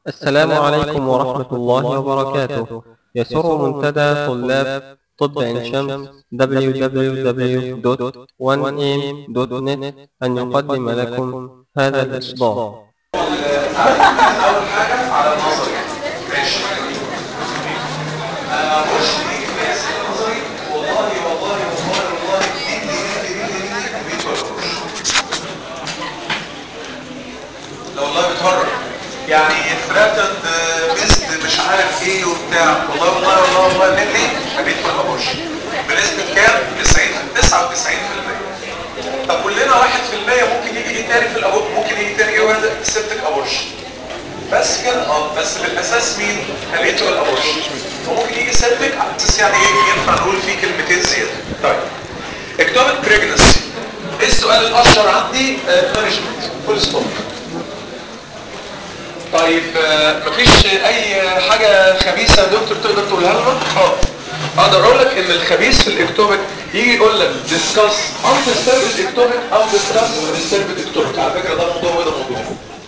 السلام عليكم ورحمة الله وبركاته يسر منتدى طلاب طب عين شمس www.1am.net أن يقدم لكم هذا الإصدار اول حاجه على النظري ماشي آه، بص دي كلاس النظري والله والله والله والله دي دي دي دي دي دي بيت ولا قرش لا والله بتهرج يعني ثريتند بيست مش عارف ايه وبتاع والله والله والله والله مني بيت ولا قرش بنسبه كام 90 99% طب كلنا 1% ممكن يجي تاني في الابورش ممكن يجي تاني ايه واحد سيبتك ابورشن بس كده اه بس بالاساس مين هبيته الابورشن وممكن يجي سيبتك على اساس يعني ايه ينفع نقول فيه كلمتين زياده طيب اكتوبك بريجنسي ايه السؤال الاشهر عندي مانجمنت فول ستوب طيب آه، مفيش اي حاجه خبيثه يا دكتور تقدر تقولها لنا اه اقدر اقول لك ان الخبيث في الاكتوبك يجي يقول لك ديسكاس undisturbed اكتوبك او ديسكاس disturbed اكتوبك على فكره ده موضوع وده موضوع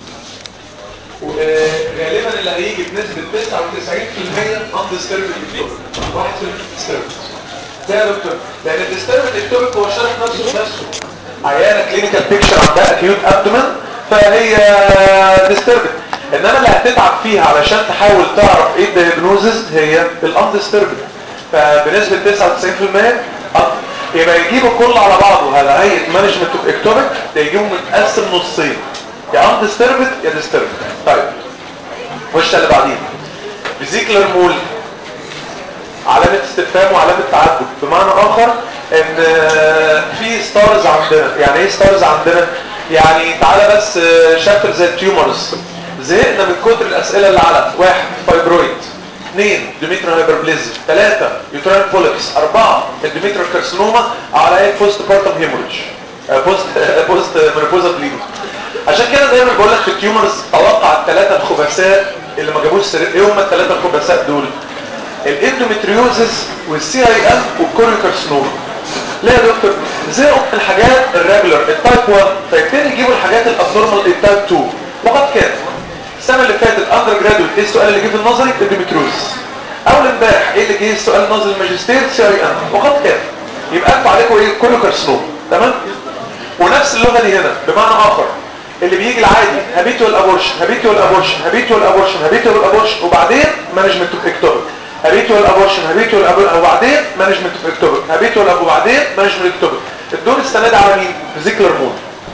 وغالبا اللي هيجي بنسبه 99% undisturbed اكتوبك 1% disturbed ده يا دكتور لان الديستربد اكتوبك هو شرح نفسه بنفسه عيانه كلينيكال بيكتشر عندها اكيوت ابدومن فهي ديستربد انما اللي هتتعب فيها علشان تحاول تعرف ايه الدياجنوزز هي الاندستربد فبنسبه 99% أه. يبقى يجيبوا كله على بعضه على هيئه مانجمنت اوف اكتوبك ده يجيبوا متقسم نصين يا اندستربد يا ديستربد طيب خش اللي بعدين فيزيكلر مول علامة استفهام وعلامة تعدد بمعنى اخر ان في ستارز عندنا يعني ايه ستارز عندنا يعني تعالى بس شابتر زي التيومرز زهقنا من كتر الاسئلة اللي على واحد فايبرويد اثنين ديميترا هايبربليزم ثلاثة يوترين بوليكس أربعة الديميترا كارسينوما على ايه بوست بارتم هيموريج بوست بوست منوبوزا بليدنج عشان كده دايما بقول لك في التيومرز توقع الثلاثة الخبثاء اللي ما جابوش سر... ايه هم الثلاثة الخبثاء دول الاندومتريوزس والسي اي ام والكوريوكارسينوما لا يا دكتور زهقوا من الحاجات الريجولر التايب 1 فيبتدي يجيبوا الحاجات الابنورمال التايب 2 وقد كان السنه اللي فاتت اندر جرادويت ايه السؤال اللي جه في النظري الاندومتريوزس اول امبارح ايه اللي جه السؤال النظري الماجستير سي اي ام وقد كان يبقى انتوا عليكم ايه كوريوكارسينوما تمام ونفس اللغه دي هنا بمعنى اخر اللي بيجي العادي هابيتوال ابورشن هابيتوال ابورشن هابيتوال ابورشن هابيتوال ابورشن وبعدين مانجمنت اوف اكتوبك هابيتوال ابورشن هابيتوال ابورشن وبعدين مانجمنت اوف اكتوبك هابيتوال وبعدين مانجمنت اكتوبك الدور السنه دي على مين فيزيكلر مود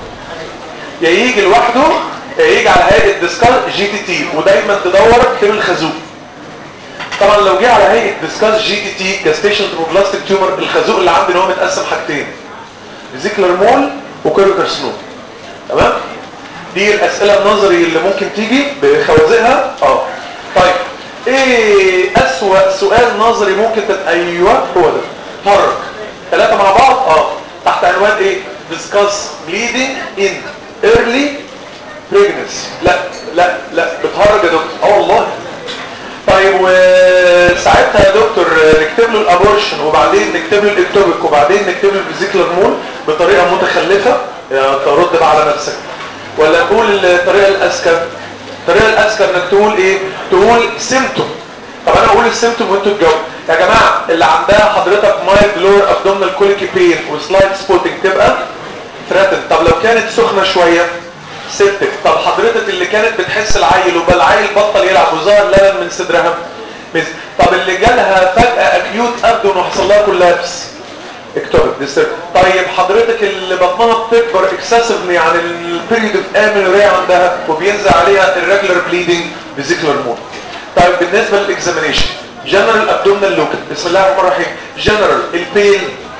يا يجي لوحده يا يجي على هيئه ديسكاس جي تي تي ودايما تدور كتاب الخازوق طبعا لو جه على هيئه ديسكاس جي تي تي كاستيشن تروبلاستيك تيومر الخازوق اللي عندي ان هو متقسم حاجتين فيزيكلر مول وكيروكارسينوم تمام دي الاسئله النظري اللي ممكن تيجي بخوازقها اه طيب ايه اسوأ سؤال نظري ممكن تبقى ايوه هو ده حرك ثلاثه مع بعض اه تحت عنوان ايه discuss bleeding in early pregnancy لا لا لا بتهرج يا دكتور اه والله طيب وساعتها يا دكتور نكتب له الابورشن وبعدين نكتب له الاكتوبيك وبعدين نكتب له الفيزيكلر مول بطريقه متخلفه يا ترد بقى على نفسك ولا نقول الطريقه الاذكى الطريقه الاذكى انك تقول ايه تقول سيمتوم طب انا اقول السيمتوم وانتوا تجاوبوا يا جماعه اللي عندها حضرتك مايلد لور ابدومينال كوليكي بين وسلايد سبوتنج تبقى ثريتن طب لو كانت سخنه شويه سيبتك طب حضرتك اللي كانت بتحس العيل وبقى العيل بطل يلعب وظهر لبن من صدرها مز... طب اللي جالها فجاه اكيوت ابدون وحصل لها كولابس اكتوبك ديسترب طيب حضرتك اللي بطنها بتكبر اكسسفلي عن البيريود اوف امينوريا عندها وبينزل عليها الريجولار بليدنج فيزيكلر مود طيب بالنسبه للاكزامينيشن جنرال ابدومينال لوكال بسم الله الرحمن الرحيم جنرال البيل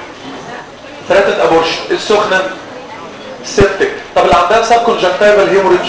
ثلاثه ابورشن السخنه سيبتك طب اللي عندها سب كونجكتيفال هيموريدج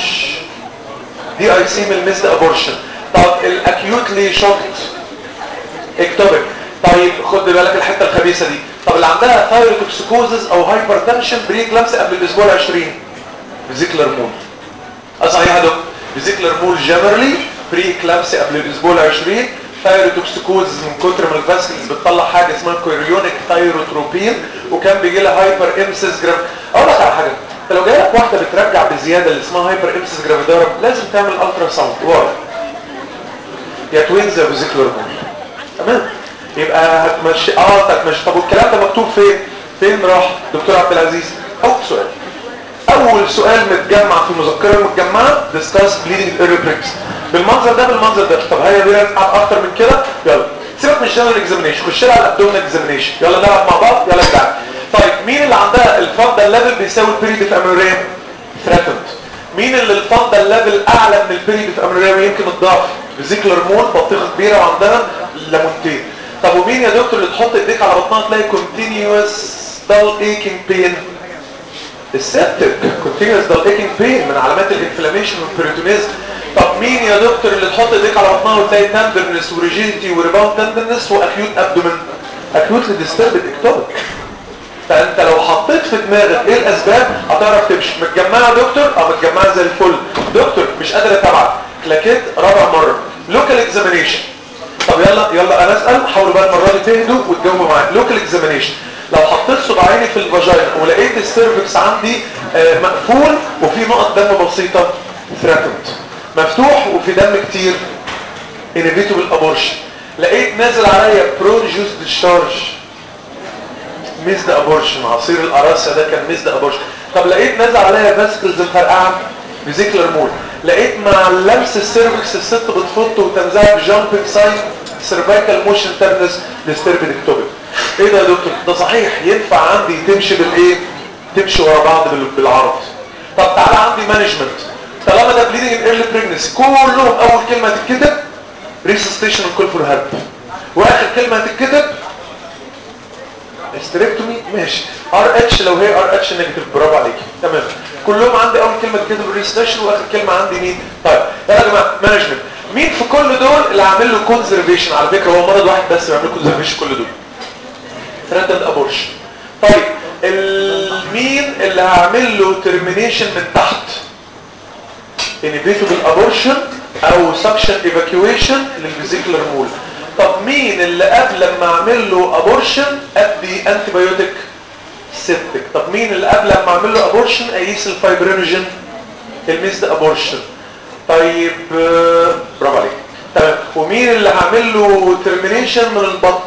دي اي سي من الميزد ابورشن طب الاكيوتلي شوكت اكتوبك طيب خد بالك الحته الخبيثه دي طب اللي عندها ثايروتوكسيكوزز او هايبرتنشن بري كلامس قبل الاسبوع ال 20 فيزيكلر مول صحيح يا دكتور فيزيكلر مول جنرالي بري كلامس قبل الاسبوع ال 20 ثايروتوكسيكوزز من كتر ما الفاسكلز بتطلع حاجه اسمها كوريونيك ثايروتروبين وكان بيجي لها هايبر امسس جرام اقول لك على حاجه انت لو جاي لك واحده بترجع بزياده اللي اسمها هايبر امسس جرافيدارم لازم تعمل الترا ساوند واضح يا توينز يا فيزيكولار مول تمام يبقى هتمشي اه هتمشي طب والكلام ده مكتوب فين فين راح دكتور عبد العزيز اول سؤال اول سؤال متجمع في المذكره المتجمعه discuss bleeding irrepress بالمنظر ده بالمنظر ده طب هيا بينا نلعب اكتر من كده يلا سيبك من الجنرال اكزامينيشن خش لها على الابدومينال اكزامينيشن يلا نلعب مع بعض يلا يا جدعان طيب مين اللي عندها الفاندا ليفل بيساوي البيريد اوف امينوريا ثريتند مين اللي الفاندا ليفل اعلى من البيريد اوف امينوريا يمكن الضعف فيزيكولار مول بطيخه كبيره وعندها ليمونتين طب ومين يا دكتور اللي تحط ايديك على بطنها تلاقي continuous dull aching pain السبتك continuous dull aching pain من علامات الانفلاميشن والبريتونيزم طب مين يا دكتور اللي تحط ايديك على بطنها وتلاقي تندرنس وريجيديتي وريباوند تندرنس واكيوت ابدومن اكيوتلي ديستربد اكتوبك فانت لو حطيت في دماغك ايه الاسباب هتعرف تمشي متجمعه يا دكتور اه متجمعه زي الفل دكتور مش قادر اتابعك كلاكيت رابع مره لوكال اكزامينيشن طب يلا يلا انا اسال حاولوا بقى المره دي تهدوا وتجاوبوا معايا لوكال اكزامينيشن لو حطيت صباعيني في الفاجينا ولقيت السيرفكس عندي آه مقفول وفي نقط دم بسيطه ثراتند مفتوح وفي دم كتير انيفيتابل ابورشن لقيت نازل عليا برون جوز ديشارج ميزد ابورشن عصير القراصه ده كان ميزد ابورشن طب لقيت نازل عليا فاسكلز مفرقعه فيزيكلر مول لقيت مع لمس السيرفكس الست بتفط وتنزعج بجامبنج ساين سيرفايكال موشن ترنس ديستربد اكتوبك ايه ده يا دكتور ده صحيح ينفع عندي تمشي بالايه تمشي ورا بعض بالعرض طب تعالى عندي مانجمنت طالما ده بليدنج ان ايرلي بريجنسي كلهم اول كلمه تتكتب ريسستيشن كول فور هيلب واخر كلمه هتتكتب استريكتومي ماشي ار اتش لو هي ار اتش نيجاتيف برافو عليكي تمام كلهم عندي اول كلمه تكتب ريسستيشن واخر كلمه عندي مين طيب يلا يا جماعه مانجمنت مين في كل دول اللي عامل له كونزرفيشن على فكره هو مرض واحد بس بيعمل له كونزرفيشن كل دول ثريتد ابورشن طيب مين اللي هعمل له ترمينيشن من تحت inevitable abortion او suction evacuation للفيزيكولار مول طب مين اللي قبل لما اعمل له abortion ادي انتيبيوتيك سيبتك طب مين اللي قبل لما اعمل له abortion اقيس الفايبرينوجين الميزد abortion طيب برافو عليك تمام ومين اللي هعمل له termination من البطن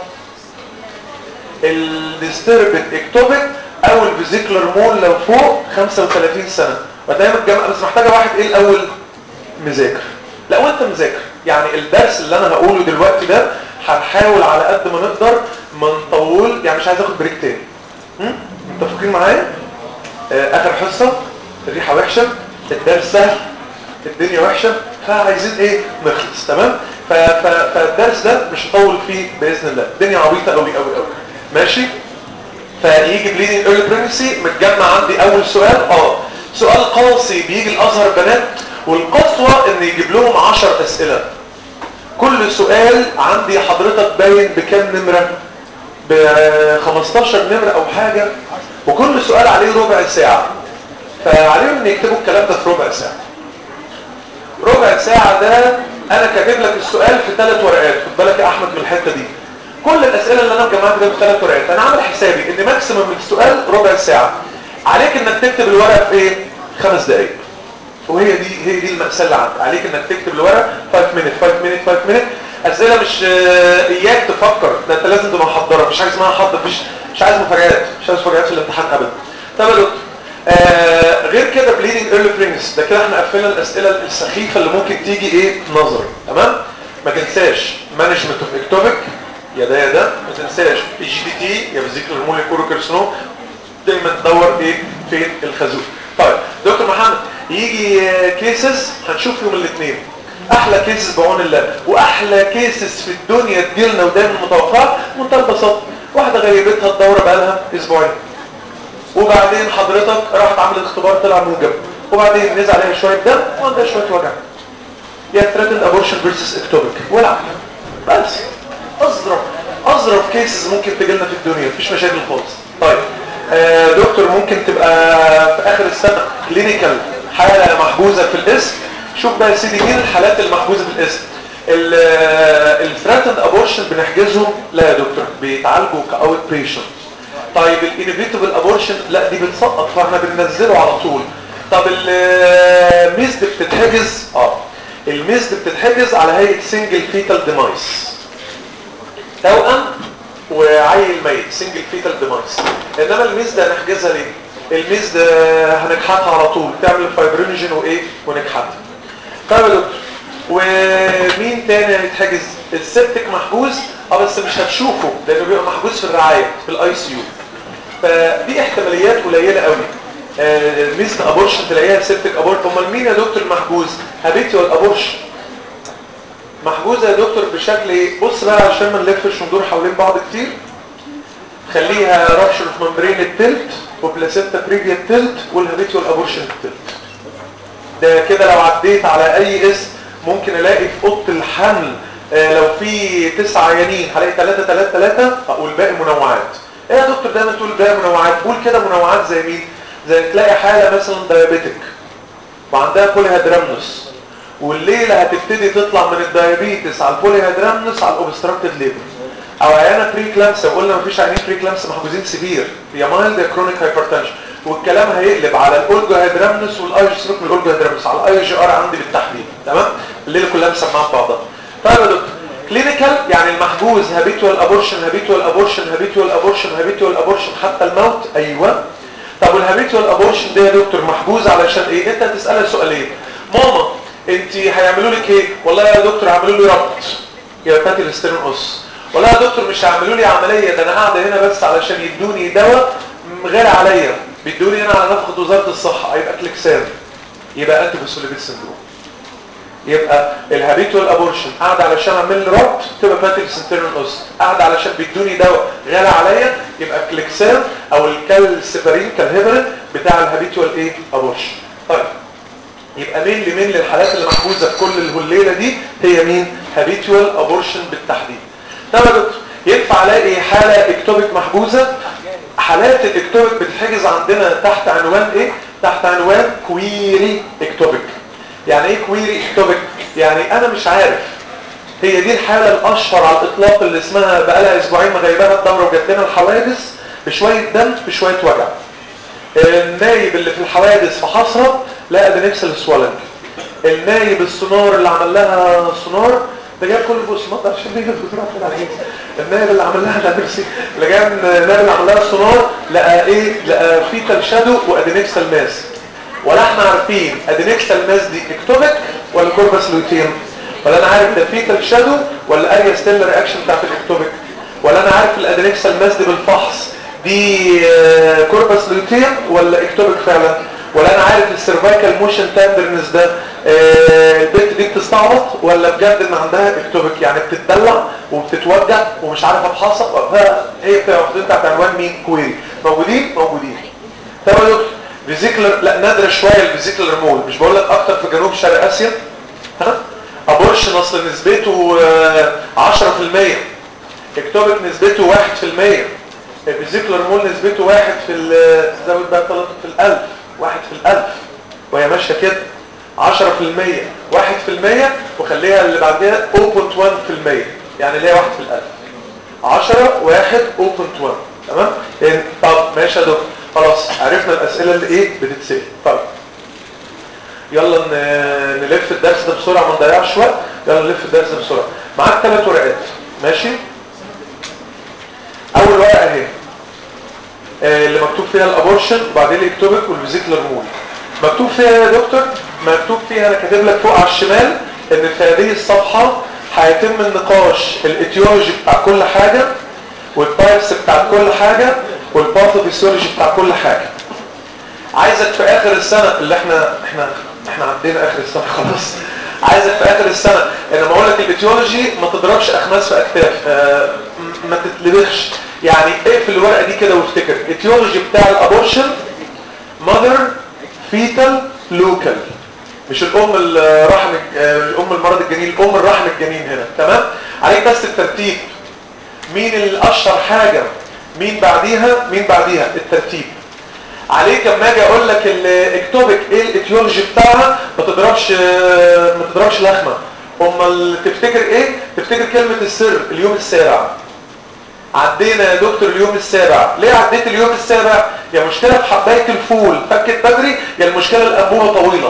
الديستربت اكتوبك او الفيزيكولار مول لو فوق 35 سنه ودايما الجامعه بس محتاجه واحد ايه الاول مذاكر لا وانت مذاكر يعني الدرس اللي انا هقوله دلوقتي ده هنحاول على قد ما نقدر ما نطول يعني مش عايز اخد بريك تاني متفقين معايا آه اخر حصه الريحه وحشه الدرس سهل الدنيا وحشه فعايزين ايه نخلص تمام فالدرس ده مش هطول فيه باذن الله الدنيا عبيطه قوي قوي قوي ماشي فيجي بليدنج ايرلي بريجنسي متجمع عندي اول سؤال اه سؤال قاسي بيجي الازهر بنات والقسوة ان يجيب لهم 10 اسئلة كل سؤال عندي حضرتك باين بكام نمرة ب 15 نمرة او حاجة وكل سؤال عليه ربع ساعة فعليهم ان يكتبوا الكلام ده في ربع ساعة ربع ساعة ده انا كاتب لك السؤال في ثلاث ورقات خد بالك يا احمد من الحتة دي كل الاسئلة اللي انا مجمعها كده في ثلاث ورقات انا عامل حسابي ان ماكسيمم السؤال ربع ساعة عليك انك تكتب الورقة في ايه خمس دقايق وهي دي هي دي المأساة اللي عندك عليك انك تكتب الورقة 5 minute 5 minute 5 minute اسئلة مش اياك تفكر ده انت لازم تبقى محضرة مفيش حاجة اسمها حضر مفيش مش عايز مفاجآت مش عايز مفاجآت في الامتحان ابدا طب يا دكتور آه غير كده بليدنج ايرلي برينجز ده كده احنا قفلنا الاسئله السخيفه اللي ممكن تيجي ايه نظري تمام ما تنساش مانجمنت اوف اكتوبيك يا ده يا ده ما تنساش الجي بي تي يا فيزيكال مولي كوروكرسنو دايما تدور ايه فين الخازوق طيب دكتور محمد يجي كيسز هنشوف يوم الاثنين احلى كيسز بعون الله واحلى كيسز في الدنيا تجيلنا ودايما متوقعه منتهى البساطه واحده غيبتها الدوره بقالها اسبوعين وبعدين حضرتك راحت عملت اختبار طلع موجب وبعدين نزل عليها شويه دم وعندها شويه وجع يا ثريتن ابورشن فيرسس اكتوبيك ولع بس اظرف اظرف كيسز ممكن تجيلنا في الدنيا مفيش مشاكل خالص طيب آه دكتور ممكن تبقى في اخر السنه كلينيكال حاله محجوزه في الاسم شوف بقى يا سيدي مين الحالات المحجوزه في الاسم الثريتن ابورشن بنحجزهم لا يا دكتور بيتعالجوا كاوت بيشنت طيب الانيفيتابل ابورشن لا دي بتسقط فاحنا بننزله على طول طب الميزد بتتحجز اه الميزد بتتحجز على هيئه سنجل فيتال ديمايس توأم وعيل ميت سنجل فيتال ديمايس انما الميزد هنحجزها ليه الميزد هنكحتها على طول تعمل فايبرينجين وايه ونكحتها طيب يا دكتور ومين تاني هيتحجز السبتك محجوز اه بس مش هتشوفه لانه بيبقى محجوز في الرعايه في الاي سي يو فدي احتماليات قليله قوي آه ميزد ابورشن تلاقيها سبتك ابورت امال مين يا دكتور محجوز هابيتيوال ابورشن محجوزه يا دكتور بشكل ايه بص بقى عشان ما نلفش وندور حوالين بعض كتير خليها رابشر في ممبرين التلت وبلاسينتا بريفيا التلت والهابيتيوال ابورشن التلت ده كده لو عديت على اي اسم ممكن الاقي في اوضه الحمل آه لو في تسعة عيانين هلاقي 3 3 3 والباقي منوعات ايه يا دكتور دايما تقول باقي منوعات قول كده منوعات زي مين زي تلاقي حاله مثلا دايابيتك وعندها بوليهادرامنس والليله هتبتدي تطلع من الدايابيتس على البوليهادرامنس على الاوبستراكتد ليبر او عيانه بري كلامس وقلنا مفيش عيانين بري كلامس محجوزين سيفير يا مايلد يا كرونيك هايبرتنشن والكلام هيقلب على الاولجو هيدرامنس والاي جي سلوك من الاولجو هيدرامنس على الاي جي ار عندي بالتحديد تمام الليله كلها مسمعه في بعضها طيب يا دكتور كلينيكال يعني المحجوز هابيتوال ابورشن هابيتوال ابورشن هابيتوال ابورشن هابيتوال ابورشن حتى الموت ايوه طب والهابيتوال ابورشن ده يا دكتور محجوز علشان ايه انت هتسالها سؤالين ماما انت هيعملوا لك ايه والله يا دكتور هيعملوا لي ربط يا فاتي الاسترن قص والله يا دكتور مش هيعملوا لي عمليه ده انا قاعده هنا بس علشان يدوني دواء غير عليا بيدوني هنا على نفقه وزاره الصحه هيبقى كليكسان يبقى انتي فوسفوليبيد سندروم يبقى الهابيتوال ابورشن قاعد علشان اعمل لي ربط تبقى فاتي السنترنال اوس قاعد علشان بيدوني دواء غالي عليا يبقى كليكسان او الكالسيبرين كالهيبرين بتاع الهابيتوال ايه ابورشن طيب يبقى مين لمين للحالات اللي محجوزه في كل الهليله دي هي مين هابيتوال ابورشن بالتحديد طب يا دكتور ينفع الاقي حاله اكتوبيك محجوزه حالات الاكتوبيك بتتحجز عندنا تحت عنوان ايه تحت عنوان كويري اكتوبيك يعني ايه كويري اكتوبيك يعني انا مش عارف هي دي الحالة الاشهر على الاطلاق اللي اسمها بقالها اسبوعين مغيبانة الدورة وجات لنا الحوادث بشوية دم بشوية وجع النايب اللي في الحوادث فحصها لقى ادنكسل سوالنج النايب السونار اللي عمل لها سونار ده جاب كل البصمات عشان يجي الدكتور عشان عليه النايب اللي عمل لها نفسي اللي جاب النايب اللي عمل لها السونار لقى ايه لقى فيتال شادو وادنكسل ماس ولا احنا عارفين ادنكسل ماس دي اكتوبيك ولا كوربس لوتيم ولا انا عارف ده فيتال شادو ولا اريا ستيل رياكشن بتاعت الاكتوبيك ولا انا عارف الادنكسل ماس دي بالفحص دي كوربس لوتيم ولا اكتوبيك فعلا ولا انا عارف السيرفايكال موشن تندرنس ده آه البنت دي بتستعبط ولا بجد ان عندها اكتوبيك يعني بتتدلع وبتتوجع ومش عارفه اتحصل هي بتبقى واخدين تحت عنوان مين كويري موجودين موجودين طب يا دكتور فيزيكلر لا نادره شويه الفيزيكلر مول مش بقول لك اكتر في جنوب شرق اسيا ها ابورشن اصل نسبته آه 10% اكتوبيك نسبته 1% الفيزيكلر مول نسبته واحد في زود بقى ثلاثة في الألف واحد في الألف وهي ماشية كده عشرة في المية واحد في المية وخليها اللي بعدها 0.1 في المية يعني اللي هي واحد في الألف عشرة واحد 0.1 تمام يعني طب ماشي يا دكتور خلاص عرفنا الأسئلة اللي ايه بتتسأل طيب يلا نلف الدرس ده بسرعة ما نضيعش وقت يلا نلف الدرس ده بسرعة معاك ثلاث ورقات ماشي اول ورقه اهي اللي مكتوب فيها الابورشن وبعدين الاكتوبيك والفيزيكلر مول مكتوب فيها يا دكتور مكتوب فيها انا كاتب لك فوق على الشمال ان في هذه الصفحه هيتم النقاش الايتيولوجي بتاع كل حاجه والتايبس بتاع كل حاجه والباثوفيسيولوجي بتاع كل حاجه عايزك في اخر السنه اللي احنا احنا احنا عدينا اخر السنه خلاص عايزك في اخر السنه ان ما اقول لك الايتيولوجي ما تضربش اخماس في اكتاف آه ما تتلبخش يعني اقفل الورقه دي كده وافتكر الايتيولوجي بتاع الابورشن ماذر فيتال لوكال مش الام الرحم ام المرض الجنين الام الرحم الجنين هنا تمام عليك بس الترتيب مين الاشهر حاجه مين بعديها مين بعديها الترتيب عليك اما اجي اقول لك الاكتوبيك ايه الايتيولوجي بتاعها ما تضربش ما تضربش لخمه امال تفتكر ايه تفتكر كلمه السر اليوم السابع عدينا يا دكتور اليوم السابع ليه عديت اليوم السابع يا مشكله في حبايه الفول فكت بدري يا المشكله الانبوبه طويله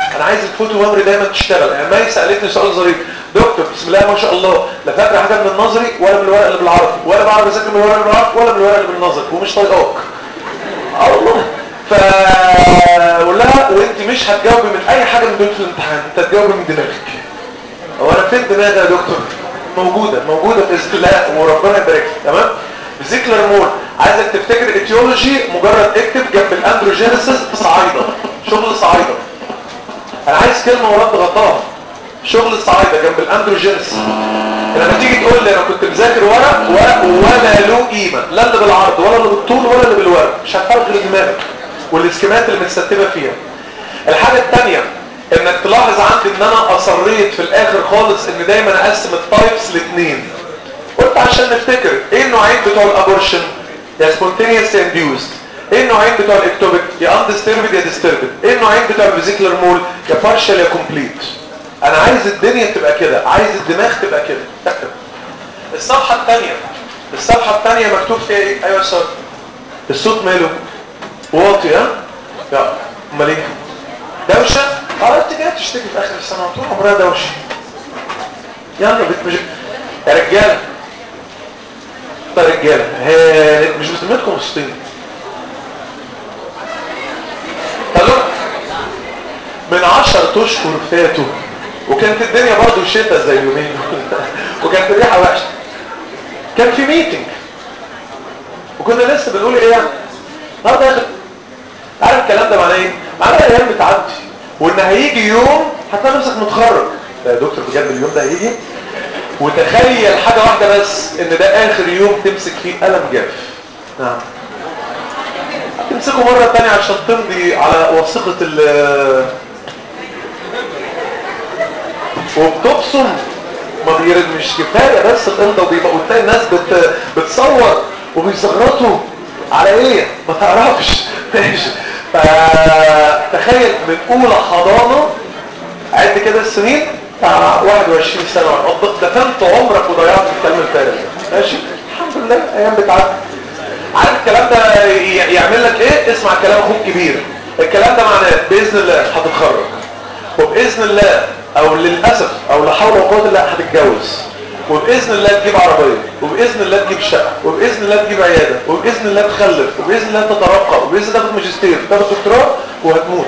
انا عايز الفوتو ميموري دايما تشتغل يعني ما سالتني سؤال ظريف دكتور بسم الله ما شاء الله لا فاكر حاجه من النظري ولا من الورق اللي بالعربي ولا بعرف اذاكر من الورق اللي بالعربي ولا من الورق اللي بالنظري ومش طايقاك اه والله ف اقول لها وانت مش هتجاوبي من اي حاجه من دول في الامتحان انت هتجاوبي من دماغك هو انا فين دماغي يا دكتور موجوده موجوده باذن الله وربنا يبارك لك تمام فيزيكلر مول عايزك تفتكر اتيولوجي مجرد اكتب جنب الاندروجينيسيس صعايده شغل صعايده انا عايز كلمه ورد غطاها شغل الصعايده جنب الاندروجينيسيس لما تيجي تقول لي انا كنت مذاكر ورق ورق ولا له قيمه لا اللي بالعرض ولا اللي بالطول ولا اللي بالورق مش هتفرق غير دماغك والاسكيمات اللي متستبه فيها الحاجه الثانيه انك تلاحظ عندي ان انا اصريت في الاخر خالص ان دايما اقسم التايبس لاثنين قلت عشان نفتكر ايه النوعين بتوع الابورشن يا سبونتينيوس انديوست ايه النوعين بتوع الاكتوبيك يا اندستربد يا ديستربد ايه النوعين بتوع الفيزيكلر مول يا بارشال يا كومبليت انا عايز الدنيا تبقى كده عايز الدماغ تبقى كده اكتب الصفحه الثانيه الصفحه الثانيه مكتوب فيها ايه ايوه يا استاذ الصوت ماله واطي ها لا امال ايه دوشه اه انت جاي تشتكي في اخر السنه طول عمرها دوشه يلا بت مش يا رجاله يا رجاله هي مش بسمتكم مبسوطين الو من عشر اشهر فاتوا وكانت الدنيا برضه شتاء زي اليومين وكانت الريحه وحشه كان في ميتنج وكنا لسه بنقول ايه يعني النهارده يا اخي عارف الكلام ده معناه ايه معناه الايام بتعدي وان هيجي يوم هتلاقي نفسك متخرج ده يا دكتور بجد اليوم ده هيجي وتخيل حاجه واحده بس ان ده اخر يوم تمسك فيه قلم جاف نعم تمسكه مرة تانية عشان تمضي على وثيقة ال وبتبصم ما بيرد مش كفاية بس الامضة وبيبقى وتلاقي الناس بت... بتصور وبيزغرطوا على ايه ما تعرفش ماشي فتخيل من اولى حضانة عد كده السنين بتاع 21 سنة دفنت عمرك وضيعت الكلام الفارغ ماشي الحمد لله ايام بتعدي عارف الكلام ده يعمل لك ايه اسمع كلام اخوك كبير الكلام ده معناه باذن الله هتتخرج وباذن الله او للاسف او لا حول ولا قوه الا بالله هتتجوز وباذن الله تجيب عربيه وباذن الله تجيب شقه وباذن الله تجيب عياده وباذن الله تخلف وباذن الله تترقى وباذن الله تاخد ماجستير تاخد دكتوراه وهتموت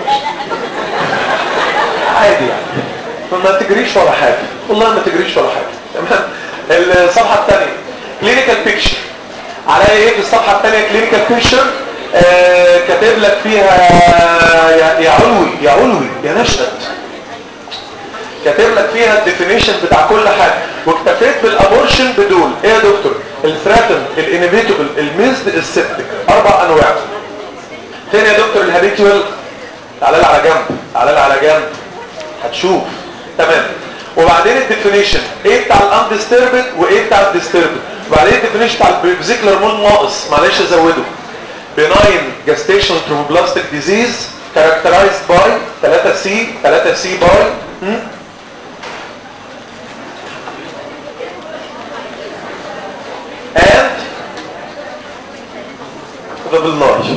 عادي يعني فما تجريش ولا حاجه والله ما تجريش ولا حاجه تمام الصفحه الثانيه كلينيكال بيكتشر عليا ايه في الصفحه الثانيه كلينيكال بيكتشر آه كاتب لك فيها يا, يا علوي يا علوي يا نشأت كاتب لك فيها الديفينيشن بتاع كل حاجه واكتفيت بالابورشن بدول ايه يا دكتور الثراتن الانيبيتبل الميزد السبتك اربع انواع فين يا دكتور الهابيتوال تعالى لي على جنب تعالى لي على جنب هتشوف تمام وبعدين الديفينيشن ايه بتاع الاندستربد وايه بتاع الديستربد وبعدين الديفينيشن بتاع الفيزيكلر مول ناقص معلش ازوده benign gestational trophoblastic disease characterized by 3 c 3 c by hmm? and the بالله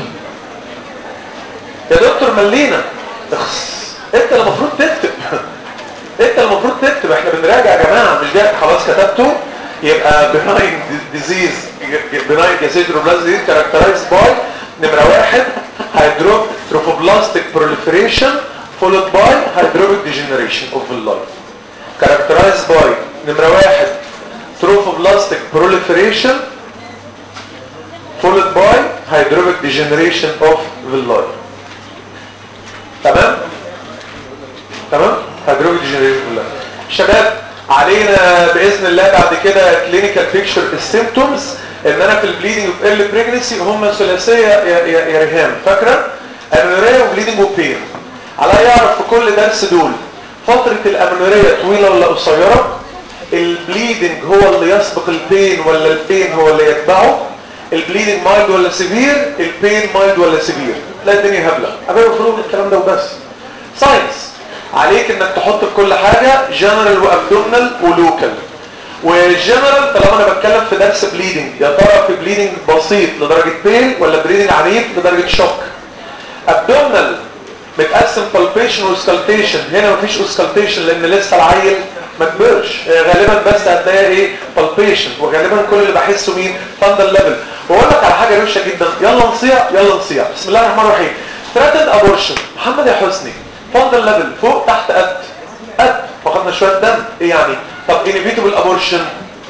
يا دكتور ملينا اخس انت المفروض تكتب انت المفروض تكتب احنا بنراجع يا جماعه مش ده خلاص كتبته يبقى benign disease benign gestational trophoblastic disease characterized by نمرة واحد hydro trophoblastic proliferation followed by hydropic degeneration of villi characterized by نمرة واحد trophoblastic proliferation followed by hydropic degeneration of villi تمام تمام hydropic degeneration of villi شباب علينا باذن الله بعد كده كلينيكال بيكتشر السيمتومز ان انا في البليدنج اوف ايرلي بريجنسي هم ثلاثيه يا, يا, يا ريهام فاكره امنوريا وبليدنج وبين على يعرف في كل درس دول فتره الامنوريا طويله ولا قصيره البليدنج هو اللي يسبق البين ولا البين هو اللي يتبعه البليدنج مايلد ولا سيفير البين مايلد ولا سيفير لا الدنيا هبله ابقى المفروض الكلام ده وبس ساينس عليك انك تحط في كل حاجه جنرال وابدومينال ولوكال والجنرال طالما انا بتكلم في درس بليدنج يا ترى في بليدنج بسيط لدرجه بين ولا بليدنج عنيف لدرجه شوك ابدومينال متقسم بالبيشن وسكالتيشن هنا مفيش اسكالتيشن لان لسه العيل ما كبرش غالبا بس هتلاقي ايه بالبيشن وغالبا كل اللي بحسه مين فاندل ليفل واقول لك على حاجه روشه جدا يلا نصيع يلا نصيع بسم الله الرحمن الرحيم ثريتد ابورشن محمد يا حسني فاندل ليفل فوق تحت قد قد فقدنا شويه دم ايه يعني طب انيفيتابل ابورشن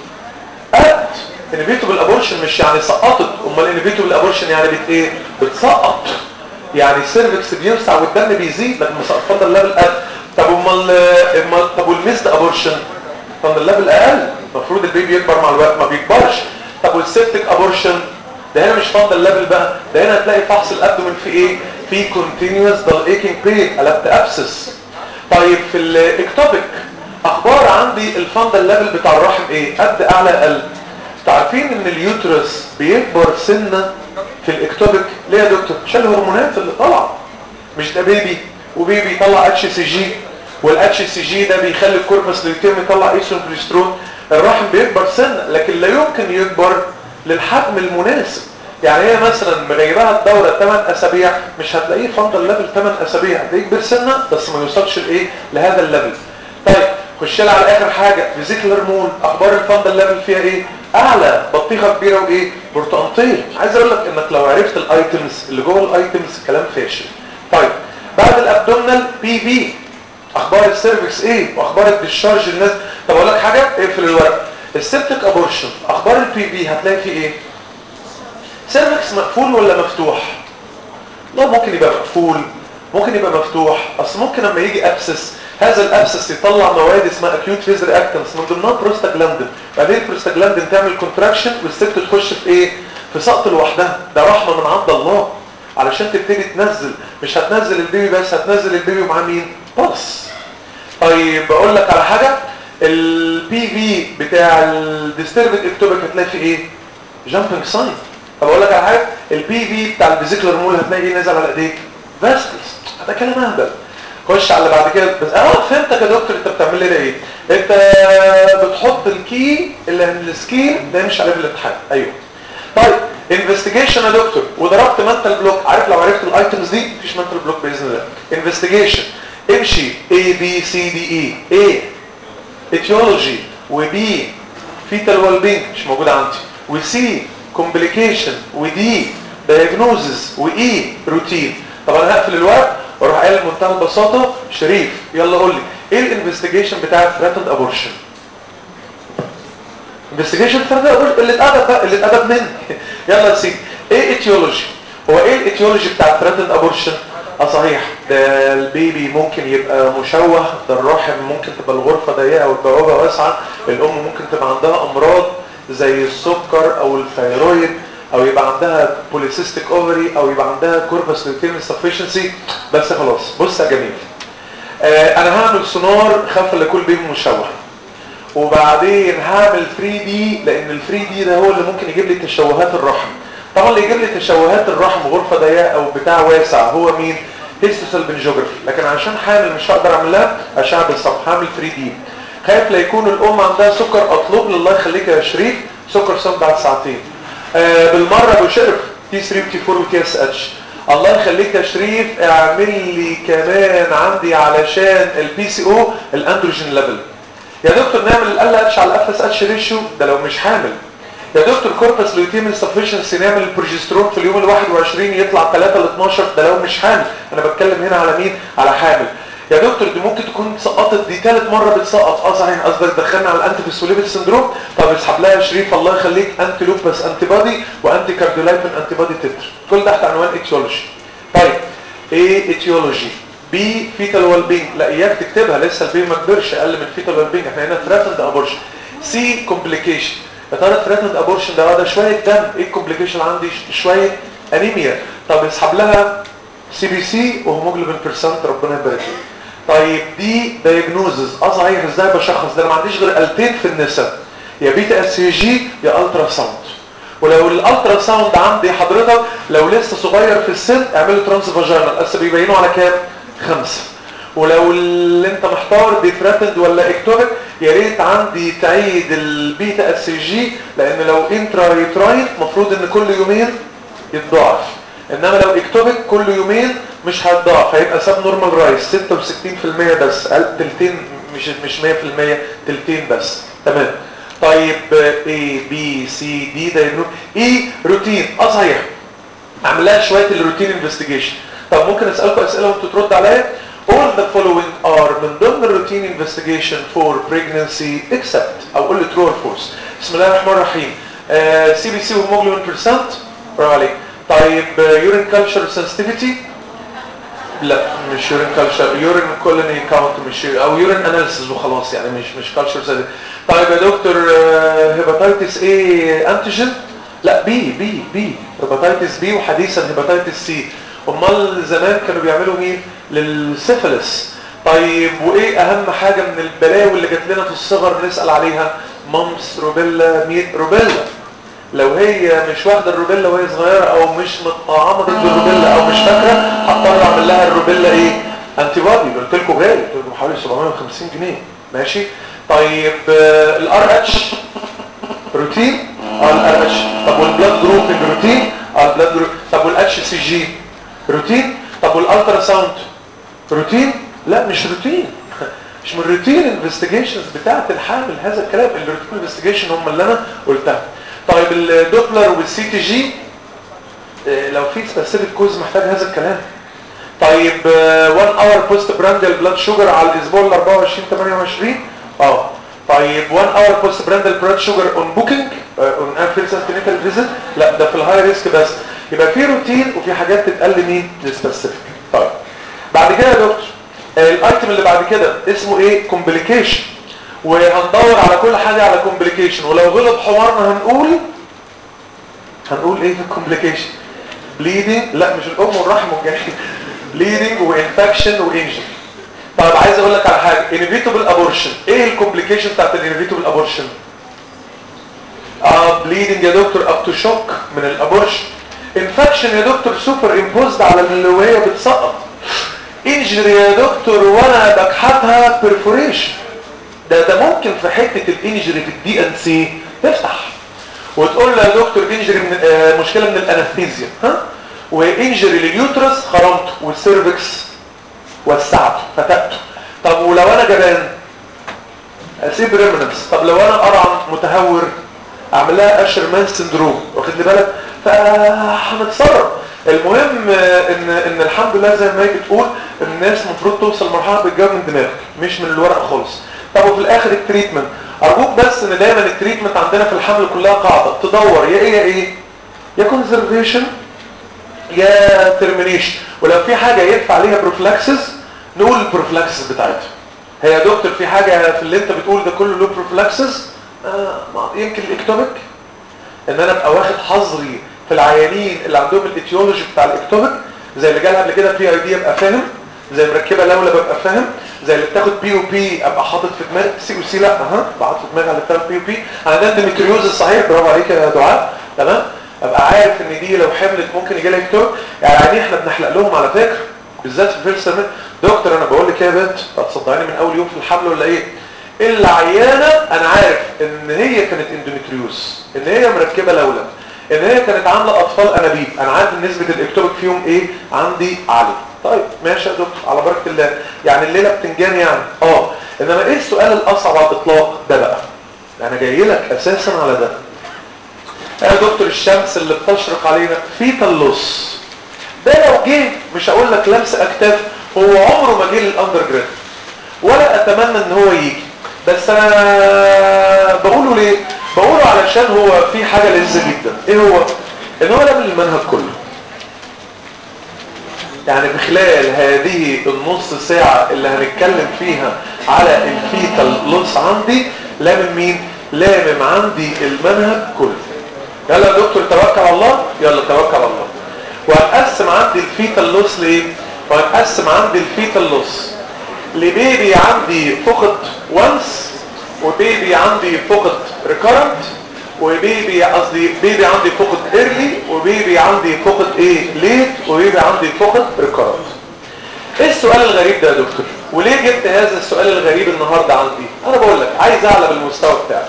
قد انيفيتابل ابورشن مش يعني سقطت امال انيفيتابل ابورشن يعني بت ايه بتسقط يعني السيرفكس بيوسع والدم بيزيد لكن مسقط الليفل قد طب امال امال طب والميسد ابورشن طب الليفل اقل المفروض البيبي يكبر مع الوقت ما بيكبرش طب والسيبتك ابورشن ده هنا مش فاضل الليفل بقى ده هنا هتلاقي فحص الابدومن في ايه في كونتينيوس دال ايكينج بين قلبت ابسس طيب في الاكتوبيك اخبار عندي الفاندل ليفل بتاع الرحم ايه قد اعلى اقل عارفين ان اليوترس بيكبر سنه في الاكتوبيك ليه يا دكتور عشان الهرمونات اللي طالعه مش ده بيبي وبيبي يطلع اتش سي جي والاتش سي جي ده بيخلي الكوربس ليوتيم يطلع ايسون بريسترون الرحم بيكبر سنه لكن لا يمكن يكبر للحجم المناسب يعني هي مثلا مغيبها الدورة 8 اسابيع مش هتلاقيه فاندل ليفل 8 اسابيع هتلاقيه كبير سنه بس ما يوصلش لايه لهذا الليفل طيب خش لها على اخر حاجه فيزيكال هرمون اخبار الفاندل ليفل فيها ايه اعلى بطيخه كبيره وايه برتقانتين عايز اقول لك انك لو عرفت الايتمز اللي جوه الايتمز كلام فاشل طيب بعد الابدومينال بي بي اخبار السيرفكس ايه واخبار الديشارج الناس طب اقول لك حاجه اقفل الورق السيبتك ابورشن اخبار البي بي هتلاقي فيه ايه سيرفكس مقفول ولا مفتوح لا ممكن يبقى مقفول ممكن يبقى مفتوح اصل ممكن لما يجي ابسس هذا الابسس يطلع مواد اسمها اكيوت فيز رياكتنس من ضمنها بروستاجلاندين بعدين البروستاجلاندين تعمل كونتراكشن والست تخش في ايه في سقط لوحدها ده رحمه من عند الله علشان تبتدي تنزل مش هتنزل البيبي بس هتنزل البيبي مع مين بلس طيب بقول لك على حاجه البي في بتاع الديستربت اكتوبك هتلاقي فيه ايه جامبنج ساين طب اقول لك على حاجه البي في بتاع الفيزيكلر مول هتلاقي ايه نازل على ايديك فاسكلز ده كلام اهبل خش على اللي بعد كده بس اه فهمتك يا دكتور انت بتعمل لي ده ايه انت بتحط الكي اللي من السكيل ده يمشي عليه في الامتحان ايوه طيب انفستيجيشن يا دكتور وضربت منتال بلوك عارف لو عرفت الايتمز دي مفيش منتال بلوك باذن الله انفستيجيشن امشي A B C D E A etiology و B fetal well being مش موجود عندي و C complication و D diagnosis و E routine طب انا هقفل الورق واروح قايل بمنتهى البساطه شريف يلا قول لي ايه الانفستيجيشن بتاع ثريتند ابورشن انفستيجيشن ثريتند ابورشن اللي اتقدم بقى اللي اتقدم مني يلا يا سيدي ايه ايتيولوجي هو ايه الايتيولوجي بتاع ثريتند ابورشن اه صحيح ده البيبي ممكن يبقى مشوه ده الرحم ممكن تبقى الغرفه ضيقه والبوابه واسعه الام ممكن تبقى عندها امراض زي السكر او الثيرويد او يبقى عندها بوليسيستيك اوفري او يبقى عندها كوربس لوتين سفشنسي بس خلاص بص يا جميل آه انا هعمل سونار خاف لكل بيبي مشوه وبعدين هعمل 3 دي لان ال 3 دي ده هو اللي ممكن يجيب لي تشوهات الرحم طبعا اللي يجيب لي تشوهات الرحم غرفه ضيقه او بتاع واسع هو مين هيستوسال بنجوجرافي لكن عشان حامل مش هقدر اعمل لها اشعه بالصف هعمل 3 دي خايف لا يكون الام عندها سكر اطلب لله يخليك يا شريف سكر صم بعد ساعتين آه بالمره ابو شرف تي 3 وتي 4 وتي اس اتش الله يخليك يا شريف اعمل لي كمان عندي علشان البي سي او الاندروجين ليفل يا دكتور نعمل ال اتش على الاف اس اتش ريشيو ده لو مش حامل يا دكتور كوربس لوتيم انسفشنسي نعمل البروجسترون في اليوم ال 21 يطلع 3 ل 12 ده لو مش حامل انا بتكلم هنا على مين على حامل يا دكتور دي ممكن تكون سقطت دي ثالث مره بتسقط اه صحيح قصدك دخلنا على الانتي فيسوليبيد سندروم طب اسحب لها يا شريف الله يخليك انتي لوبس انتي بادي وانتي كارديولايبين انتي بادي تتر كل تحت عنوان ايتيولوجي طيب ايه ايتيولوجي بي فيتال ويل بينج لا اياك تكتبها لسه البي ما كبرش اقل من فيتال ويل بينج احنا هنا ثريتند ابورشن سي كومبليكيشن يا ترى ثريتند ابورشن ده ده شويه دم ايه الكومبليكيشن عندي شويه انيميا طب اسحب لها سي بي سي وهيموجلوبين بيرسنت ربنا يبارك لك طيب دي دايجنوزز اه صحيح ازاي بشخص ده انا ما عنديش غير التين في النساء يا بيتا اس سي جي يا الترا ساوند ولو الالترا ساوند عندي حضرتك لو لسه صغير في السن اعمله ترانس فاجينال بس بيبينوا على كام خمسة ولو اللي انت محتار دي ثريتند ولا اكتوبك يا ريت عندي تعيد البيتا اس جي لان لو انترا يوتراين المفروض ان كل يومين يتضاعف انما لو اكتوبك كل يومين مش هتضاعف هيبقى سب نورمال رايس 66% بس قال تلتين مش مش 100% تلتين بس تمام طيب A B C D ده اي روتين اه صحيح اعمل لها شويه الروتين انفستيجيشن طب ممكن اسالكم اسئله وانتوا ترد عليا all the following are من ضمن الروتين انفستيجيشن for pregnancy except او قول لي true or false بسم الله الرحمن الرحيم سي بي سي وهيموجلوبين برسنت برافو عليك طيب يورين كلتشر سنسيتيفيتي لا مش يورين كلتشر يورين كولوني كاونت مش او يورين اناليسيس وخلاص يعني مش مش كلتشر طيب يا دكتور هيباتيتس ايه انتيجين لا بي بي بي هيباتيتس بي وحديثا هيباتيتس سي امال زمان كانوا بيعملوا مين للسيفلس طيب وايه اهم حاجة من البلاوي اللي جات لنا في الصغر نسأل عليها مامس روبيلا ميت روبيلا لو هي مش واخده الروبيلا وهي صغيره او مش متطعمه ضد الروبيلا او مش فاكره هضطر اعمل لها الروبيلا ايه انتي بودي قلت لكم غالي قلت لكم حوالي 750 جنيه ماشي طيب الار اتش روتين اه الار اتش طب والبلاد جروبنج روتين اه البلاد جروب طب والاتش سي جي روتين طب والالترا ساوند روتين لا مش روتين مش من الروتين انفستيجيشنز بتاعه الحامل هذا الكلام الروتين انفستيجيشن هم اللي انا قلتها طيب الدوبلر والسي تي جي لو في سبيسيفيك كوز محتاج هذا الكلام طيب 1 اور بوست براندل بلاد شوجر على الاسبوع ال 24 28 اه طيب 1 اور بوست براندل بلاد شوجر اون بوكينج اون انفيرس كلينيكال فيزيت لا ده في الهاي ريسك بس يبقى في روتين وفي حاجات تتقل مين للسبيسيفيك طيب بعد كده يا دكتور الايتم اللي بعد كده اسمه ايه كومبليكيشن وهندور على كل حاجة على كومبليكيشن ولو غلط حوارنا هنقول هنقول ايه في الكومبليكيشن بليدنج لا مش الام والرحم والجاي بليدنج وانفكشن وانجري طيب عايز اقول لك على حاجه انيفيتابل ابورشن ايه الكومبليكيشن بتاعت الانيفيتابل ابورشن اه بليدنج يا دكتور اب تو شوك من الابورشن انفكشن يا دكتور سوبر امبوزد على اللي وهي بتسقط انجري يا دكتور وانا بكحتها بيرفوريشن ده ده ممكن في حته الانجري في الدي ان سي تفتح وتقول له يا دكتور انجري من آه مشكله من الانستيزيا ها وانجري لليوترس خرمته والسيرفكس وسعته فتقته طب ولو انا جبان اسيب ريمنس طب لو انا قرع متهور اعمل لها اشرمان سندروم واخد لي بالك فهنتصرف المهم ان ان الحمد لله زي ما هي بتقول الناس المفروض توصل لمرحله بتجاوب من دماغك مش من الورق خالص طب وفي الاخر التريتمنت ارجوك بس ان دايما التريتمنت عندنا في الحمل كلها قاعده تدور يا ايه يا ايه يا كونزرفيشن يا ترمينيشن ولو في حاجه ينفع عليها بروفلاكسس نقول البروفلاكسس بتاعتها هي يا دكتور في حاجه في اللي انت بتقول ده كله له بروفلاكسس آه يمكن الاكتوبيك ان انا ابقى واخد حظري في العيانين اللي عندهم الايتيولوجي بتاع الاكتوبيك زي اللي جالها قبل كده بري اي دي ابقى فاهم زي مركبه لولا ببقى فاهم زي اللي بتاخد بي او بي ابقى حاطط في دماغي سي او سي لا اها بحط في دماغي اللي بتاخد بي او بي عندها اندوميتريوز صحيح برافو عليك يا دعاء تمام ابقى عارف ان دي لو حملت ممكن يجي لها اكتوب يعني احنا بنحلق لهم على فكره بالذات في فيرست دكتور انا بقول لك يا بنت هتصدقني من اول يوم في الحمل ولا ايه العيانه انا عارف ان هي كانت اندوميتريوز ان هي مركبه لولا ان هي كانت عامله اطفال انابيب انا عارف ان نسبه الاكتوبك فيهم ايه عندي عاليه طيب ماشي يا دكتور على بركه الله يعني الليله بتنجان يعني اه انما ايه السؤال الاصعب على الاطلاق ده بقى انا جاي لك اساسا على ده يا دكتور الشمس اللي بتشرق علينا في تلص ده لو جه مش هقول لك لمس اكتاف هو عمره ما جه للاندر جراد ولا اتمنى ان هو يجي بس انا بقوله ليه بقوله علشان هو في حاجه لذيذه جدا ايه هو ان هو لم المنهج كله يعني بخلال هذه النص ساعة اللي هنتكلم فيها على الفيتال لوس عندي لامم مين؟ لامم عندي المنهج كله يلا يا دكتور توكل على الله يلا توكل على الله وهنقسم عندي الفيتال لوس لايه؟ وهنقسم عندي الفيتال لوس لبيبي عندي فقد وانس وبيبي عندي فقد ريكارنت وبيبي قصدي بيبي عندي فقد ايرلي وبيبي عندي فقد ايه ليت وبيبي عندي فقد ريكارنت ايه السؤال الغريب ده يا دكتور وليه جبت هذا السؤال الغريب النهارده عندي انا بقول لك عايز اعلى بالمستوى بتاعك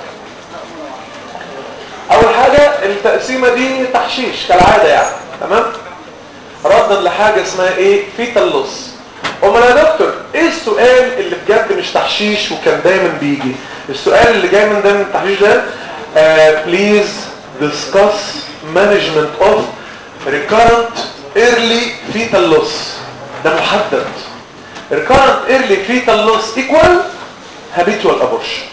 اول حاجه التقسيمه دي تحشيش كالعاده يعني تمام ردا لحاجه اسمها ايه فيتال لوس امال يا دكتور ايه السؤال اللي بجد مش تحشيش وكان دايما بيجي السؤال اللي جاي من دايما التحشيش ده بليز discuss management of recurrent early fetal loss ده محدد recurrent early fetal loss equal habitual abortion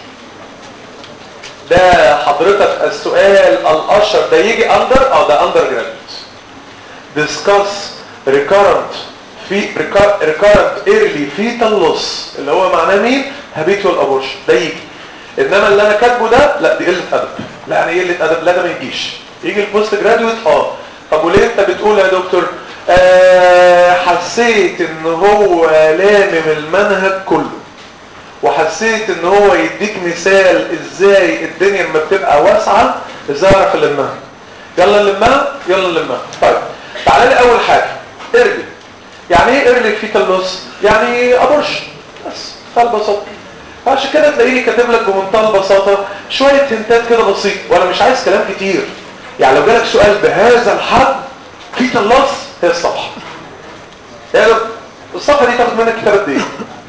ده حضرتك السؤال الاشهر ده يجي اندر او ده اندر جراديويت discuss recurrent في recurrent early fetal loss اللي هو معناه مين habitual abortion ده يجي انما اللي انا كاتبه ده لا دي قله ادب لا يعني ايه قله ادب لا ده ما يجيش يجي البوست جراديويت اه طب وليه انت بتقول يا دكتور آه حسيت ان هو لامم المنهج كله وحسيت ان هو يديك مثال ازاي الدنيا لما بتبقى واسعه ازاي اعرف المها يلا نلمها يلا نلمها طيب تعالى لي اول حاجه ارجل يعني ايه ارجل فيتال لوس يعني ابرش بس ببساطه فعشان كده تلاقيني كاتب لك بمنتهى البساطه شويه هنتات كده بسيط وانا مش عايز كلام كتير يعني لو جالك سؤال بهذا الحد فيتال لوس هي الصفحه يعني الصفحه دي تاخد منك كتاب قد ايه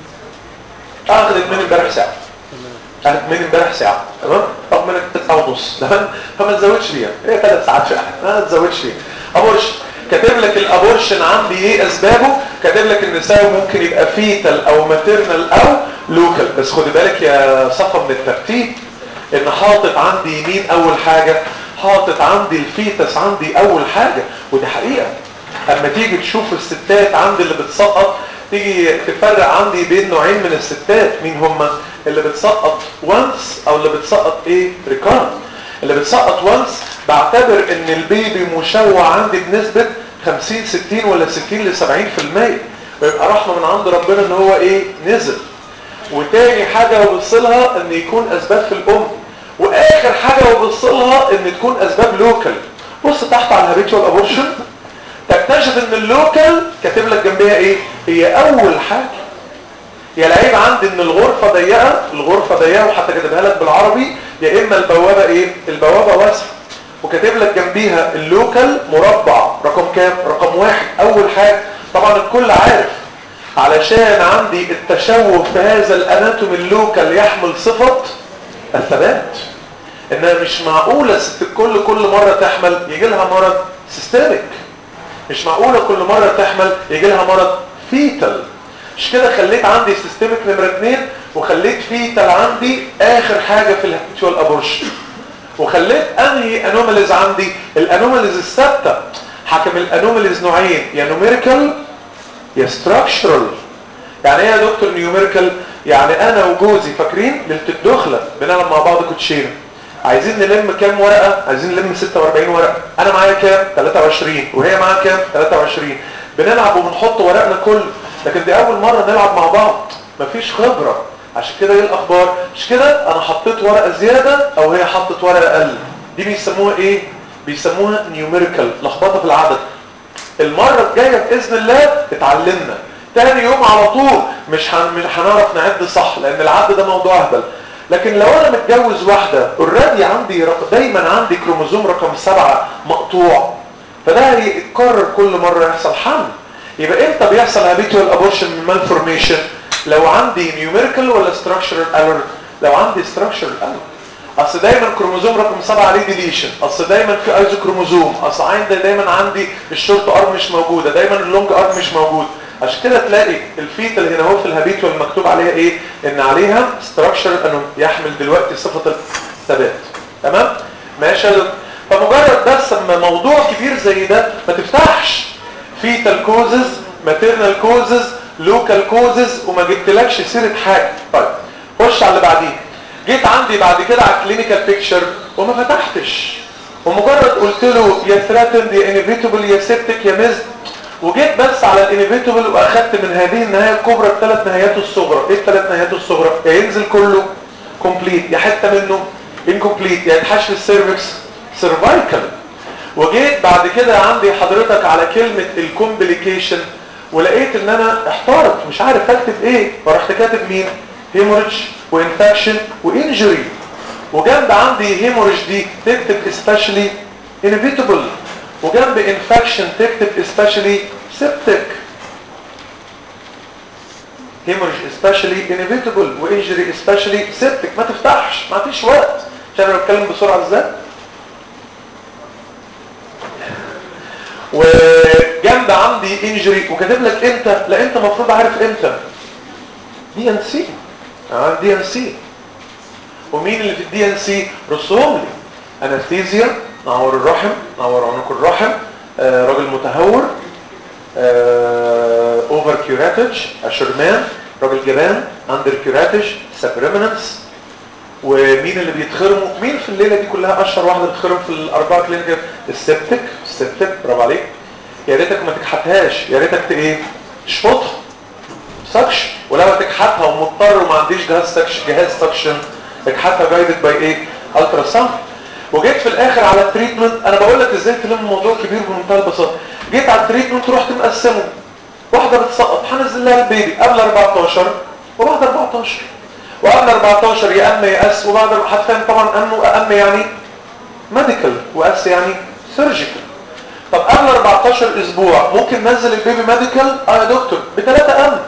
اخذت مني امبارح ساعه اخذت مني امبارح ساعه تمام طب منك تسعة ونص تمام فما تزودش فيها هي ثلاث ساعات فعلا ما تزودش فيها ابورشن كاتب لك الابورشن عندي ايه اسبابه كاتب لك ان سببه ممكن يبقى فيتال او ماتيرنال او لوكال بس خد بالك يا صفا من الترتيب ان حاطط عندي يمين اول حاجه حاطط عندي الفيتس عندي اول حاجه ودي حقيقه اما تيجي تشوف الستات عندي اللي بتسقط تيجي تفرق عندي بين نوعين من الستات مين هما اللي بتسقط وانس او اللي بتسقط ايه ريكارد اللي بتسقط وانس بعتبر ان البيبي مشوع عندي بنسبة 50 60 ولا 60 ل 70% ويبقى رحمة من عند ربنا ان هو ايه نزل وتاني حاجة ببصلها ان يكون اسباب في الام واخر حاجة ببصلها ان تكون اسباب لوكال بص تحت على الهابيتوال ابورشن تكتشف ان اللوكال كاتب لك جنبها ايه هي اول حاجة يا العيب عندي ان الغرفة ضيقة الغرفة ضيقة وحتى كاتبها لك بالعربي يا اما البوابة ايه البوابة واسعة وكاتب لك جنبيها اللوكال مربع رقم كام رقم واحد اول حاجة طبعا الكل عارف علشان عندي التشوه في هذا الاناتومي اللوكال يحمل صفة الثبات انها مش معقولة ست الكل كل مرة تحمل يجي لها مرض سيستميك مش معقولة كل مرة تحمل يجي لها مرض فيتال مش كده خليت عندي سيستميك نمرة اتنين وخليت فيتال عندي اخر حاجة في الهابيتوال ابورشن وخليت انهي انوماليز عندي الانوماليز الثابتة حكم الانوماليز نوعين يا نوميريكال يا ستراكشرال يعني ايه يا دكتور نيوميريكال يعني انا وجوزي فاكرين ليله الدخله بنلعب مع بعض كوتشينه عايزين نلم كام ورقه عايزين نلم 46 ورقه انا معايا كام 23 وهي معاها كام 23 بنلعب وبنحط ورقنا كله لكن دي اول مره نلعب مع بعض مفيش خبره عشان كده ايه الاخبار مش كده انا حطيت ورقه زياده او هي حطت ورقه اقل دي بيسموها ايه بيسموها نيوميريكال لخبطه في العدد المره الجايه باذن الله اتعلمنا تاني يوم على طول مش هن... مش هنعرف نعد صح لان العد ده موضوع اهبل لكن لو انا متجوز واحده اوريدي عندي رق... دايما عندي كروموزوم رقم سبعة مقطوع فده هيتكرر كل مره يحصل حمل يبقى امتى بيحصل هابيتوال ابورشن من مالفورميشن لو عندي نيوميريكال ولا ستراكشرال ايرور لو عندي ستراكشرال ايرور اصل دايما كروموزوم رقم 7 عليه ديليشن اصل دايما في ايزو كروموزوم اصل عندي دايما عندي الشورت ارم مش موجوده دايما اللونج ارم مش موجود عشان كده تلاقي الفيتال هنا هو في الهابيتوال مكتوب عليها ايه ان عليها ستراكشر انه يحمل دلوقتي صفه الثبات تمام ماشي يا دكتور فمجرد بس اما موضوع كبير زي ده ما تفتحش فيتال كوزز ماتيرنال كوزز لوكال كوزز وما جبتلكش سيره حاجه طيب خش على اللي بعديه جيت عندي بعد كده على الكلينيكال بيكتشر وما فتحتش ومجرد قلت له يا ثراتند يا انيفيتابل يا سيبتك يا مزد وجيت بس على الانيفيتابل واخدت من هذه النهايه الكبرى الثلاث نهايات الصغرى ايه الثلاث نهايات الصغرى يا ينزل كله كومبليت يا حته منه انكومبليت يا يتحش في السيرفكس سيرفايكال وجيت بعد كده عندي حضرتك على كلمه الكومبليكيشن ولقيت ان انا احترت مش عارف اكتب ايه فرحت كاتب مين هيموريدج وانفكشن وانجري وجنب عندي هيموريدج دي تكتب especially inevitable وجنب انفكشن تكتب especially septic hemorrhage especially inevitable وانجري especially septic ما تفتحش ما فيش وقت عشان انا بتكلم بسرعه ازاي وجنب عندي انجري وكاتب لك امتى لا انت المفروض عارف امتى دي ان سي اه دي ان سي ومين اللي في الدي ان سي رسوم لي انستيزيا نعور الرحم نعور عنق الرحم آه راجل متهور آه اوفر كيوراتج اشرمان راجل جبان اندر كيوراتج سبريمننس ومين اللي بيتخرموا مين في الليله دي كلها اشهر واحده بتخرم في الاربعه كلينيكال السبتك السبتك برافو عليك يا ريتك ما تكحتهاش يا ريتك ايه تشفطها سكشن ولو تكحتها ومضطر وما عنديش جهاز سكشن جهاز سكشن تكحتها جايدد باي ايه الترا ساوند وجيت في الاخر على التريتمنت انا بقول لك ازاي تلم الموضوع كبير بمنتهى البساطه جيت على التريتمنت رحت مقسمه واحده بتسقط هنزل لها البيبي قبل 14 وبعد 14 وقبل 14 يا اما يأس وبعد هتفهم طبعا انه اهم يعني ميديكال واس يعني سيرجيكال طب قبل 14 اسبوع ممكن ننزل البيبي ميديكال اه يا دكتور بثلاثة ام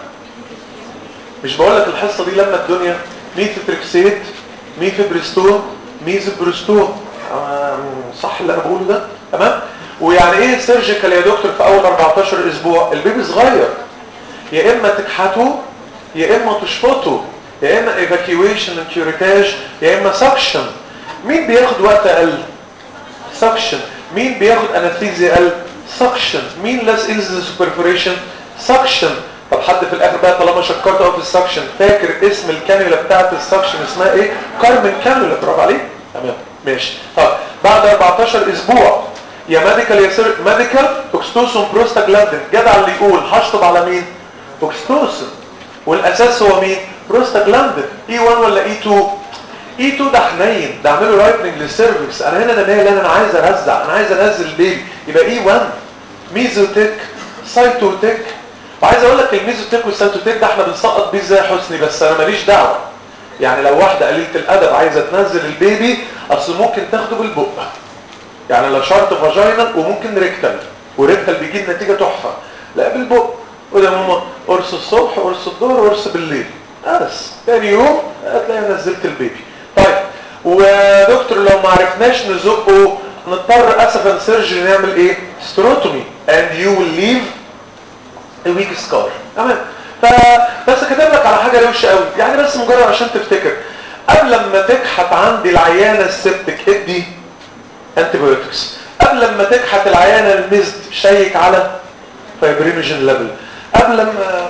مش بقول لك الحصه دي لما الدنيا مين في تريكسيت مين في بريستون مين في بريستون آه صح اللي انا بقوله ده تمام ويعني ايه سيرجيكال يا دكتور في اول 14 اسبوع البيبي صغير يا اما تكحته يا اما تشفطه يا اما ايفاكيويشن كيوريتاج يا اما سكشن مين بياخد وقت اقل سكشن مين بياخد انستيزيا اقل سكشن مين لاس از سوبرفوريشن سكشن طب حد في الاخر بقى طالما شكرت قوي في السكشن فاكر اسم الكانيولا بتاعت السكشن اسمها ايه كارمن كانيولا برافو عليك تمام ماشي طب بعد 14 اسبوع يا ميديكال يا سير ميديكال اوكستوسون بروستاجلاندين جدع اللي يقول هشطب على مين اوكستوسون والاساس هو مين بروستاجلاندين اي 1 ولا اي 2 اي 2 ده حنين ده اعمله رايبنج للسيرفكس انا هنا انا مالي انا عايز ارزع انا عايز انزل البيبي يبقى اي 1 ميزوتيك سايتوتيك وعايز اقول لك الميزوتيك والسايتوتيك ده احنا بنسقط بيه ازاي يا حسني بس انا ماليش دعوه يعني لو واحده قليله الادب عايزه تنزل البيبي اصل ممكن تاخده بالبق يعني لو شرط فاجينال وممكن ريكتال وريكتال بيجيب نتيجه تحفه لا بالبق وده ماما قرص الصبح قرص الظهر قرص بالليل بس تاني يوم هتلاقي نزلت البيبي طيب ودكتور لو ما عرفناش نزقه نضطر اسفا سيرجري نعمل ايه ستروتومي and you will leave a weak scar تمام فبس كاتب لك على حاجه روشه قوي يعني بس مجرد عشان تفتكر قبل ما تكحت عندي العيانه السبتك ادي انتيبيوتكس قبل ما تكحت العيانه المزد شيك على فايبرينوجين ليفل قبل ما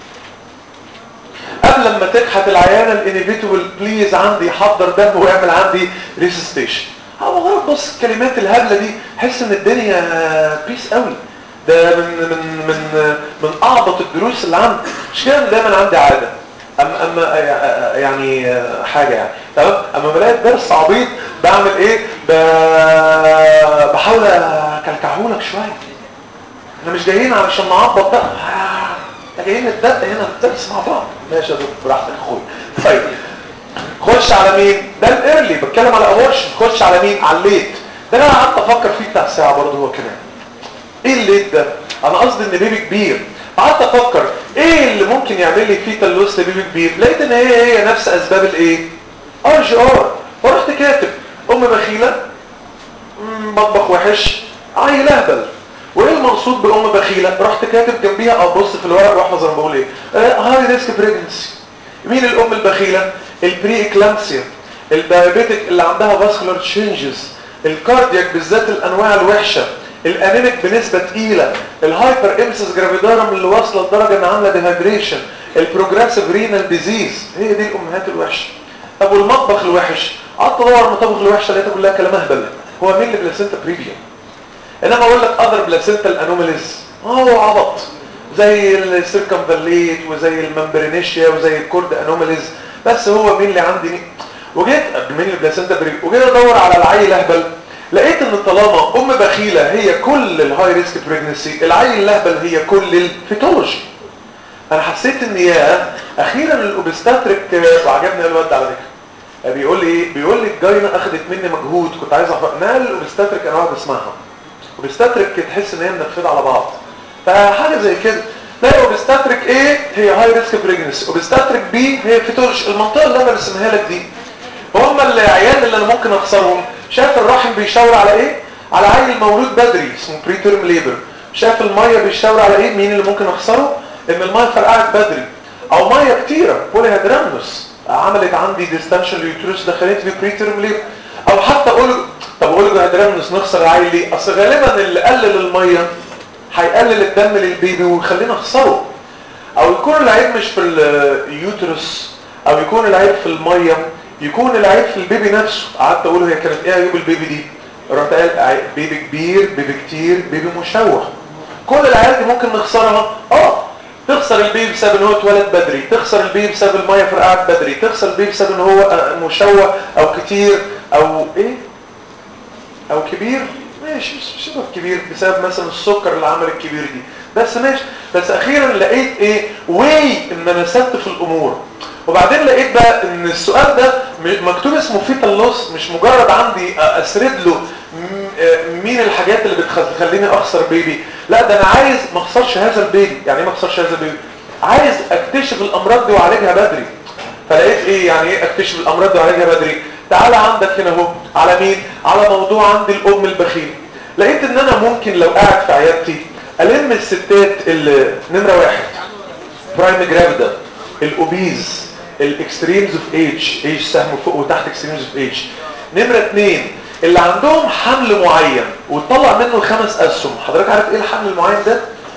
قبل ما تكحت العيانه الانيفيتبل بليز عندي حضر دم واعمل عندي ريسستيشن اه مجرد بص الكلمات الهبله دي حس ان الدنيا بيس قوي ده من من من من اعبط الدروس اللي عندي مش كده دايما عندي عاده اما اما يعني حاجه يعني تمام اما بلاقي الدرس عبيط بعمل ايه بحاول اكلكعهولك شويه احنا مش جايين علشان نعبط بقى احنا جايين نتدق هنا في الدرس مع بعض ماشي يا دكتور براحتك اخويا طيب خش على مين ده الايرلي بتكلم على اورشن خش على مين على الليت ده انا قعدت افكر فيه بتاع ساعه برضه هو كمان ايه الليت ده انا قصدي ان بيبي كبير قعدت افكر ايه اللي ممكن يعمل لي فيتال لوس لبيبي كبير لقيت ان هي هي نفس اسباب الايه ار جي ار فرحت كاتب ام بخيله مطبخ وحش عيل اهبل وايه المقصود بام بخيله رحت كاتب جنبيها ابص في الورق واحفظ انا بقول ايه هاي ريسك بريجنسي مين الام البخيله البري اكلامسيا الدايابيتك اللي عندها فاسكولار تشينجز الكاردياك بالذات الانواع الوحشه الانيميك بنسبه تقيله الهايبر امسس جرافيدارم اللي واصله لدرجه ان عامله ديهايدريشن البروجريسيف رينال ديزيز هي دي الامهات الوحشه طب والمطبخ الوحش قعدت ادور على المطابخ الوحشه لقيتها كلها كلام اهبل هو مين اللي بلاسنتا بريفيا انما اقول لك اذر بلاسنتال انوماليز هو عبط زي السيركمفاليت وزي الممبرينيشيا وزي الكورد انوماليز بس هو مين اللي عندي مين وجيت مين البلاسنتا بريفيا وجيت ادور على العيل اهبل لقيت ان طالما ام بخيله هي كل الهاي ريسك بريجنسي العيل الاهبل هي كل الفيتولوجي انا حسيت ان يا اخيرا الاوبستاتريك وعجبني الواد على فكره بيقول لي ايه بيقول لي الجاينه اخذت مني مجهود كنت عايز اعرف نقل الاوبستاتريك انا واحد اسمعها اوبستاتريك تحس ان هي منفذه على بعض فحاجه زي كده لا اوبستاتريك ايه هي هاي ريسك بريجنسي اوبستاتريك بي هي فيتولوجي المنطقه اللي انا رسمها لك دي هم العيال اللي انا ممكن اخسرهم شايف الرحم بيشاور على ايه على عيل مولود بدري اسمه بري تيرم ليبر شايف الميه بيشاور على ايه مين اللي ممكن اخسره ان الميه فرقعت بدري او ميه كتيره بولي هيدرامنوس عملت عندي ديستنشن لليوترس دخلت في بري تيرم ليبر او حتى اقول طب اقول له هيدرامنوس نخسر العيل ليه اصل غالبا اللي قلل الميه هيقلل الدم للبيبي ويخلينا نخسره او يكون العيب مش في اليوترس او يكون العيب في الميه يكون العيب في البيبي نفسه قعدت اقول هي كانت ايه عيوب البيبي دي رحت قال بيبي كبير بيبي كتير بيبي مشوه كل العيال دي ممكن نخسرها اه تخسر البيبي بسبب ان هو اتولد بدري تخسر البيبي بسبب الميه فرقعت بدري تخسر البيبي بسبب ان هو مشوه او كتير او ايه او كبير ماشي مش شبه كبير بسبب مثلا السكر اللي عمل الكبير دي بس ماشي بس اخيرا لقيت ايه واي ان انا ست في الامور وبعدين لقيت بقى ان السؤال ده مكتوب اسمه فيتال لوس مش مجرد عندي اسرد له مين الحاجات اللي بتخليني اخسر بيبي لا ده انا عايز ما اخسرش هذا البيبي يعني ايه ما اخسرش هذا البيبي عايز اكتشف الامراض دي واعالجها بدري فلقيت ايه يعني ايه اكتشف الامراض دي واعالجها بدري تعالى عندك هنا اهو على مين على موضوع عندي الام البخيل لقيت ان انا ممكن لو قاعد في عيادتي الم الستات اللي نمره واحد برايم جرافيدا الاوبيز الاكستريمز اوف ايج ايج سهم فوق وتحت اكستريمز اوف ايج نمره اثنين اللي عندهم حمل معين وتطلع منه خمس اسهم حضرتك عارف ايه الحمل المعين ده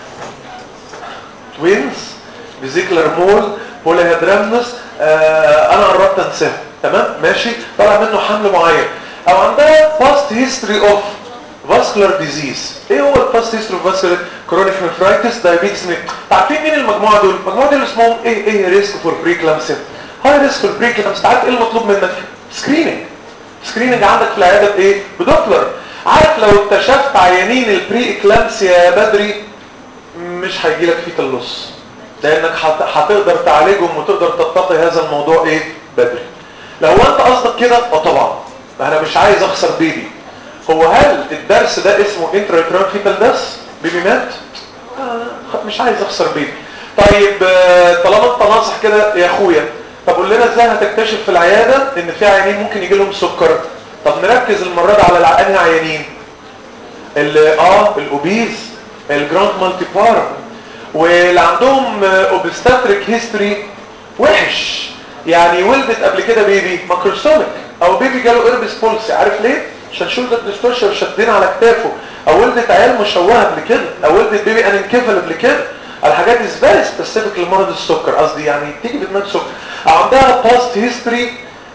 توينز فيزيكلر مول بوليهيدرامنوس آه انا قربت انساه تمام ماشي طلع منه حمل معين او عندها باست هيستوري اوف فاسكولار ديزيز ايه هو الباست هيستوري اوف فاسكولار كرونيك نفرايتس دايابيتس عارفين مين المجموعه دول المجموعه دول اسمهم ايه ايه ريسك فور بريكلامسيا هاي ريسك فور بريكلامسيا عارف ايه المطلوب منك سكريننج سكريننج عندك في العياده بايه بدوبلر عارف لو اكتشفت عيانين البري اكلامسيا بدري مش هيجي لك فيك اللص لانك هتقدر تعالجهم وتقدر تتقي هذا الموضوع ايه بدري لو انت قصدك كده اه طبعا انا مش عايز اخسر بيبي هو هل الدرس ده اسمه انترا فيتال داس بيبي مات آه مش عايز اخسر بيبي طيب طالما انت ناصح كده يا اخويا طب قول لنا ازاي هتكتشف في العياده ان في عيانين ممكن يجي لهم سكر طب نركز المره دي على انهي عيانين اللي اه الاوبيز الجراند مالتي بار واللي عندهم اوبستاتريك هيستوري وحش يعني ولدت قبل كده بيبي ماكروسوميك او بيبي جاله ايربس بولسي عارف ليه عشان شولدر ديستورشن شدين على كتافه او ولدت عيال مشوهه قبل كده او ولدت بيبي انكفل قبل كده الحاجات دي فيري سبيسيفيك لمرض السكر قصدي يعني تيجي في دماغ سكر او عندها باست هيستوري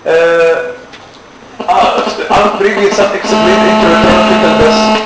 عن بريفيوس اكسبلين انترنال بس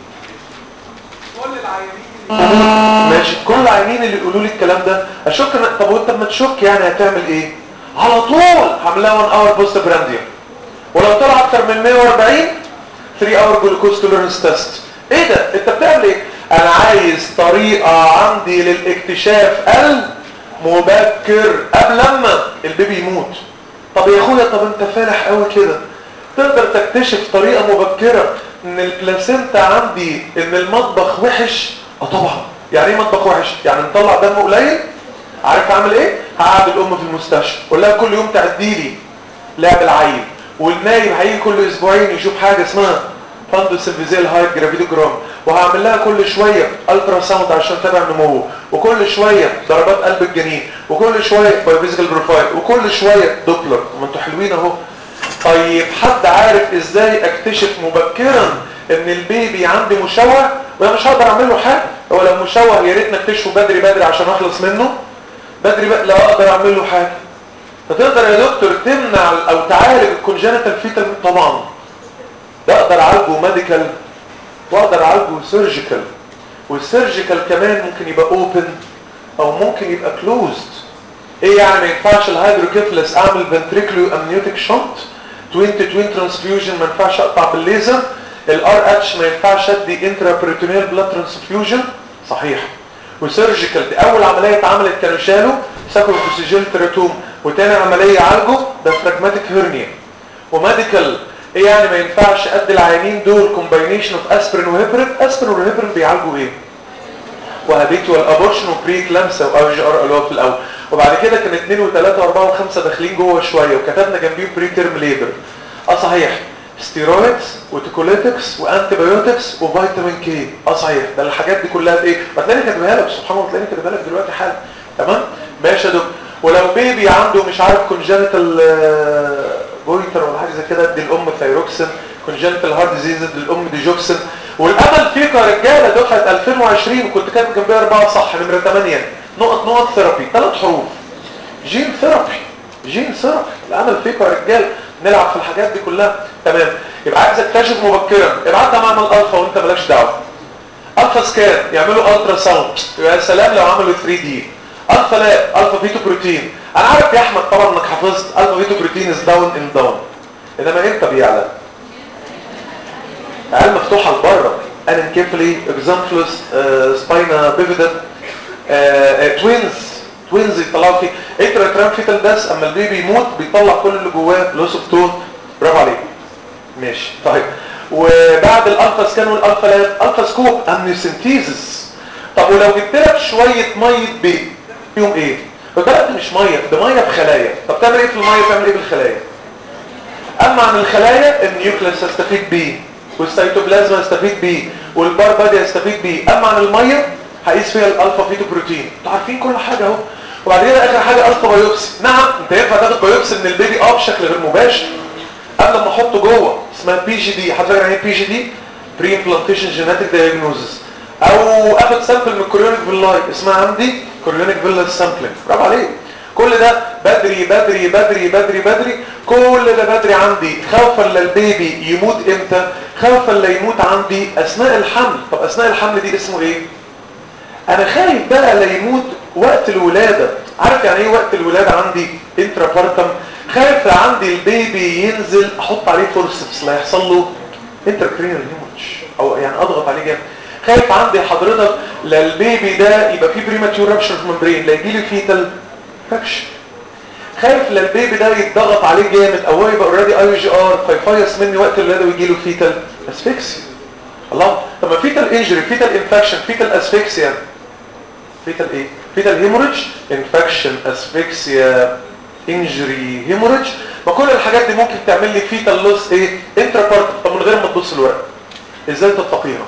ماشي كل العيانين اللي يقولوا لي الكلام ده اشك طب وانت لما تشك يعني هتعمل ايه على طول هعملها 1 اور بوست برانديوم ولو طلع اكتر من 140 3 اور جلوكوز توليرنس تيست ايه ده انت بتعمل ايه انا عايز طريقة عندي للاكتشاف المبكر قبل لما البيبي يموت طب يا اخويا طب انت فالح قوي كده تقدر تكتشف طريقة مبكرة ان البلاسينتا عندي ان المطبخ وحش اه طبعا يعني ايه مطبخ وحش يعني نطلع دم قليل عارف اعمل ايه هقعد الام في المستشفى اقول لها كل يوم تعدي لي لعب العيل والنايب هيجي كل اسبوعين يشوف حاجه اسمها فاندوس الفيزيال هايت جرافيدوجرام وهعمل لها كل شويه الترا ساوند عشان اتابع نموه وكل شويه ضربات قلب الجنين وكل شويه بايوفيزيكال بروفايل وكل شويه دوبلر ما انتوا حلوين اهو طيب حد عارف ازاي اكتشف مبكرا ان البيبي عندي مشوه وانا مش هقدر اعمل له حاجه هو لو مشوه يا ريت نكتشفه بدري بدري عشان اخلص منه بدري بقى لا اقدر اعمل له حاجه فتقدر يا دكتور تمنع او تعالج الكونجنتال فيتال طبعا ده اقدر اعالجه ميديكال واقدر اعالجه سيرجيكال والسيرجيكال كمان ممكن يبقى اوبن او ممكن يبقى كلوزد ايه يعني ما ينفعش الهيدروكيفلس اعمل فنتريكلو امنيوتيك شنط توين تو توين ترانسفيوجن ما ينفعش اقطع بالليزر الار اتش ما ينفعش ادي انترا بريتونيال بلاد ترانسفيوجن صحيح وسيرجيكال دي اول عمليه اتعملت كانوا شالوا ساكروفوسيجيل تيراتوم وتاني عمليه عالجه ده فراجماتيك هيرنيا وميديكال ايه يعني ما ينفعش قد العيانين دول كومباينيشن اوف اسبرين وهيبرين اسبرين وهيبرين بيعالجوا ايه وهابيتوال ابورشن وبري كلامسا واي جي ار اللي هو في الاول وبعد كده كان 2 و3 و4 و5 داخلين جوه شويه وكتبنا جنبيهم بري تيرم ليبر اه صحيح ستيرويدز وتيكوليتكس وانتي بايوتكس وفيتامين كي اه صحيح ده الحاجات دي كلها بايه ما تلاقيني كاتبها لك سبحان الله تلاقيني كاتبها لك دلوقتي حالا تمام ماشي يا دكتور ولو بيبي عنده مش عارف كونجنتال بويتر ولا حاجه زي كده ادي الام ثايروكسين كونجنتال هارت ديزيز ادي الام ديجوكسين والامل فيكم يا رجاله دفعه 2020 وكنت كاتب جنبيها اربعه صح نمره 8 نقط نقط ثيرابي ثلاث حروف جين ثيرابي جين ثيرابي الامل فيكم يا رجاله نلعب في الحاجات دي كلها تمام يبقى عايز اكتشف مبكرا ابعتها معمل الفا وانت مالكش دعوه الفا سكان يعملوا الترا ساوند يا سلام لو عملوا 3 دي الفا لاب الفا فيتو بروتين انا عارف يا احمد طبعا انك حفظت الفا فيتو بروتين از داون ان داون انما امتى بيعلى عيال مفتوحه لبره انكيفلي اكزامفلوس سباينا بيفيدا توينز توينز يطلعوا فيه انترا ترام فيتال بس اما البيبي يموت بيطلع كل اللي جواه لوس اوف تون برافو عليك ماشي طيب وبعد الالفا سكان والالفا لاب الفا سكوب امنيوسنتيزس طب ولو جبت لك شويه ميه بيبي فيهم ايه خد بالك دي مش ميه ده ميه بخلايا طب تعمل ايه في الميه تعمل ايه بالخلايا اما عن الخلايا النيوكليس يستفيد بيه والسيتوبلازما يستفيد بيه والبار بادي يستفيد بيه اما عن الميه هقيس فيها الالفا فيتو بروتين انتوا عارفين كل حاجه اهو وبعد كده اخر حاجه الفا بايوبسي نعم انت ينفع تاخد بايوبسي من البيبي اه بشكل غير مباشر قبل ما احطه جوه اسمها بي جي دي حد فاكر يعني ايه بي جي دي بري امبلانتيشن جينيتك دايجنوزس او اخد سامبل من الكوريونيك فيلاي اسمها عندي كوريونيك فيلا سامبلنج برافو عليك كل ده بدري بدري بدري بدري بدري كل ده بدري عندي خوفا للبيبي يموت امتى خوفا لا يموت عندي اثناء الحمل طب اثناء الحمل دي اسمه ايه انا خايف بقى لا يموت وقت الولاده عارف يعني ايه وقت الولاده عندي انترا بارتم خايف عندي البيبي ينزل احط عليه فورسبس لا يحصل له انتركرينال هيموريدج او يعني اضغط عليه جامد خايف عندي حضرتك لا البيبي ده يبقى فيه بريماتيور رابشر في الممبرين لا يجي لي فيتال فاكشن خايف لا البيبي ده يتضغط عليه جامد او هو يبقى اوريدي اي جي ار فيفيص مني وقت الولاده ويجي له فيتال اسفكسيا الله طب ما فيتال انجري فيتال انفكشن فيتال اسفكسيا فيتال ايه فيتال هيموريدج انفكشن اسفكسيا انجري هيموريدج ما كل الحاجات دي ممكن تعمل لي فيتال لوس ايه انترا بارت طب من غير ما تبص الورق ازاي تتقيها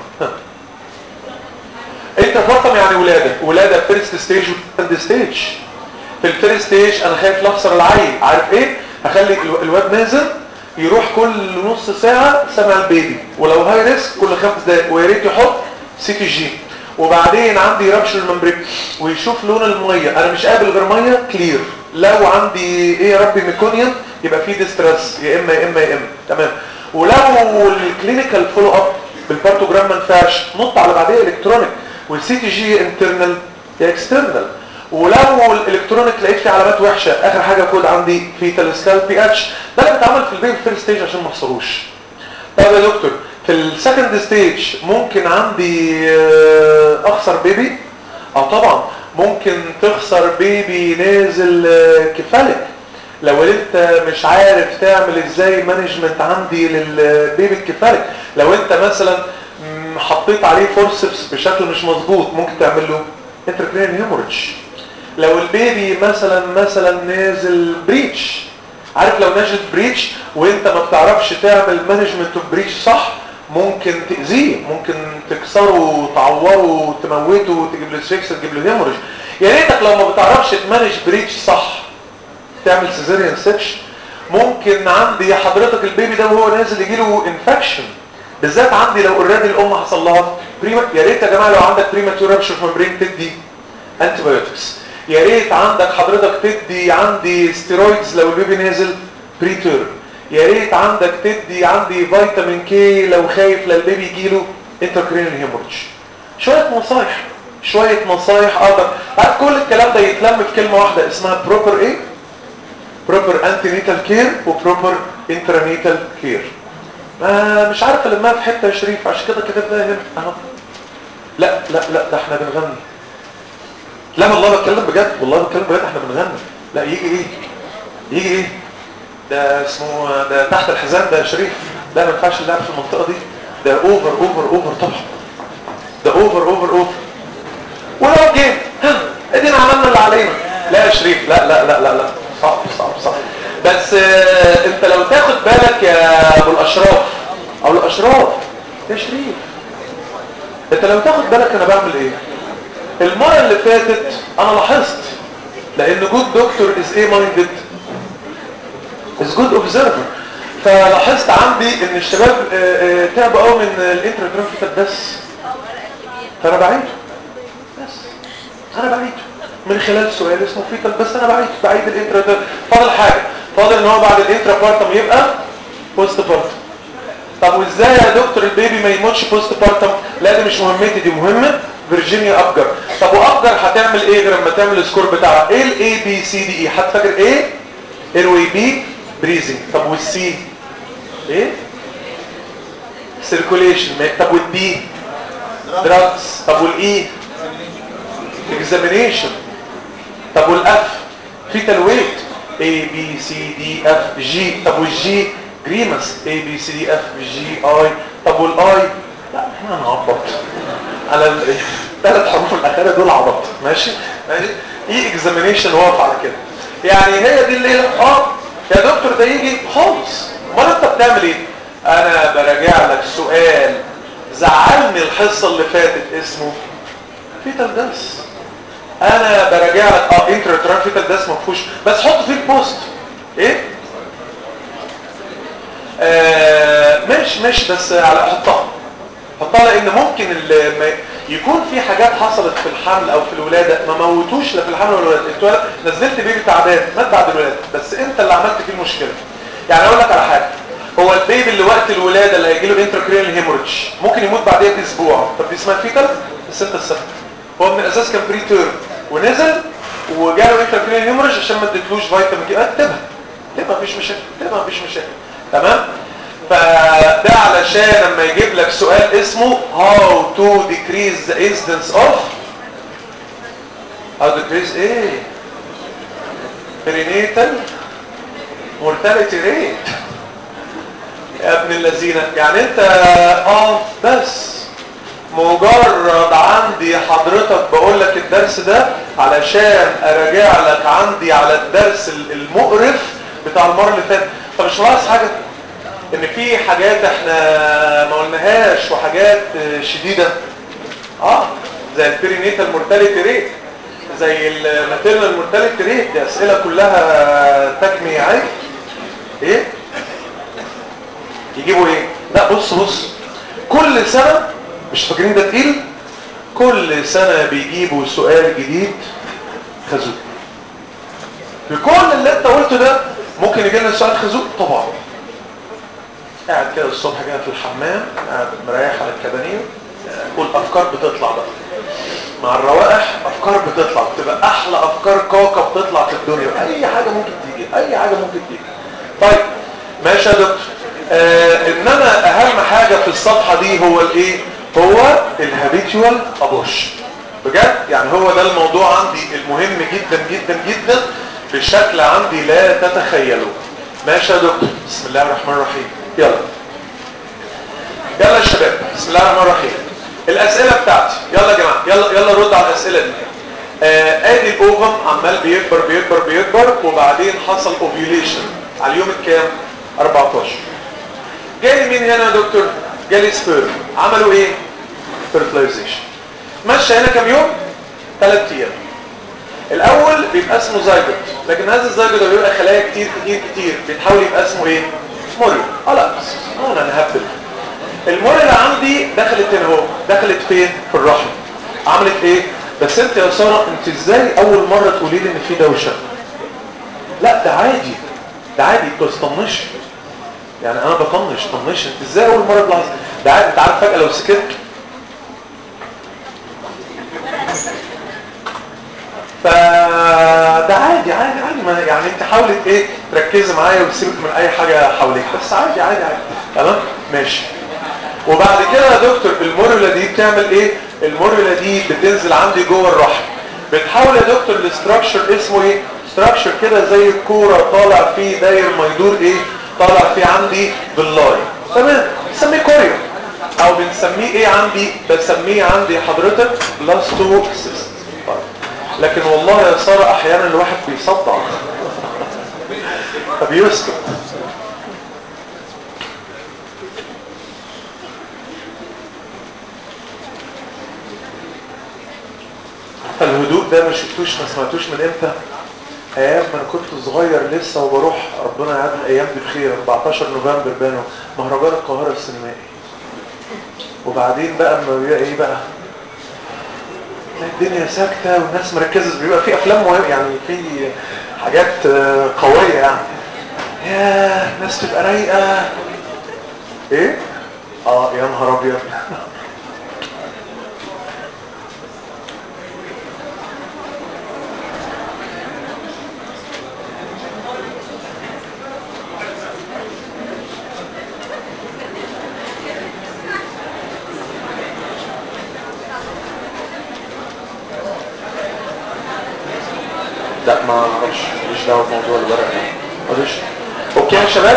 انترا بارتم يعني ولاده ولاده فيرست ستيج وسكند ستيج في الفيرست ستيج انا خايف لا اخسر العيل عارف ايه هخلي الواد نازل يروح كل نص ساعه سمع البيبي ولو هاي ريسك كل خمس دقايق ويا ريت يحط سي تي جي وبعدين عندي ربش الممبرين ويشوف لون الميه انا مش قابل غير ميه كلير لو عندي ايه يا ربي ميكونيوم يبقى في ديستريس يا اما يا اما يا اما تمام ولو الكلينيكال فولو اب بالبارتوجرام ما ينفعش نط على بعديه الكترونيك والسي تي جي انترنال يا اكسترنال ولو الالكترونيك لقيت فيه علامات وحشه اخر حاجه كود عندي في تلسكال بي اتش ده اللي بيتعمل في البيبي فيرست ستيج عشان ما اخسروش طب يا دكتور في السكند ستيج ممكن عندي اخسر بيبي اه طبعا ممكن تخسر بيبي نازل كفالك لو انت مش عارف تعمل ازاي مانجمنت عندي للبيبي الكفالك لو انت مثلا حطيت عليه فورسبس بشكل مش مظبوط ممكن تعمل له انتركرين هيموريدج لو البيبي مثلا مثلا نازل بريتش عارف لو نازل بريتش وانت ما بتعرفش تعمل مانجمنت اوف بريتش صح ممكن تأذيه ممكن تكسره تعوره تموته تجيب له سفيكس تجيب له هيموريج يا ريتك لو ما بتعرفش تمانج بريتش صح تعمل سيزيريان سكشن ممكن عندي حضرتك البيبي ده وهو نازل يجي له انفكشن بالذات عندي لو اوريدي الام حصل لها بريما يا ريت يا جماعه لو عندك بريماتور رابشر في ممبرين تدي انتي بايوتكس يا ريت عندك حضرتك تدي عندي ستيرويدز لو البيبي نازل بريتيرم يا ريت عندك تدي عندي فيتامين كي لو خايف للبيبي يجيله انتركرينال هيموريدج شويه نصايح شويه نصايح اقدر عارف كل الكلام ده يتلم في كلمه واحده اسمها بروبر ايه بروبر انتي نيتال كير وبروبر انترانيتال كير ما مش عارف لما في حته يا شريف عشان كده كتبناها هنا اهو لا لا لا ده احنا بنغني لا والله بتكلم بجد والله بتكلم بجد احنا بنغني لا يجي ايه يجي ايه ده اسمه ده تحت الحزام ده يا شريف لا ما ينفعش اللعب في المنطقه دي ده اوفر اوفر اوفر طبعا ده اوفر اوفر اوفر ولو جه ها ادينا عملنا اللي علينا لا يا شريف لا لا لا لا لا صعب صعب صعب بس آه انت لو تاخد بالك يا ابو الاشراف او الاشراف يا شريف انت لو تاخد بالك انا بعمل ايه المره اللي فاتت انا لاحظت لان جود دكتور از ايه مايندد از جود اوبزرفر فلاحظت عندي ان الشباب آه، آه، تعبوا قوي من الانترا بس فانا بعيده بس انا بعيده من خلال سؤال اسمه فيتال بس انا بعيد بعيد الانترا فاضل حاجه فاضل ان هو بعد الانترا بارتم يبقى بوست بارتم طب وازاي يا دكتور البيبي ما يموتش بوست بارتم لا دي مش مهمتي دي مهمه فيرجينيا ابجر طب وابجر هتعمل ايه غير لما تعمل السكور بتاعها ايه الاي بي سي دي اي حد فاكر ايه ايروي بي بريزنج طب والسي ايه سيركوليشن طب والدي دراجز طب والاي اكزامينيشن طب والاف فيتال ويت A B C D F G طب والجي جريمس A B C D F G I طب والاي لا احنا هنعبط على الثلاث حروف الاخيره دول عبط ماشي ماشي ايه اكزامينيشن واقف على كده يعني هي دي الليله اه يا دكتور ده يجي خالص امال انت بتعمل ايه انا براجع لك سؤال زعلني الحصه اللي فاتت اسمه فيتال داس انا براجع لك اه انتر ترافيتال داس ما فيهوش بس حط فيه البوست ايه آه مش مش بس على حطها حطها لان ممكن ال- ما يكون في حاجات حصلت في الحمل او في الولاده ما موتوش لا في الحمل ولا الولاده اتولد نزلت بيبي تعبان مات بعد الولاده بس انت اللي عملت فيه المشكله يعني اقول لك على حاجه هو البيبي اللي وقت الولاده اللي هيجي له انتراكرينال هيموريدج ممكن يموت بعديها باسبوع طب دي اسمها فيتال بس انت السبب هو من الاساس كان بري تيرم ونزل وجاله انتراكرينال هيموريدج عشان ما اديتلوش فيتامين كي اكتبها اكتبها مفيش مشاكل اكتبها مفيش مشاكل تمام فده علشان لما يجيب لك سؤال اسمه how to decrease the incidence of how to decrease ايه perinatal mortality rate يا ابن الذين يعني انت اه بس مجرد عندي حضرتك بقول لك الدرس ده علشان اراجع لك عندي على الدرس المقرف بتاع المره اللي فاتت طب مش ناقص حاجه ان في حاجات احنا ما قلناهاش وحاجات شديده اه زي البيرينيتال مورتاليتي ريت زي الماتيرنال مورتاليتي ريت دي اسئله كلها تجميعيه ايه يجيبوا ايه لا بص بص كل سنه مش فاكرين ده تقيل كل سنه بيجيبوا سؤال جديد خازوق في كل اللي انت قلته ده ممكن يجي لنا سؤال خازوق طبعا قاعد كده الصبح كده في الحمام قاعد مريح على الكبانيه والافكار بتطلع بقى مع الروائح افكار بتطلع بتبقى احلى افكار كوكب بتطلع في الدنيا اي حاجه ممكن تيجي اي حاجه ممكن تيجي طيب ماشي يا دكتور آه انما اهم حاجه في الصفحه دي هو الايه هو الهابيتوال ابوش بجد يعني هو ده الموضوع عندي المهم جدا جدا جدا بشكل عندي لا تتخيلوا ماشي يا دكتور بسم الله الرحمن الرحيم يلا يلا يا شباب بسم الله الرحمن الرحيم الاسئله بتاعتي يلا يا جماعه يلا يلا رد على الاسئله دي آه ادي الاوفم عمال بيكبر بيكبر بيكبر وبعدين حصل اوفيوليشن على اليوم الكام 14 جالي مين هنا يا دكتور جالي سبيرم عملوا ايه فيرتلايزيشن مشى هنا كام يوم 3 ايام الاول بيبقى اسمه زايجوت لكن هذا الزايجوت ده بيبقى خلايا كتير كتير كتير بيتحول يبقى اسمه ايه موريو اه لا بس انا انا هبل الموريو اللي عندي دخلت هنا اهو دخلت فين في الرحم عملت ايه بس انت يا ساره انت ازاي اول مره تقولي لي ان في دوشه لا ده عادي ده عادي تطنش يعني انا بطنش طنش انت ازاي اول مره تلاحظ ده عادي انت عارف فجاه لو سكت فده عادي عادي عادي ما يعني انت حاولت ايه تركزي معايا وتسيبك من اي حاجه حواليك بس عادي عادي عادي تمام ماشي وبعد كده يا دكتور الموريولا دي بتعمل ايه الموريولا دي بتنزل عندي جوه الرحم بتحاول يا دكتور الاستراكشر اسمه ايه استراكشر كده زي الكوره طالع فيه داير ما يدور ايه طالع فيه عندي باللاي تمام بنسميه كوريون او بنسميه ايه عندي بسميه عندي حضرتك بلس 2 سيست لكن والله يا ساره احيانا الواحد بيصدع فبيسكت فالهدوء ده ما شفتوش ما سمعتوش من امتى ايام ما انا كنت صغير لسه وبروح ربنا يعاد الايام دي بخير 14 نوفمبر بانوا مهرجان القاهره السينمائي وبعدين بقى اما بيبقى ايه بقى تلاقي الدنيا ساكته والناس مركزه بيبقى في افلام مهم يعني في حاجات آه، قويه يعني يا الناس تبقى رايقه ايه اه يا نهار ابيض لا ما اعرفش ماليش دعوه بموضوع الورق ده ماليش اوكي يا شباب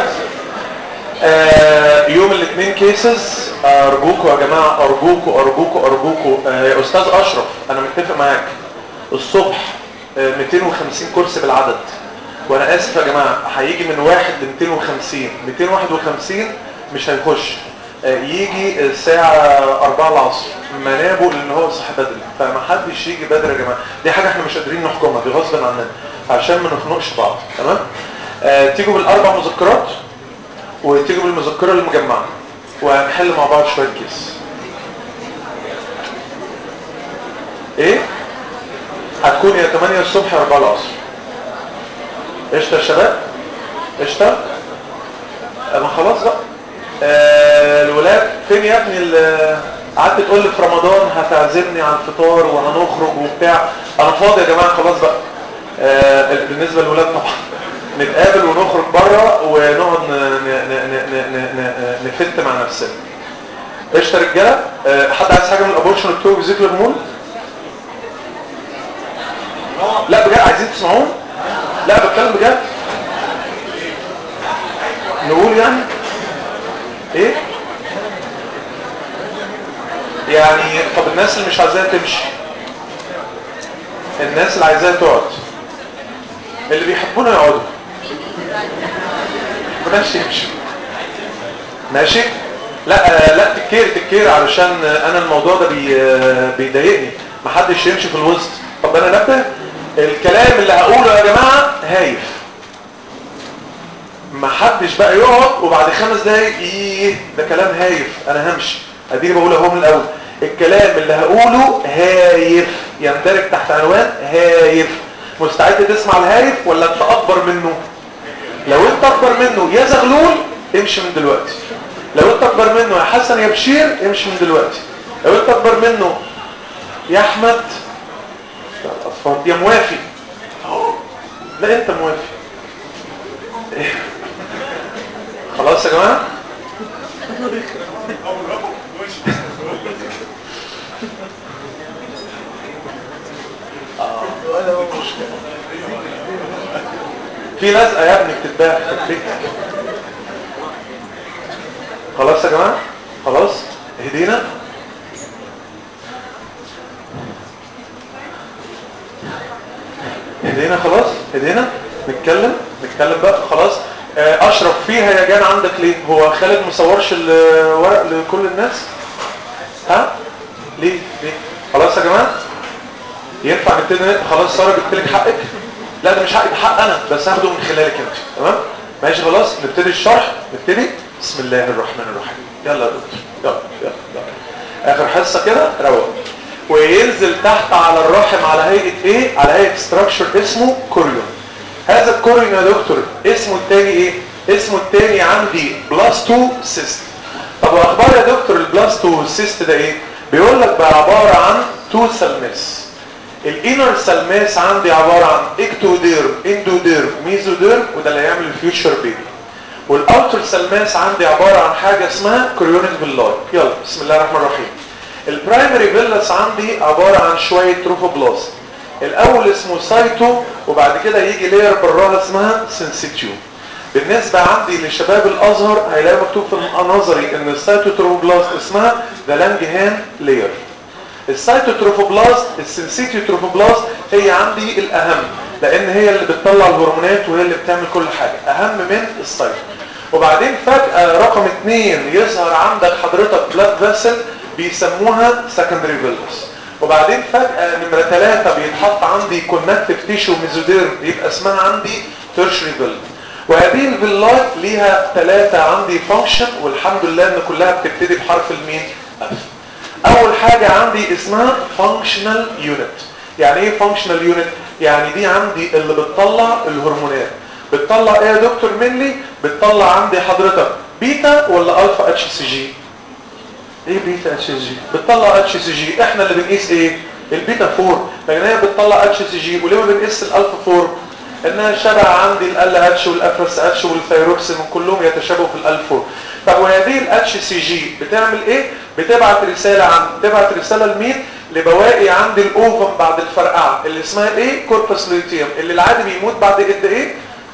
آه يوم الاثنين كيسز ارجوكوا يا جماعه ارجوكوا ارجوكوا ارجوكوا آه يا استاذ اشرف انا متفق معاك الصبح آه 250 كرسي بالعدد وانا اسف يا جماعه هيجي من واحد ل 250 251 مش هيخش آه يجي الساعة 4 العصر منابه لان هو صاحي بدري فما حدش يجي بدري يا جماعة دي حاجة احنا مش قادرين نحكمها دي غصب عننا عشان ما نخنقش بعض تمام آه تيجوا بالاربع مذكرات وتيجوا بالمذكرة المجمعة وهنحل مع بعض شوية كيس ايه هتكون يا 8 الصبح يا 4 العصر قشطة يا شباب قشطة آه، ما خلاص بقى آه الولاد فين يا ابني ال- قعدت تقول لي في رمضان هتعزمني على الفطار وهنخرج وبتاع انا فاضي يا جماعه خلاص بقى آه بالنسبه للولاد طبعا نتقابل ونخرج بره ونقعد ن- ن- ن- ن- ن- ن- نفت مع نفسنا قشطه يا رجاله آه حد عايز حاجه من الابورشن والتوب زيكلر مول لا بجد عايزين تسمعون لا بتكلم بجد نقول يعني ايه يعني طب الناس اللي مش عايزاها تمشي الناس اللي عايزاها تقعد اللي بيحبونا يقعدوا بلاش يمشوا ماشي لا لا تكير تكير علشان انا الموضوع ده بي بيضايقني محدش يمشي في الوسط طب انا نبه الكلام اللي هقوله يا جماعه هايف ما حدش بقى يقعد وبعد خمس دقايق ايه ده كلام هايف انا همشي اديني بقول اهو من الاول الكلام اللي هقوله هايف يندرج تحت عنوان هايف مستعد تسمع الهايف ولا انت اكبر منه لو انت اكبر منه يا زغلول امشي من دلوقتي لو انت اكبر منه يا حسن يا بشير امشي من دلوقتي لو انت اكبر منه يا احمد يا الاطفال يا موافي اهو لا انت موافي خلاص يا جماعه في لزقه يا ابني بتتباع خليك خلاص يا جماعه خلاص هدينا هدينا خلاص هدينا نتكلم نتكلم بقى خلاص آه، اشرف فيها يا جان عندك ليه هو خالد مصورش الورق لكل الناس ها ليه ليه خلاص يا جماعه ينفع نبتدي ن- خلاص ساره جبت لك حقك لا ده مش حقك ده حق انا بس هاخده من خلالك انت تمام ماشي خلاص نبتدي الشرح نبتدي بسم الله الرحمن الرحيم يلا يا دكتور يلا يلا, يلا. اخر حصه كده روق وينزل تحت على الرحم على هيئه ايه على هيئه ستراكشر اسمه كوريون هذا الكوريون يا دكتور اسمه التاني ايه اسمه التاني عندي بلاس 2 سيست طب واخبار يا دكتور البلاس 2 سيست ده ايه بيقول لك بقى عباره عن تو سلمس الانر سلماس عندي عبارة عن اكتوديرم اندوديرم ميزوديرم وده اللي هيعمل الفيوتشر بيبي والاوتر سلماس عندي عبارة عن حاجة اسمها كريونيك فيلاي يلا بسم الله الرحمن الرحيم البرايمري فيلاس عندي عبارة عن شوية تروفوبلاست الاول اسمه سايتو وبعد كده يجي لير براها اسمها سنسيتيو بالنسبة عندي لشباب الازهر هيلاقي مكتوب في النظري ان السيتوتروفوبلاست اسمها ذا لانجهان لاير السيتوتروفوبلاست السنسيتيوتروفوبلاست هي عندي الاهم لان هي اللي بتطلع الهرمونات وهي اللي بتعمل كل حاجة اهم من السيتو وبعدين فجأة رقم اتنين يظهر عندك حضرتك بلاد فيسل بيسموها سكندري فيلس وبعدين فجأة نمرة ثلاثة بيتحط عندي كونكتيف تيشو ميزوديرم يبقى اسمها عندي تيرشري فيل وهذه الفيلاي ليها ثلاثة عندي فانكشن والحمد لله ان كلها بتبتدي بحرف المين اف اول حاجة عندي اسمها فانكشنال يونت يعني ايه فانكشنال يونت يعني دي عندي اللي بتطلع الهرمونات بتطلع ايه يا دكتور منلي بتطلع عندي حضرتك بيتا ولا الفا اتش سي جي ايه بيتا اتش سي جي بتطلع اتش سي جي احنا اللي بنقيس ايه البيتا 4 لكن هي بتطلع اتش سي جي وليه ما بنقيس الالفا 4 انها شبه عندي ال اتش والافرس اتش والثيروكسين كلهم يتشابهوا في الالفا طب وهذه الاتش سي جي بتعمل ايه بتبعت رساله عن تبعت رساله لمين لبواقي عندي الاوفم بعد الفرقعه اللي اسمها ايه كوربس لوتيوم اللي العادي بيموت بعد قد ايه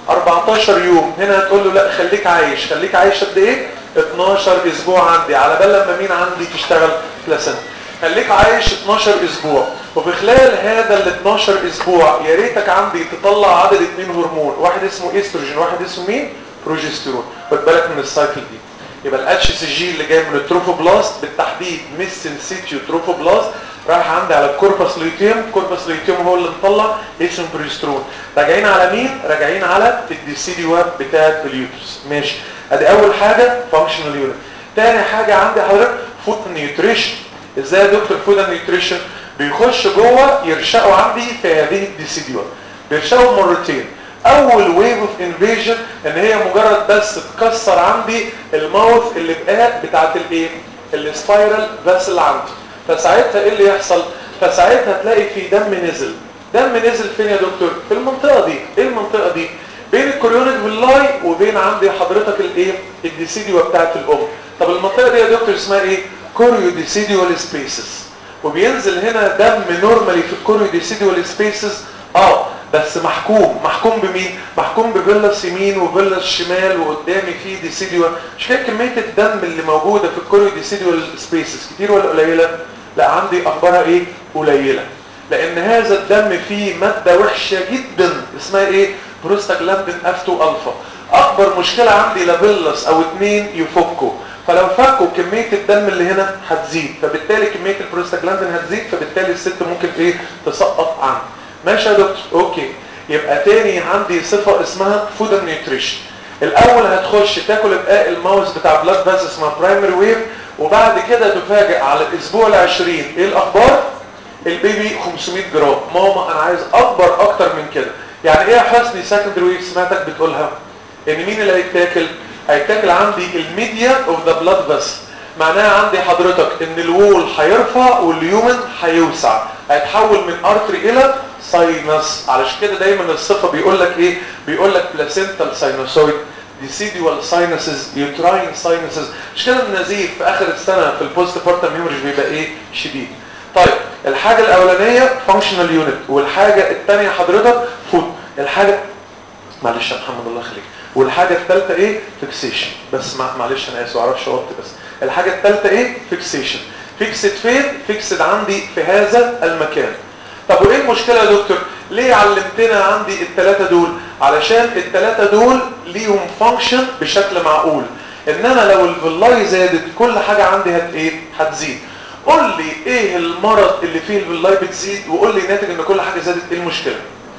14 يوم هنا هتقول له لا خليك عايش خليك عايش قد ايه 12 اسبوع عندي على بال لما مين عندي تشتغل بلاسنتا خليك عايش 12 اسبوع وفي خلال هذا ال 12 اسبوع يا ريتك عندي تطلع عدد اثنين هرمون واحد اسمه استروجين واحد اسمه مين بروجستيرون خد بالك من السايكل دي يبقى الاتش سي جي اللي جاي من التروفوبلاست بالتحديد مش سينسيتيو تروفوبلاست رايح عندي على الكوربس لوتيوم الكوربس لوتيوم هو اللي مطلع اسم بروجسترون راجعين على مين راجعين على الديسيدي واب بتاعه اليوترس ماشي ادي اول حاجه فانكشنال يونت تاني حاجه عندي حضرتك فود نيوتريشن ازاي يا دكتور فود نيوتريشن بيخش جوه يرشقوا عندي في هذه الديسيدي واب بيرشقوا مرتين اول ويف اوف انفيجن ان هي مجرد بس تكسر عندي الماوث اللي بقى بتاعت الايه السبايرال فاسل عندي فساعتها ايه اللي يحصل فساعتها تلاقي في دم نزل دم نزل فين يا دكتور في المنطقه دي ايه المنطقه دي بين الكوريونيك فيلاي وبين عندي حضرتك الايه الديسيديو بتاعت الام طب المنطقه دي يا دكتور اسمها ايه كوريو ديسيديوال سبيسز وبينزل هنا دم نورمالي في الكوريو ديسيديوال سبيسز اه بس محكوم محكوم بمين محكوم بفيلاس يمين وفيلاس شمال وقدامي فيه ديسيديو مش كده كميه الدم اللي موجوده في الكوريو ديسيديوال سبيسز كتير ولا قليله لا عندي اخبارها ايه قليله لان هذا الدم فيه ماده وحشه جدا اسمها ايه بروستاجلاندين اف 2 الفا اكبر مشكله عندي لافيلاس او اتنين يفكوا فلو فكوا كميه الدم اللي هنا هتزيد فبالتالي كميه البروستاجلاندين هتزيد فبالتالي الست ممكن ايه تسقط عنه ماشي يا دكتور اوكي يبقى تاني عندي صفه اسمها فود نيوتريشن الاول هتخش تاكل بقاء الماوس بتاع بلاد باس اسمها برايمري ويف وبعد كده تفاجئ على الاسبوع ال20 ايه الاخبار البيبي 500 جرام ماما انا عايز اكبر اكتر من كده يعني ايه يا حسني سكندري ويف سمعتك بتقولها ان مين اللي هيتاكل هيتاكل عندي الميديا اوف ذا بلاد بس معناها عندي حضرتك ان الوول هيرفع واليومن هيوسع هيتحول من ارتري الى ساينس علشان كده دايما الصفه بيقول لك ايه بيقول لك بلاسنتال ساينوسويد ديسيديوال ساينسز يوتراين ساينسز مش كده النزيف في اخر السنه في البوست بارتم هيموريج بيبقى ايه شديد طيب الحاجه الاولانيه فانكشنال يونت والحاجه الثانيه حضرتك فود الحاجه معلش يا محمد الله يخليك والحاجه الثالثه ايه فيكسيشن بس مع... معلش انا اسف ما اعرفش اوطي بس الحاجه الثالثه ايه فيكسيشن فيكسد فين فيكسد عندي في هذا المكان طب وايه المشكله يا دكتور ليه علمتنا عندي الثلاثه دول علشان الثلاثه دول ليهم فانكشن بشكل معقول انما لو الفيلاي زادت كل حاجه عندي هت ايه هتزيد قول لي ايه المرض اللي فيه الفيلاي بتزيد وقول لي ناتج ان كل حاجه زادت ايه المشكله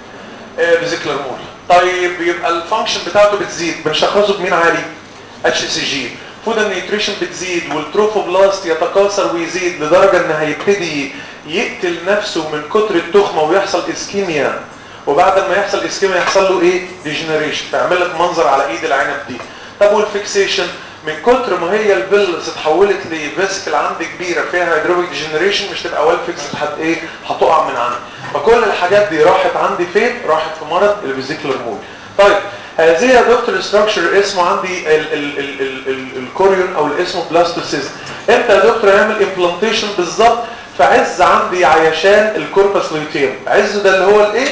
آه بذكر مول طيب يبقى الفانكشن بتاعته بتزيد بنشخصه بمين عالي اتش سي جي فود النيوتريشن بتزيد والتروفوبلاست يتكاثر ويزيد لدرجه ان هيبتدي يقتل نفسه من كتر التخمه ويحصل اسكيميا وبعد ما يحصل اسكيميا يحصل له ايه ديجنريشن فيعمل لك منظر على ايد العنب دي طب والفيكسيشن من كتر ما هي الفيلز اتحولت لفيسكل عندي كبيره فيها هيدروبيك ديجنريشن مش تبقى ويل فيكسد حد ايه هتقع من عندي فكل الحاجات دي راحت عندي فين راحت في مرض الفيزيكولار مول طيب هذه يا دكتور ستراكشر اسمه عندي ال ال ال ال ال الكوريون او اسمه بلاستوسيست امتى يا دكتور يعمل امبلانتيشن بالظبط في عز عندي عيشان الكوربس لوتيوم عز ده اللي هو الايه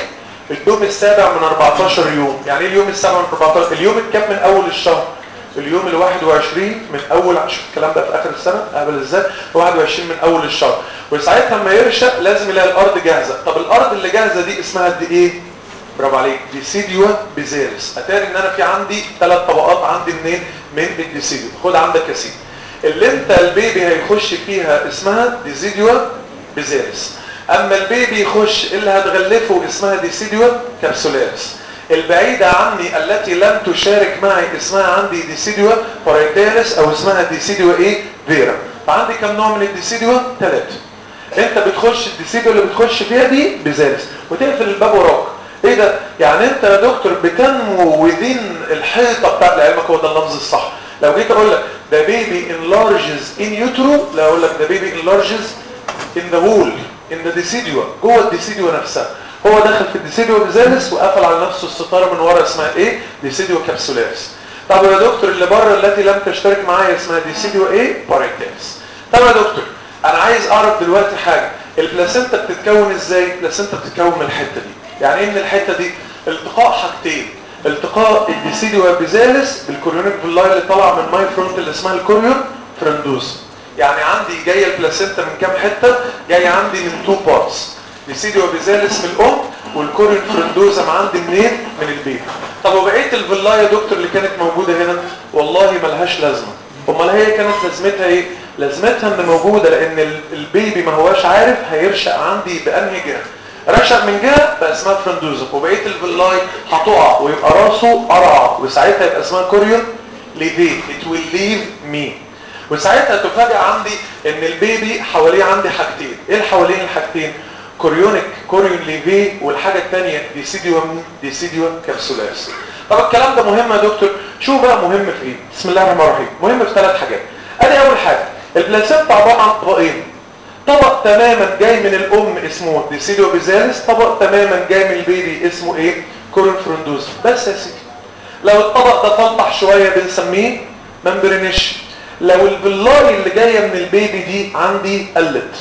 اليوم السابع من 14 يوم يعني ايه اليوم السابع من 14 اليوم الكام من اول الشهر اليوم ال 21 من اول شوف الكلام ده في اخر السنه قبل ازاي 21 من اول الشهر وساعتها لما يرشق لازم يلاقي الارض جاهزه طب الارض اللي جاهزه دي اسمها قد ايه برافو عليك ديسيديو بيزيرس اتاري ان انا في عندي ثلاث طبقات عندي منين من الديسيديو خد عندك يا سيدي اللي انت البيبي هيخش فيها اسمها ديسيديو بيزيرس اما البيبي يخش اللي هتغلفه اسمها ديسيديو كابسولاريس البعيدة عني التي لم تشارك معي اسمها عندي ديسيديو بارايتيرس او اسمها ديسيديو ايه فيرا فعندي كم نوع من الديسيديو ثلاثة انت بتخش الديسيديو اللي بتخش فيها دي بيزيرس وتقفل الباب وراك ايه ده يعني انت يا دكتور بتنمو وذين الحيطه بتاعت لعلمك هو ده اللفظ الصح لو جيت اقول لك ده بيبي enlarges in utero لا اقول لك ده بيبي enlarges in the wall in the deciduum جوه الديسيديو نفسها هو دخل في الديسيديو بيزالس وقفل على نفسه الستاره من ورا اسمها ايه ديسيديو كابسولاريس طب يا دكتور اللي بره التي لم تشترك معايا اسمها ديسيديو ايه بارايتيرس طب يا دكتور انا عايز اعرف دلوقتي حاجه البلاسينتا بتتكون ازاي البلاسينتا بتتكون من الحته دي يعني ايه من الحته دي التقاء حاجتين التقاء الديسيديو بيزالس بالكوريونيك فيلاي اللي طالعه من ماي فرونت اللي اسمها الكوريون فرندوز يعني عندي جايه البلاسينتا من كام حته جايه عندي من تو بارتس ديسيديو بيزالس من الام والكوريون فرندوزم عندي منين من البيبي طب وبقيه الفيلاي يا دكتور اللي كانت موجوده هنا والله ملهاش لازمه امال هي كانت لازمتها ايه لازمتها ان موجوده لان البيبي ما هواش عارف هيرشق عندي بانهي جهه رشق من جهه بقى اسمها فرندوزم وبقيه الفيلاي هتقع ويبقى راسه قرع وساعتها يبقى اسمها كوريون ليفي it will leave me وساعتها تفاجئ عندي ان البيبي حواليه عندي حاجتين ايه اللي حوالين الحاجتين كوريونيك كوريون ليفي والحاجه الثانيه ديسيديو ديسيديو كابسولاريس طب الكلام ده مهم يا دكتور شو بقى مهم في ايه بسم الله الرحمن الرحيم مهم في ثلاث حاجات ادي اول حاجه البلاسينتا عباره عن طبقين طبق تماما جاي من الام اسمه ديسيديو بيزالس طبق تماما جاي من البيبي اسمه ايه كورون فرندوز بس يا سيدي لو الطبق ده فلطح شويه بنسميه ممبرينيش لو الفيلاي اللي جايه من البيبي دي عندي قلت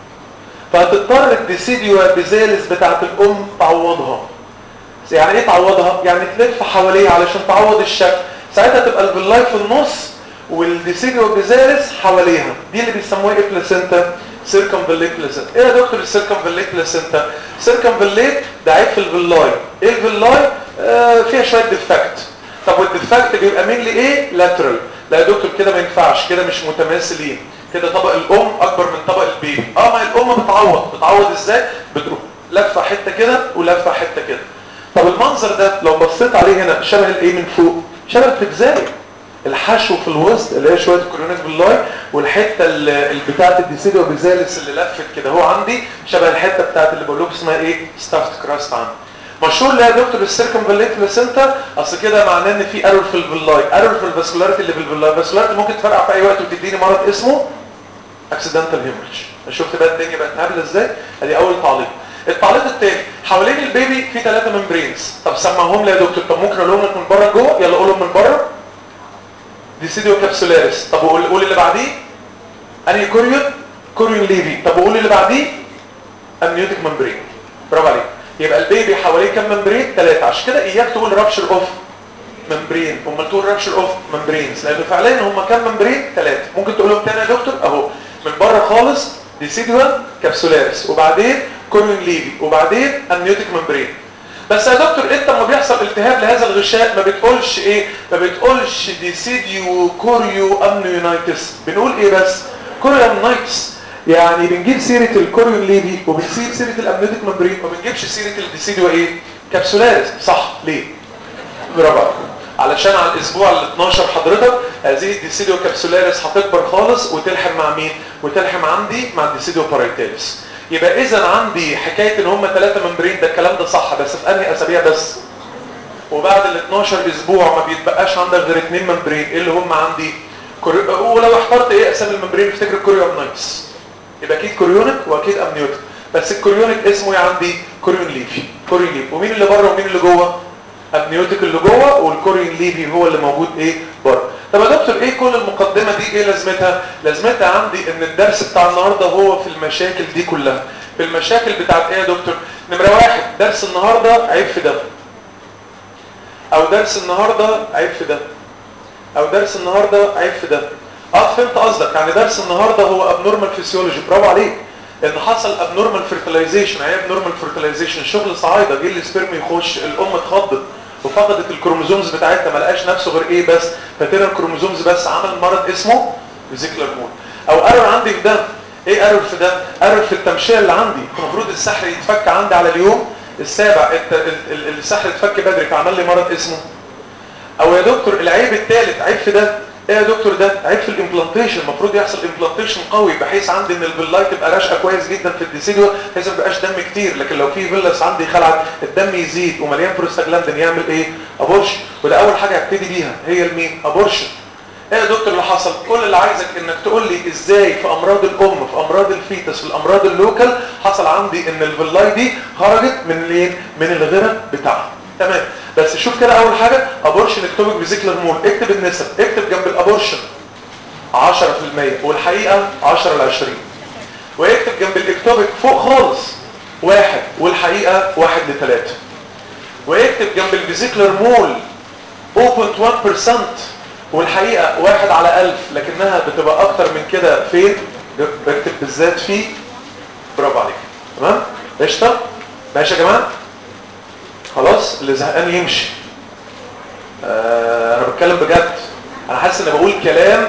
فهتضطر الديسيديو بيزالس بتاعت الام تعوضها يعني ايه تعوضها يعني تلف حواليه علشان تعوض الشكل ساعتها تبقى الفيلاي في النص والديسيديو بيزالس حواليها دي اللي بيسموها ايه بلاسينتا سيركمفليت بلاسينتا ايه يا دكتور السيركمفليت بلاسينتا سيركمفليت ده عيب في الفيلاي ايه الفيلاي آه فيها شويه ديفكت طب والديفكت بيبقى مين لايه لاترال لا يا دكتور كده ما ينفعش كده مش متماثلين كده طبق الام اكبر من طبق البيبي اه ما الام بتعوض بتعوض ازاي بتروح لفه حته كده ولفه حته كده طب المنظر ده لو بصيت عليه هنا شبه الايه من فوق شبه البيتزاي الحشو في الوسط اللي هي شويه كورونيك باللاي والحته اللي بتاعه الديسيديو بيزالس اللي لفت كده هو عندي شبه الحته بتاعه اللي بقول لكم اسمها ايه ستافت كراست عندي مشهور ليه يا دكتور السيركمفليت بلاسينتا اصل كده معناه ان في ايرور في الفيلاي ايرور في الفاسكولاريتي اللي في الفيلاي الفاسكولاريتي ممكن تفرقع في اي وقت وتديني مرض اسمه اكسيدنتال هيموريج شفت بقى الدنيا بقت هبله ازاي ادي اول تعليق التعليق الثاني حوالين البيبي في ثلاثه ممبرينز طب سمعهم لي يا دكتور طب ممكن اقولهم لك من بره لجوه يلا قولهم من بره ديسيديو كابسولاريس طب قول قول اللي بعديه انهي كوريون كوريون ليفي طب قول اللي بعديه امنيوتيك ممبرين برافو عليك يبقى البيبي حواليه كام ممبرين ثلاثه عشان كده اياك تقول رابشر اوف ممبرين امال تقول رابشر اوف ممبرينز لانه فعليا هم كام ممبرين ثلاثه ممكن تقولهم تاني يا دكتور اهو من بره خالص ديسيديو كابسولاريس وبعدين كوريون ليفي وبعدين امنيوتيك ممبرين بس يا دكتور انت لما بيحصل التهاب لهذا الغشاء ما بتقولش ايه ما بتقولش ديسيديو كوريو امنيونايتس بنقول ايه بس كوريو امنيونايتس يعني بنجيب سيرة الكوريون ليبي وبنسيب سيرة الامنيوتيك ممبرين وما بنجيبش سيرة الديسيديو ايه كابسولاريس صح ليه برافو علشان على الاسبوع ال 12 حضرتك هذه الديسيديو كابسولاريس هتكبر خالص وتلحم مع مين وتلحم عندي مع الديسيديو بارايتاليس يبقى اذا عندي حكايه ان هم ثلاثه ممبرين ده الكلام ده صح بس في انهي اسابيع بس وبعد ال 12 اسبوع ما بيتبقاش عندك غير اثنين ممبرين ايه اللي هم عندي كوري... ولو احترت ايه اسامي الممبرين افتكر كوريو امنايتس يبقى اكيد كوريونيك واكيد امنيوتيك بس الكوريونيك اسمه ايه عندي كوريون ليفي كوريون ليفي ومين اللي بره ومين اللي جوه امنيوتيك اللي جوه والكوريون ليفي هو اللي موجود ايه بره طب يا دكتور ايه كل المقدمه دي ايه لازمتها لازمتها عندي ان الدرس بتاع النهارده هو في المشاكل دي كلها في المشاكل بتاعت ايه يا دكتور نمره واحد درس النهارده عيب في ده او درس النهارده عيب في ده او درس النهارده عيب في ده اه فهمت قصدك يعني درس النهارده هو ابنورمال فيسيولوجي برافو عليك ان حصل ابنورمال فيرتلايزيشن يعني ابنورمال فيرتلايزيشن شغل صعايده جه السبرم يخش الام اتخضت وفقدت الكروموزومز بتاعتها ما لقاش نفسه غير ايه بس فاتنا الكروموزومز بس عمل مرض اسمه فيزيكلر مول او ايرور عندي في ده ايه ايرور في ده ايرور في التمشيه اللي عندي المفروض السحر يتفك عندي على اليوم السابع السحر اتفك بدري فعمل لي مرض اسمه او يا دكتور العيب الثالث عيب في ده ايه يا دكتور ده عيب في الامبلانتيشن المفروض يحصل امبلانتيشن قوي بحيث عندي ان الفيلاي تبقى راشقه كويس جدا في الديسيدوا بحيث ما يبقاش دم كتير لكن لو في فيلاس عندي خلعت الدم يزيد ومليان بروستاجلاندين يعمل ايه ابورشن وده اول حاجه هبتدي بيها هي المين ابورشن ايه يا دكتور اللي حصل كل اللي عايزك انك تقول لي ازاي في امراض الام في امراض الفيتس في الامراض اللوكال حصل عندي ان الفيلاي دي خرجت من الايه من الغرق بتاعها تمام بس شوف كده اول حاجه ابورشن اكتوبك فيزيكلر مول اكتب النسب اكتب جنب الابورشن 10% والحقيقه 10 ل 20 واكتب جنب الاكتوبك فوق خالص واحد والحقيقه 1 ل 3 واكتب جنب الفيزيكلر مول 0.1% والحقيقه واحد على 1000 لكنها بتبقى اكتر من كده فين بكتب بالذات في برافو عليك تمام قشطه ماشي يا جماعه خلاص اللي زهقان يمشي آه انا بتكلم بجد انا حاسس اني بقول كلام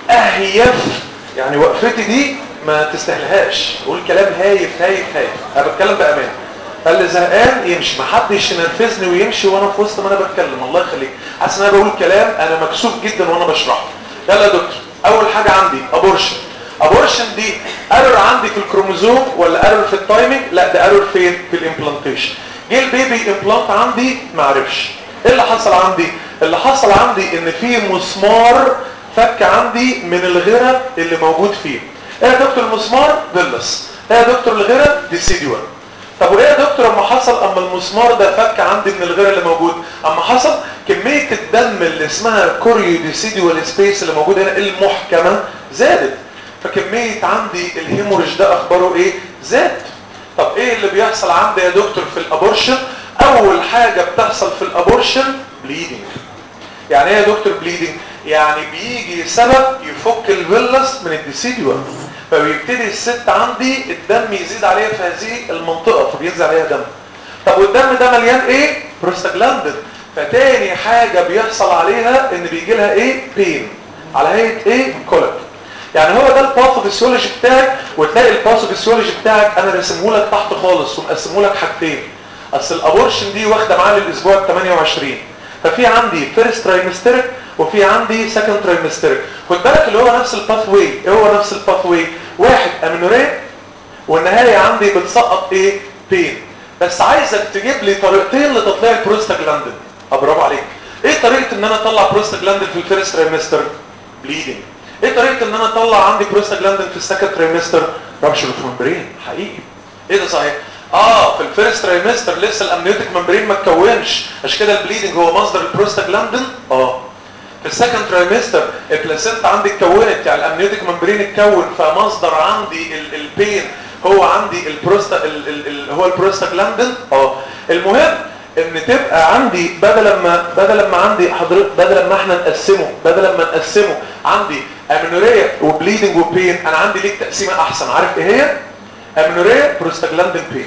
اهيف يعني وقفتي دي ما تستاهلهاش بقول كلام هايف هايف هايف انا بتكلم بامان فاللي زهقان يمشي ما حدش ينرفزني ويمشي وانا في وسط ما انا بتكلم الله يخليك حاسس ان انا بقول كلام انا مكسوف جدا وانا بشرحه يلا يا دكتور اول حاجه عندي ابورشن ابورشن دي ايرور عندي في الكروموزوم ولا ايرور في التايمنج لا ده ايرور فين في الامبلانتيشن جه البيبي امبلانت عندي ما عرفش ايه اللي حصل عندي اللي حصل عندي ان في مسمار فك عندي من الغرة اللي موجود فيه ايه يا دكتور المسمار فيلس ايه يا دكتور الغرة ديسيديوال طب وايه يا دكتور اما حصل اما المسمار ده فك عندي من الغير اللي موجود اما حصل كمية الدم اللي اسمها كوريو ديسيديوال سبيس اللي موجود هنا المحكمة زادت فكمية عندي الهيموريج ده اخباره ايه زاد طب ايه اللي بيحصل عندي يا دكتور في الابورشن اول حاجة بتحصل في الابورشن بليدنج يعني ايه يا دكتور بليدنج يعني بيجي سبب يفك الفيلس من الديسيديوال فبيبتدي الست عندي الدم يزيد عليها في هذه المنطقة فبينزل عليها دم طب والدم ده مليان ايه بروستاجلاندين فتاني حاجة بيحصل عليها ان بيجي لها ايه بين على هيئة ايه كولك يعني هو ده الباثوفيسيولوجي بتاعك وتلاقي الباثوفيسيولوجي بتاعك انا رسمه لك تحت خالص ومقسمه لك حاجتين اصل الابورشن دي واخده معايا الاسبوع ال 28 ففي عندي فيرست ترايمستريك وفي عندي سكند ترايمستريك خد بالك اللي هو نفس الباث واي ايه هو نفس الباث واي واحد امينوريه والنهايه عندي بتسقط ايه بين بس عايزك تجيب لي طريقتين لتطليع البروستاجلاندين برافو عليك ايه طريقه ان انا اطلع بروستاجلاندين في الفيرست ترايمستر بليدنج ايه طريقه ان انا اطلع عندي بروستاجلاندين في السكند ترايمستر رابشر اوف ممبرين حقيقي ايه ده صحيح اه في الفيرست ترايمستر لسه الامنيوتيك ممبرين ما اتكونش عشان كده البليدنج هو مصدر البروستاجلاندين اه في السكند ترايمستر البلاسينتا عندي اتكونت يعني الامنيوتيك ممبرين اتكون فمصدر عندي البين هو عندي البروستا ال ال ال هو البروستاجلاندين اه المهم ان تبقى عندي بدل ما بدل ما عندي حضرتك بدل ما احنا نقسمه بدل ما نقسمه عندي امينوريا وبليدنج وبين انا عندي ليك تقسيمه احسن عارف ايه هي امينوريا بروستاجلاندين بين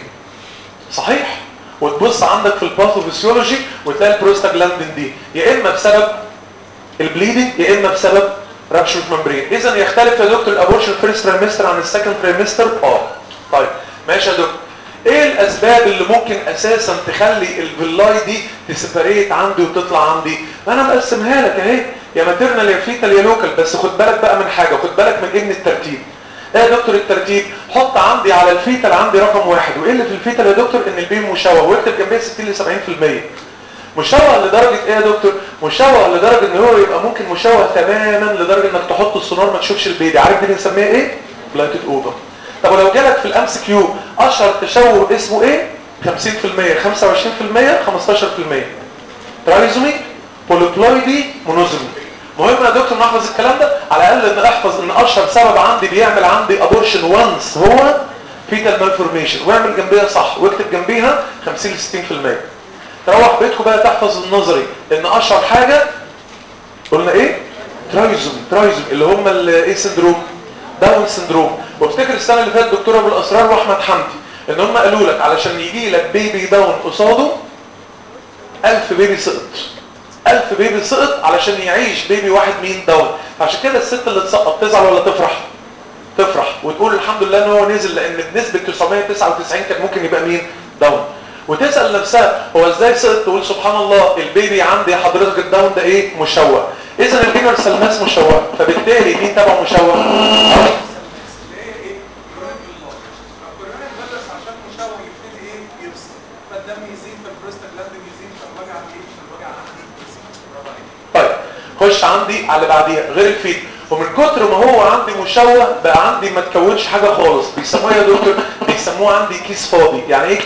صحيح وتبص عندك في الباثوفيسيولوجي وتلاقي البروستاجلاندين دي يا اما بسبب البليدنج يا اما بسبب رابشر ممبرين اذا يختلف يا دكتور الابورشن فيرست ترايمستر عن السكند ترايمستر اه طيب ماشي يا دكتور ايه الاسباب اللي ممكن اساسا تخلي الفيلاي دي تسيبريت عندي وتطلع عندي ما انا مقسمها لك اهي يا ماتيرنال يا فيتال يا لوكال بس خد بالك بقى من حاجه خد بالك من ابن الترتيب ايه يا دكتور الترتيب حط عندي على الفيتال عندي رقم واحد وايه اللي في الفيتال يا دكتور ان البين مشوه واكتب جنبيه 60 ل 70% مشوه لدرجة ايه يا دكتور مشوه لدرجة ان هو يبقى ممكن مشوه تماما لدرجة انك تحط السونار ما تشوفش البيبي عارف دي بنسميها ايه بلايتد اوفر طب ولو جالك في الام سي كيو اشهر تشوه اسمه ايه 50% 25% 15% ترايزومي بوليبلويدي مونوزومي مهم يا دكتور نحفظ الكلام ده على الاقل ان احفظ ان اشهر سبب عندي بيعمل عندي ابورشن وانس هو فيتال مالفورميشن واعمل جنبيها صح واكتب جنبيها 50 ل 60% تروح بيتكم بقى تحفظ النظري ان اشهر حاجه قلنا ايه ترايزوم ترايزوم اللي هم الايه سندروم داون سندروم وافتكر السنه اللي فاتت دكتور ابو الاسرار واحمد حمدي ان هم قالوا لك علشان يجي لك بيبي داون قصاده 1000 بيبي سقط 1000 بيبي سقط علشان يعيش بيبي واحد مين داون عشان كده الست اللي تسقط تزعل ولا تفرح تفرح وتقول الحمد لله ان هو نزل لان بنسبه 999 كان ممكن يبقى مين داون وتسال نفسها هو ازاي سقط تقول سبحان الله البيبي عندي حضرتك الداون ده ايه مشوه اذا اليونيفرسال ماس مشوه فبالتالي مين تبع مشوه طيب خش عندي على اللي بعديها غير الفيد ومن كتر ما هو عندي مشوه بقى عندي ما تكونش حاجه خالص بيسموها يا دكتور بيسموها عندي كيس فاضي يعني ايه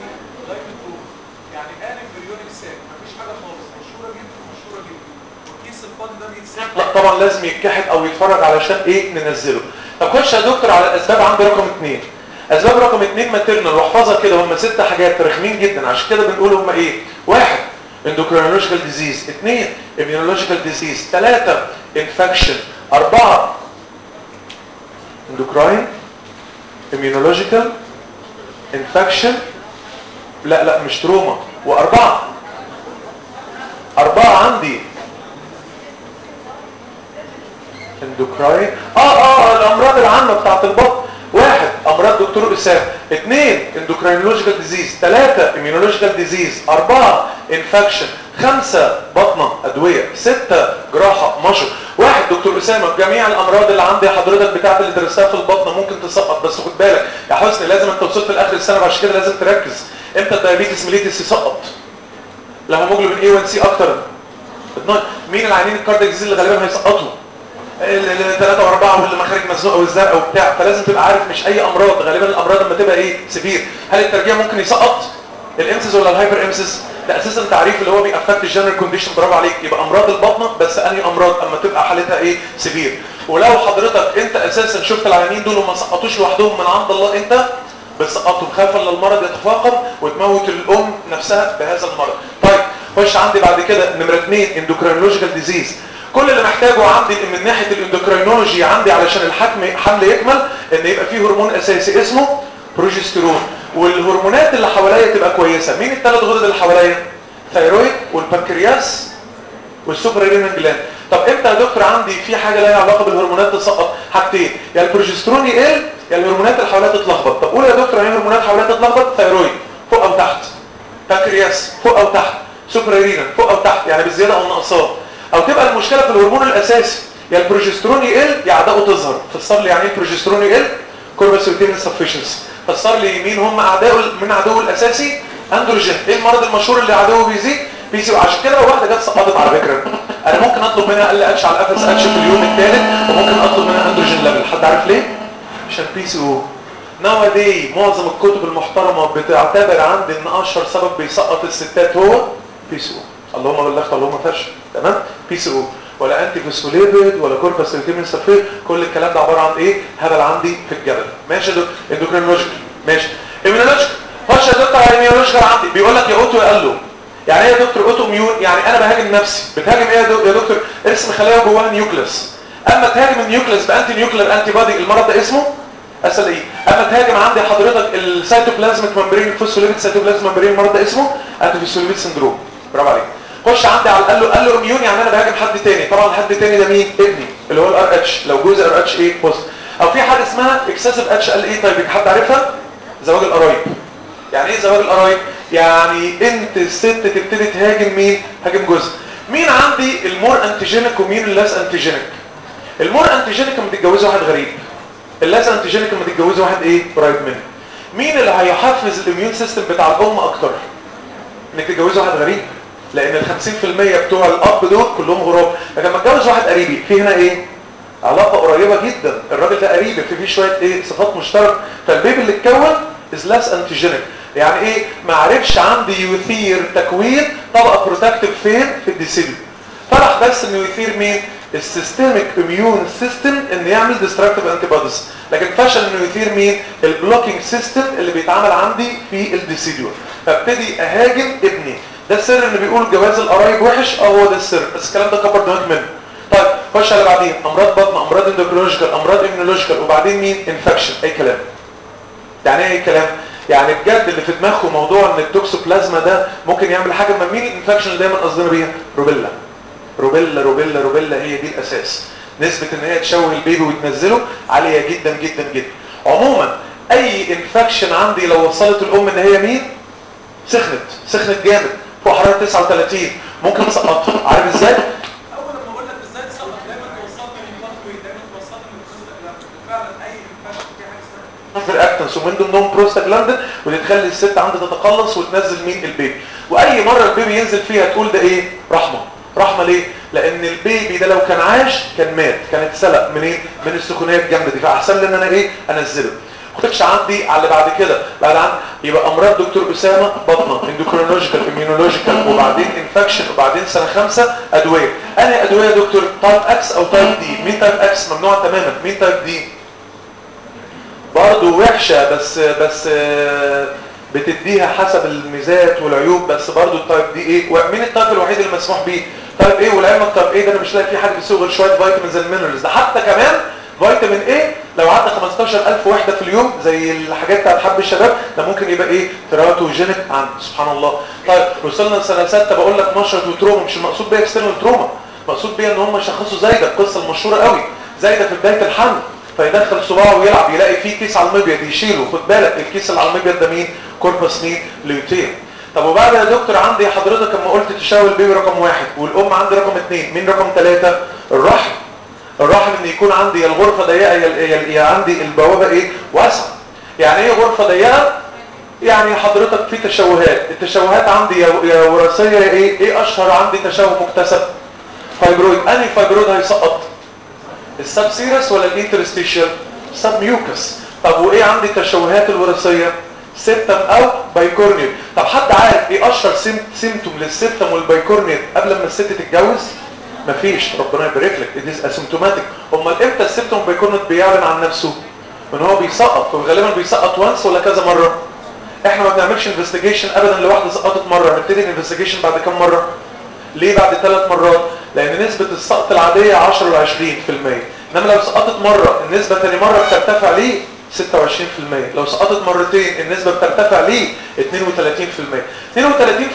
لا طبعا لازم يتكحت او يتفرج علشان ايه ننزله طب خش يا دكتور على الاسباب عندي رقم اثنين اسباب رقم اثنين ماتيرنال واحفظها كده هم ست حاجات رخمين جدا عشان كده بنقول هم ايه واحد endocrinological disease اثنين immunological disease ثلاثة infection أربعة endocrine immunological infection لا لا مش تروما وأربعة أربعة عندي اندوكراين اه اه الامراض العامه بتاعت البطن واحد امراض دكتور اسامه اثنين اندوكراينولوجيكال ديزيز ثلاثه اميونولوجيكال ديزيز اربعه انفكشن خمسه بطنه ادويه سته جراحه مشط واحد دكتور اسامه جميع الامراض اللي عندي حضرتك بتاعت اللي درستها في البطن ممكن تسقط بس خد بالك يا حسني لازم انت وصلت لاخر السنه عشان كده لازم تركز امتى الدايابيتس ميليتس يسقط لو هيموجلوبين اي 1 سي اكتر مين العيانين الكاردياك ديزيز اللي غالبا هيسقطوا الثلاثة واربعة واللي مخارج مزنوقة والزرقاء وبتاع فلازم تبقى عارف مش اي امراض غالبا الامراض لما تبقى ايه سفير هل الترجيع ممكن يسقط الامسس ولا الهايبر امسس ده اساسا تعريف اللي هو بيأفكت الجنرال كونديشن برافو عليك يبقى امراض البطنه بس انهي امراض اما تبقى حالتها ايه سفير ولو حضرتك انت اساسا شفت العيانين دول وما سقطوش لوحدهم من عند الله انت بتسقطهم خافا للمرض يتفاقم وتموت الام نفسها بهذا المرض طيب خش عندي بعد كده نمره اثنين اندوكرينولوجيكال ديزيز كل اللي محتاجه عندي من ناحيه الاندوكرينولوجي عندي علشان الحكم حمل يكمل ان يبقى فيه هرمون اساسي اسمه بروجسترون والهرمونات اللي حواليا تبقى كويسه مين الثلاث غدد اللي حواليا ثايرويد والبنكرياس والسوبر رينال جلاند طب امتى يا دكتور عندي في حاجه لها علاقه بالهرمونات تسقط حاجتين يا البروجسترون يقل يا الهرمونات اللي حواليها تتلخبط طب قول يا دكتور يعني الهرمونات حواليها تتلخبط ثايرويد فوق او تحت بنكرياس فوق او تحت سوبر رينال فوق او تحت يعني بالزياده او النقصان او تبقى المشكله في الهرمون الاساسي يا البروجسترون يقل يا اعدائه تظهر فسر لي يعني ايه البروجسترون يقل كورباسيوتين انسفشنسي فسر لي مين هم اعدائه من عدوه الاساسي اندروجين ايه المرض المشهور اللي عدوه بيزيد بي سي عشان كده لو واحده جت سقطت على فكره انا ممكن اطلب منها اقل اتش على القفص اتش في اليوم الثالث وممكن اطلب منها اندروجين ليفل حد عارف ليه عشان بي سي او نوادي معظم الكتب المحترمه بتعتبر عندي ان اشهر سبب بيسقط الستات هو بي سي او اللهم بلغت اللهم فشل تمام بي سي او ولا انتي فوسفوليبيد ولا كورباسيوتين سلفيت كل الكلام ده عباره عن ايه هبل عندي في الجبل ماشي يا دكتور اندوكرينولوجيكال ماشي ايميونولوجيكال خش يا دكتور على ايميونولوجيكال عندي بيقول لك يا اوتو يا قال له يعني ايه يا دكتور اوتو ميون يعني انا بهاجم نفسي بتهاجم ايه يا دكتور ارسم خلايا جواها نيوكليس اما تهاجم النيوكليس بانتي نيوكلير انتي بادي المرض ده اسمه اسال ايه اما تهاجم عندي حضرتك السيتوبلازميك ممبرين الفوسفوليبيد سيتوبلازميك ممبرين المرض ده اسمه انتي فوسفوليبيد سندروم برافو عليك خش عندي على قال له قال له اميون يعني انا بهاجم حد تاني طبعا الحد التاني ده مين ابني اللي هو الار اتش لو جزء ار اتش ايه بوست او في حاجه اسمها اكسسيف اتش ال اي تايب حد عارفها زواج القرايب يعني ايه زواج القرايب يعني انت الست تبتدي تهاجم مين هاجم جزء مين عندي المور انتيجينيك ومين اللاس انتيجينيك المور انتيجينيك لما تتجوزي واحد غريب اللاس انتيجينيك لما تتجوزي واحد ايه قريب منك مين اللي هيحفز الاميون سيستم بتاع الام اكتر انك تتجوزي واحد غريب لان ال 50% بتوع الاب دول كلهم غراب لكن لما اتجوز واحد قريبي في هنا ايه علاقه قريبه جدا الراجل ده قريبي في فيه شويه ايه صفات مشتركه فالبيبي اللي اتكون از لاس انتيجينيك يعني ايه ما عرفش عندي يثير تكوين طبقه بروتكتيف فين في الديسيبل فلح بس انه يثير مين السيستميك اميون سيستم ان يعمل ديستراكتيف انتي بوديز لكن فشل انه يثير مين البلوكينج سيستم اللي بيتعمل عندي في الديسيديور فابتدي اهاجم ابني ده السر اللي بيقول جواز القرايب وحش اه هو ده السر بس الكلام ده كبر دماغك منه طيب خش على بعدين امراض بطن امراض اندوكرينولوجيكال امراض اميونولوجيكال وبعدين مين انفكشن اي كلام يعني ايه كلام يعني بجد اللي في دماغه موضوع ان التوكسوبلازما ده ممكن يعمل حاجه من مين الانفكشن اللي دايما قصدنا بيها روبيلا روبيلا روبيلا روبيلا هي دي الاساس نسبه ان هي تشوه البيبي وتنزله عاليه جدا جدا جدا عموما اي انفكشن عندي لو وصلت الام ان هي مين سخنت سخنت جامد فوق حراره 39 ممكن تسقطها عارف ازاي اول لما اقول لك ازاي تسقط دايما توصلني للبارتوي دايما توصلني للبروستاجلاند وفعلا اي انفكشن في حاجه اسمها في الاكتنس ومن ضمنهم بروستاجلاندين ودي تخلي الست عندها تتقلص وتنزل مين البيبي واي مره البيبي ينزل فيها تقول ده ايه رحمه رحمه ليه لان البيبي ده لو كان عاش كان مات كان اتسلق من ايه من السخونيه الجامده دي فاحسن لي ان انا ايه انزله خدش عندي على اللي بعد كده بعد عن يبقى امراض دكتور اسامه بطنه اندوكرينولوجيكال اميونولوجيكال وبعدين انفكشن وبعدين سنه خمسة ادويه انهي ادويه يا دكتور تايب اكس او تايب دي مين تايب اكس ممنوع تماما مين تايب دي برضه وحشة بس بس بتديها حسب الميزات والعيوب بس برضه التايب دي ايه ومين التايب الوحيد اللي مسموح بيه تايب ايه والعلم التايب ايه ده انا مش لاقي فيه حاجه بيسوق غير شويه فيتامينز اند مينرالز ده حتى كمان فيتامين ايه لو عدى 15000 وحده في اليوم زي الحاجات بتاعت حب الشباب ده ممكن يبقى ايه تيراتوجينيك عند سبحان الله طيب وصلنا لسنه 6 بقول لك مشرط وتروما مش المقصود بيها اكسترنال تروما المقصود بيها ان هم شخصوا زايده القصه المشهوره قوي زايده في بدايه الحمل فيدخل صباعه ويلعب يلاقي فيه كيس على المبيض يشيله خد بالك الكيس اللي على المبيض ده مين كوربس مين ليوتين طب وبعد يا دكتور عندي حضرتك لما قلت تشاور البيبي رقم واحد والام عندي رقم اثنين مين رقم ثلاثة الرحم الرحم ان يكون عندي يا الغرفة ضيقة يا, يا, يا عندي البوابة ايه واسعة يعني ايه غرفة ضيقة يعني حضرتك في تشوهات التشوهات عندي يا, يا وراثية يا ايه ايه اشهر عندي تشوه مكتسب فايبرويد انهي فايبرويد هيسقط السب سيرس ولا الانترستيشال سب ميوكس طب وايه عندي التشوهات الوراثيه سيبتم او بايكورنيال طب حد عارف ايه اشهر سيمتوم للسيبتم والبايكورنيال قبل ما الست تتجوز مفيش ربنا يبارك لك اتس اسيمتوماتيك امال امتى السيبتم والبايكورنيال بيعلن عن نفسه ان هو بيسقط وغالبا بيسقط وانس ولا كذا مره احنا ما بنعملش انفستيجيشن ابدا لواحده سقطت مره نبتدي الانفستيجيشن بعد كام مره ليه بعد ثلاث مرات لان نسبة السقط العادية 10 ل 20% انما لو سقطت مرة النسبة تاني مرة بترتفع ليه 26% لو سقطت مرتين النسبة بترتفع ليه 32% 32%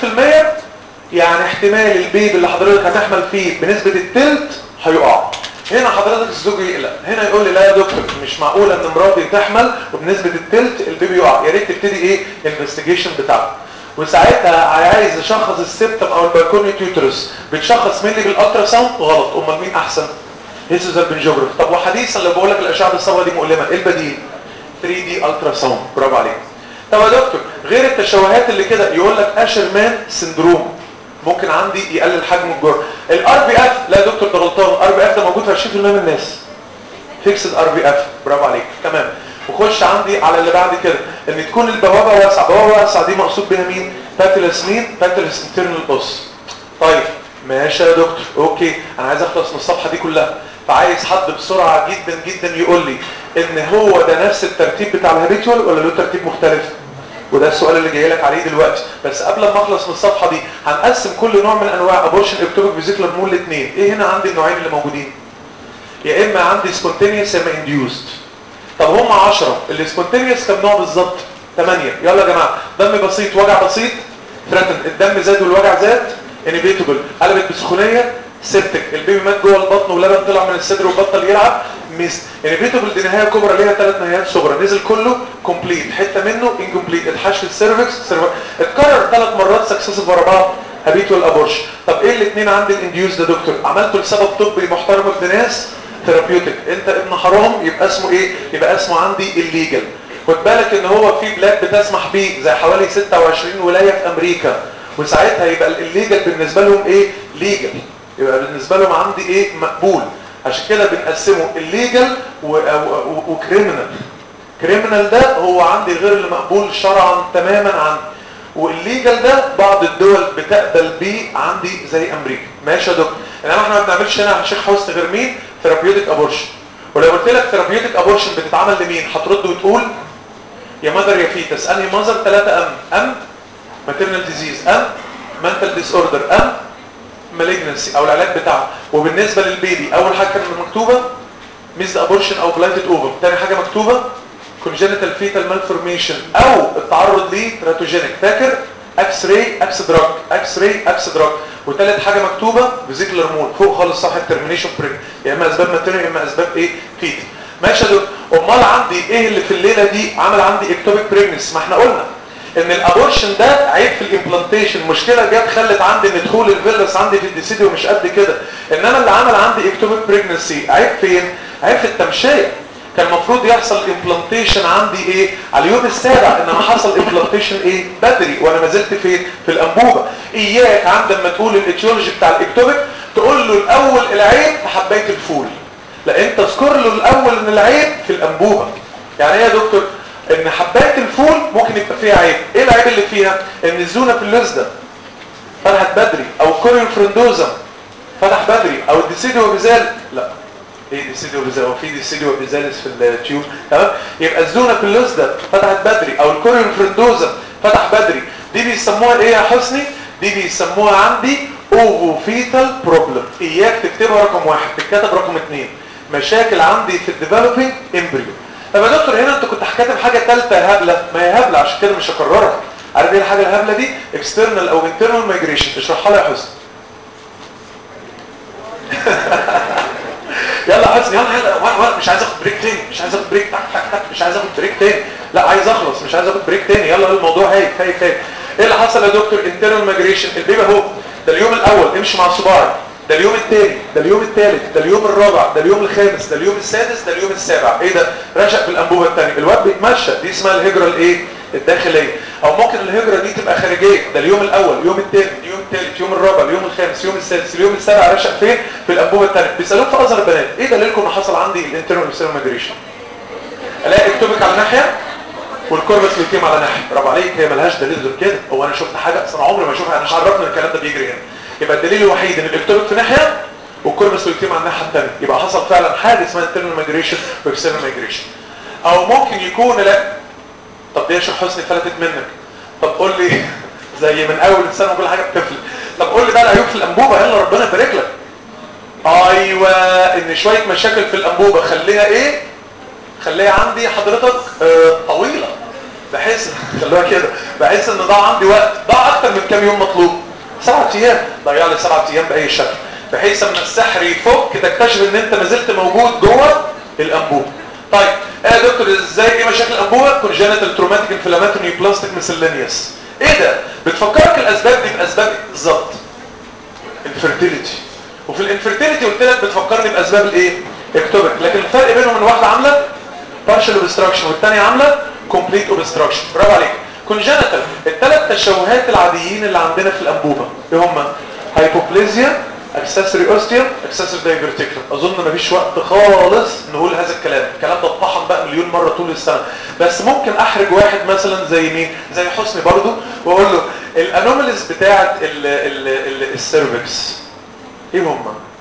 يعني احتمال البيبي اللي حضرتك هتحمل فيه بنسبة التلت هيقع هنا حضرتك الزوج يقلق هنا يقول لي لا يا دكتور مش معقول ان مراتي تحمل وبنسبة التلت البيبي يقع يا ريت تبتدي ايه الانفستيجيشن بتاعته وساعتها عايز اشخص السبتم او البالكوني تيوترس بتشخص مين اللي بالالترا ساوند غلط امال مين احسن هيسوس البنجوجراف طب وحديثا لو بقول لك الاشعه بالصبغه دي مؤلمه ايه البديل 3 دي الترا ساوند برافو عليك طب يا دكتور غير التشوهات اللي كده يقول لك اشرمان سندروم ممكن عندي يقلل حجم الجرح الار بي اف لا يا دكتور ده غلطان الار بي اف ده موجود في 20% من الناس فيكسد ار بي اف برافو عليك تمام وخش عندي على اللي بعد كده ان تكون البوابه واسعه بوابه واسعه دي مقصود بها مين باتلس مين باتلس انترنال بوس طيب ماشي يا دكتور اوكي انا عايز اخلص من الصفحه دي كلها فعايز حد بسرعه جدا جدا يقول لي ان هو ده نفس الترتيب بتاع الهابيتوال ولا له ترتيب مختلف وده السؤال اللي جاي لك عليه دلوقتي بس قبل ما اخلص من الصفحه دي هنقسم كل نوع من انواع ابورشن اكتوبيك فيزيكلر مول لاثنين ايه هنا عندي النوعين اللي موجودين يا اما عندي سبونتينيوس يا اما انديوست طب هم 10 السبونتينيوس كام نوع بالظبط 8 يلا يا جماعه دم بسيط وجع بسيط ثريتن الدم زاد والوجع زاد انيبيتبل قلبت بسخونيه سيبتك البيبي مات جوه البطن ولبن طلع من الصدر وبطل يلعب ميست انيبيتبل دي نهايه كبرى ليها ثلاث نهايات صغرى نزل كله كومبليت حته منه انكومبليت اتحش في السيرفكس اتكرر ثلاث مرات سكسسيف ورا بعض هابيتوال ابورشن طب ايه الاثنين عند الانديوس ده دكتور عملته لسبب طبي محترم ابن ناس ثيرابيوتيك انت ابن حرام يبقى اسمه ايه يبقى اسمه عندي الليجل خد بالك ان هو في بلاد بتسمح بيه زي حوالي 26 ولايه في امريكا وساعتها يبقى الليجل بالنسبه لهم ايه ليجل يبقى بالنسبه لهم عندي ايه مقبول عشان كده بنقسمه الليجل وكريمنال كريمنال ده هو عندي غير المقبول شرعا تماما عندي والليجل ده بعض الدول بتقبل بيه عندي زي امريكا ماشي يا دكتور انما احنا ما بنعملش هنا يا شيخ حسن غير مين ثيرابيوتيك ابورشن ولو قلت لك ثيرابيوتيك ابورشن بتتعمل لمين هترد وتقول يا ماذر يا فيتس انهي ماذر ثلاثة ام ام ماتيرنال ديزيز ام منتال ديس اوردر ام مالجنسي او العلاج بتاعه وبالنسبه للبيبي اول حاجه كانت مكتوبه ميز ابورشن او بلايتد اوفر تاني حاجه مكتوبه كونجنتال فيتال مالفورميشن او التعرض لتراتوجينيك فاكر اكس راي اكس دراج اكس راي اكس دراج وثالث حاجه مكتوبه فيزيكلر مول فوق خالص صفحه ترمينيشن بريك يا اما اسباب ماتيريال يا اما اسباب ايه فيتال ماشي يا دكتور امال عندي ايه اللي في الليله دي عمل عندي اكتوبيك بريجنس ما احنا قلنا ان الابورشن ده عيب في الامبلانتيشن مشكله جت خلت عندي ان دخول الفيروس عندي في الديسيديو مش قد كده انما اللي عمل عندي اكتوبيك بريجنسي عيب فين عيب في التمشيه كان المفروض يحصل امبلانتيشن عندي ايه على اليوم السابع انما حصل امبلانتيشن ايه بدري وانا ما زلت فين في الانبوبه اياك عندما تقول الايتيولوجي بتاع الاكتوبيك تقول له الاول العيب في حبايه الفول لا انت اذكر له الاول ان العيب في الانبوبه يعني ايه يا دكتور ان حبايه الفول ممكن يبقى فيها عيب ايه العيب اللي فيها ان الزونه في اللزده فتحت بدري او كوريو فرندوزا فتح بدري او الديسيديو بيزال لا ايه ديسيديو بيزال هو في ديسيديو بيزالس في التيوب تمام يبقى الزونه في اللزده فتحت بدري او الكوريو فرندوزا فتح بدري دي بيسموها ايه يا حسني دي بيسموها عندي اوفو فيتال بروبلم اياك تكتبها رقم واحد تتكتب رقم اثنين مشاكل عندي في الديفلوبينج امبريو طب يا دكتور هنا انت كنت كاتب حاجه ثالثه هبله ما هي هبله عشان كده مش هكررها عارف ايه الحاجه الهبله دي اكسترنال او انترنال مايجريشن اشرحها لي يا حسن يلا يا حسن يلا يلا ورق ورق مش عايز اخد بريك تاني مش عايز اخد بريك تك تك تك مش عايز اخد بريك تاني لا عايز اخلص مش عايز اخد بريك تاني يلا الموضوع هايف هايف هايف ايه اللي حصل يا دكتور انترنال مايجريشن البيبي اهو ده اليوم الاول امشي مع صباعي ده اليوم الثاني ده اليوم الثالث ده اليوم الرابع ده اليوم الخامس ده اليوم السادس ده اليوم السابع ايه ده رشق في الانبوبه الثانيه الواد بيتمشى دي اسمها الهجره الايه الداخليه او ممكن الهجره دي تبقى خارجيه ده اليوم الاول اليوم الثاني اليوم الثالث اليوم الرابع اليوم الخامس اليوم السادس اليوم السابع رشق فين في الانبوبه الثانيه بيسالوك في ازهر البنات ايه دليلكم ان حصل عندي الانترنال سيرم مايجريشن الاقي اكتوبك على ناحيه والكوربس ليتيم على ناحيه برافو عليك هي ملهاش دليل غير كده هو انا شفت حاجه اصلا عمري ما اشوفها انا مش عرفني الكلام ده بيجري هنا يبقى الدليل الوحيد ان الاكتوبك في ناحيه والكوربس لوتيم على الناحيه الثانيه يبقى حصل فعلا حاجه اسمها انترنال مايجريشن واكسترنال مايجريشن او ممكن يكون لا طب دي يا شيخ حسني فلتت منك طب قول لي زي من اول السنه كل حاجه بتفلت طب قول لي بقى العيوب في الانبوبه يلا ربنا يبارك لك ايوه ان شويه مشاكل في الانبوبه خليها ايه خليها عندي حضرتك آه طويله بحيث خلوها كده بحيث ان ضاع عندي وقت ضاع اكتر من كام يوم مطلوب سبعة ايام ضيع لي سبعة ايام باي شكل بحيث ان السحر يفك تكتشف ان انت ما زلت موجود جوه الانبوبه طيب ايه يا دكتور ازاي ايه مشاكل الانبوبه كونجنتال تروماتيك انفلاماتوري بلاستيك مسلينيوس ايه ده بتفكرك الاسباب دي باسباب بالظبط الفيرتيليتي وفي الانفيرتيليتي قلت لك بتفكرني باسباب الايه اكتوبك لكن الفرق بينهم ان واحده عامله partial obstruction والثانيه عامله complete obstruction برافو عليك كونجنتال الثلاث تشوهات العاديين اللي عندنا في الانبوبه ايه هم هايبوبليزيا اكسسوري اوستيوم اكسسوري دايفرتيكولم اظن مفيش وقت خالص نقول هذا الكلام الكلام ده اتطحن بقى مليون مره طول السنه بس ممكن احرج واحد مثلا زي مين زي حسني برضو واقول له الانوماليز بتاعه السيرفكس ايه هم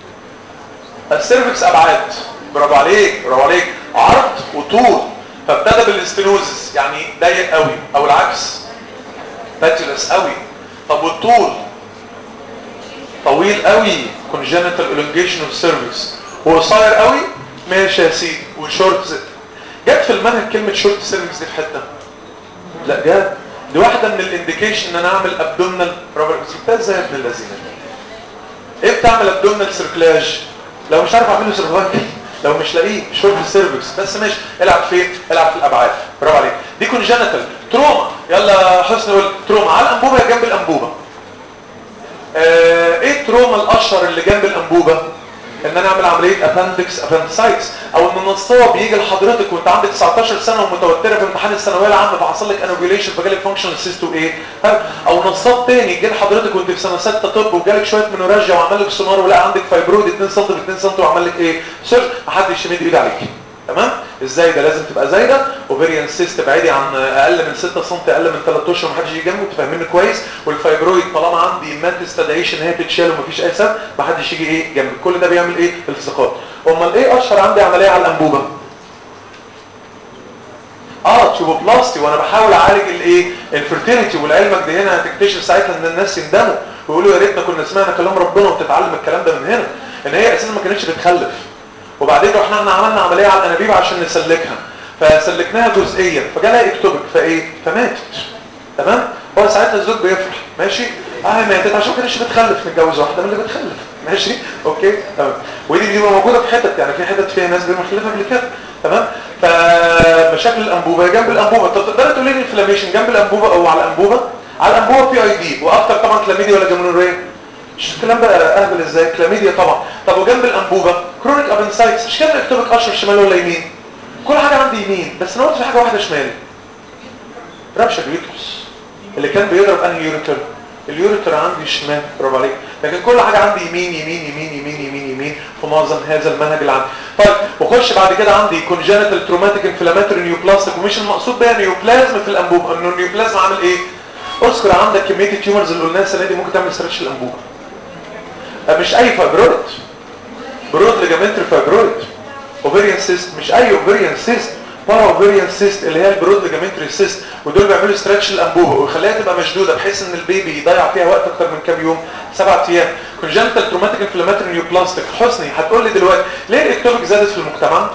السيرفكس ابعاد برافو عليك برافو عليك عرض وطول فابتدى بالاستنوزس يعني ضيق قوي او العكس باتيلس قوي طب والطول طويل قوي congenital elongation of cervix وقصير قوي ماشي يا سيدي وشورت زي. جت في المنهج كلمة شورت سيرفكس دي في حتة لا جت دي واحدة من الانديكيشن ان انا اعمل ابدومنال برافو جبتها ازاي يا ابن اللذينه ايه بتعمل ابدومنال سيركلاج لو مش عارف اعمله سيرفايكل لو مش لاقيه شورت سيرفكس بس ماشي العب فين العب في الابعاد برافو عليك دي كونجنتال تروما يلا حسن قول تروما على الانبوبه يا جنب الانبوبه آه ايه التروما الاشهر اللي جنب الانبوبه ان انا اعمل عمليه اباندكس اباندسايتس او ان النصاب يجي لحضرتك وانت عندك 19 سنه ومتوتره في امتحان الثانويه العامه فحصل لك انوفيليشن فجالك فانكشنال سيستو ايه او نصاب تاني يجي لحضرتك وانت في سنه 6 طب وجالك شويه منورجيا وعمل لك سونار ولقى عندك فايبرود 2 سم في 2 سم وعمل لك ايه سيرش محدش يمد ايده عليك تمام ازاي ده لازم تبقى زايده اوفيريان سيست بعيدي عن اقل من 6 سم اقل من 3 اشهر محدش يجي جنبه تفهمني كويس والفايبرويد طالما عندي ما تستدعيش ان هي تتشال ومفيش اي سبب محدش يجي ايه جنبي كل ده بيعمل ايه التصاقات امال ايه اشهر عندي عمليه على الانبوبه اه تيوبوبلاستي وانا بحاول اعالج الايه الفيرتيليتي ولعلمك دي هنا هتكتشف ساعتها ان الناس يندموا ويقولوا يا ريتنا كنا سمعنا كلام ربنا وبتتعلم الكلام ده من هنا ان هي اساسا ما كانتش بتخلف وبعدين رحنا احنا عملنا عمليه على الانابيب عشان نسلكها فسلكناها جزئيا فجالها اكتوبك فايه فماتت تمام هو ساعتها الزوج بيفرح ماشي اه ماتت عشان ما كانتش بتخلف نتجوز واحده من اللي بتخلف ماشي اوكي تمام ودي بتبقى موجوده في حتت يعني في حتت فيها ناس بمخلفه قبل كده تمام فمشاكل الانبوبه جنب الانبوبه طب تقدر تقول لي الانفلاميشن جنب الانبوبه او على الانبوبه على الانبوبه في اي دي واكتر طبعا كلاميديا ولا جمنوريه مش الكلام ده اهبل ازاي كلاميديا طبعا طب وجنب الانبوبه كرونيك ابنسايتس مش كده اكتبك اشهر شمال ولا يمين كل حاجه عندي يمين بس انا قلت في حاجه واحده شمال ربشه اليوترس اللي كان بيضرب انهي يوريتر اليوريتر عندي شمال برافو عليك لكن كل حاجه عندي يمين يمين يمين يمين يمين يمين في معظم هذا المنهج اللي عندي طيب وخش بعد كده عندي كونجنتال تروماتيك انفلاماتوري نيوبلاستيك ومش المقصود بيها نيوبلازم في الانبوبه انه النيوبلازم عامل ايه اذكر عندك كميه التيومرز اللي قلناها السنه دي ممكن تعمل ستريتش الانبوبه مش اي فايبرويد برود ليجامنتري فايبرويد اوفيريان سيست مش اي اوفيريان سيست بارا اوفيريان سيست اللي هي البرود ليجامنتري سيست ودول بيعملوا ستريتش الانبوبه ويخليها تبقى مشدوده بحيث ان البيبي يضيع فيها وقت اكتر من كام يوم سبعة ايام كونجنتال تروماتيك انفلاماتوري نيوبلاستيك حسني هتقول لي دلوقتي ليه الاكتوبيك زادت في المجتمع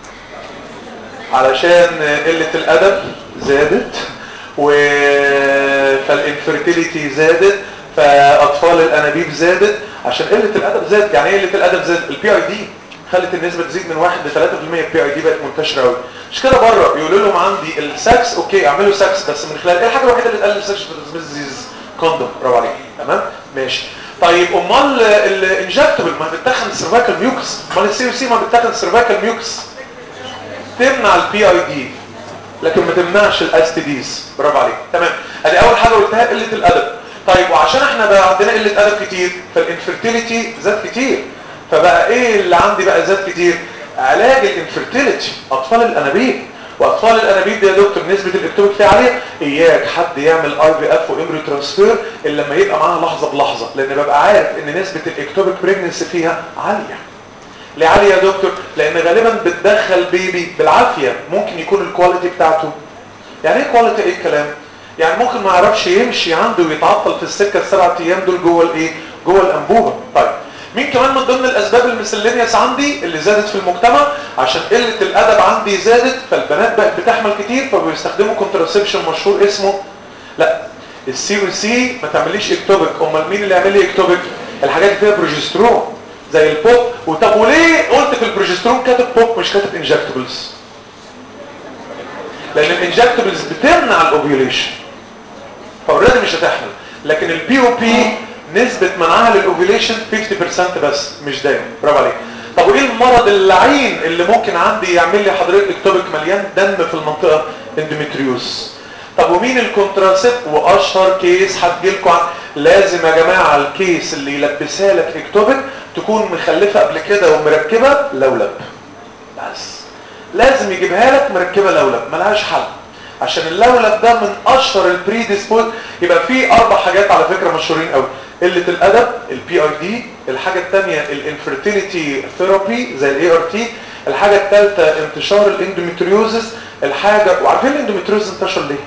علشان قله الادب زادت و فالانفيرتيليتي زادت فاطفال الانابيب زادت عشان قله الادب زادت يعني ايه قله الادب زادت البي اي دي خلت النسبه تزيد من 1 ل 3% البي اي دي بقت منتشره قوي مش كده بره يقولوا لهم عندي السكس اوكي اعملوا سكس بس من خلال ايه الحاجه الوحيده اللي تقلل السكس ديزيز كوندوم برافو عليك تمام ماشي طيب امال الانجكتبل ما بتتخن السيرفايكال ميوكس امال السي او سي ما بتتخن السيرفايكال ميوكس تمنع البي اي دي لكن ما تمنعش الاس تي ديز برافو عليك تمام ادي اول حاجه قلتها قله الادب طيب وعشان احنا بقى عندنا قله ادب كتير فالانفيرتيليتي زاد كتير فبقى ايه اللي عندي بقى زاد كتير علاج الانفيرتيليتي اطفال الانابيب واطفال الانابيب دي يا دكتور نسبه الاكتوبيك فيها عاليه اياك حد يعمل اي في اف وامبريو ترانسفير الا لما يبقى معاها لحظه بلحظه لان ببقى عارف ان نسبه الاكتوبيك بريجنسي فيها عاليه ليه عاليه يا دكتور لان غالبا بتدخل بيبي بالعافيه ممكن يكون الكواليتي بتاعته يعني ايه كواليتي ايه الكلام يعني ممكن ما يعرفش يمشي عنده ويتعطل في السكه السبع ايام دول جوه الايه جوه الانبوبه طيب مين كمان من ضمن الاسباب المسلينيوس عندي اللي زادت في المجتمع عشان قله الادب عندي زادت فالبنات بقت بتحمل كتير فبيستخدموا كونتراسبشن مشهور اسمه لا السي او سي ما تعمليش اكتوبك امال مين اللي يعمل لي اكتوبك الحاجات اللي فيها بروجسترون زي البوب وطب وليه قلت في البروجسترون كاتب بوب مش كاتب انجكتبلز لان الانجكتبلز بتمنع الاوفيوليشن فاوريدي مش هتحمل لكن البي او بي نسبة منعها للاوفيوليشن 50% بس مش دايما برافو عليك طب وايه المرض اللعين اللي ممكن عندي يعمل لي حضرتك اكتوبك مليان دم في المنطقة اندوميتريوس طب ومين الكونتراسيب واشهر كيس هتجيلكوا عن لازم يا جماعة الكيس اللي يلبسها لك اكتوبك تكون مخلفة قبل كده ومركبة لولب بس لازم يجيبها لك مركبة لولب ملهاش حل عشان اللولب ده من اشهر البري ديسبوز يبقى في اربع حاجات على فكرة مشهورين قوي قله الادب البي اي دي الحاجه الثانيه الانفيرتيليتي ثيرابي زي الاي ار تي الحاجه الثالثه انتشار الاندوميتريوزس الحاجه وعارفين الاندوميتريوزس انتشر ليه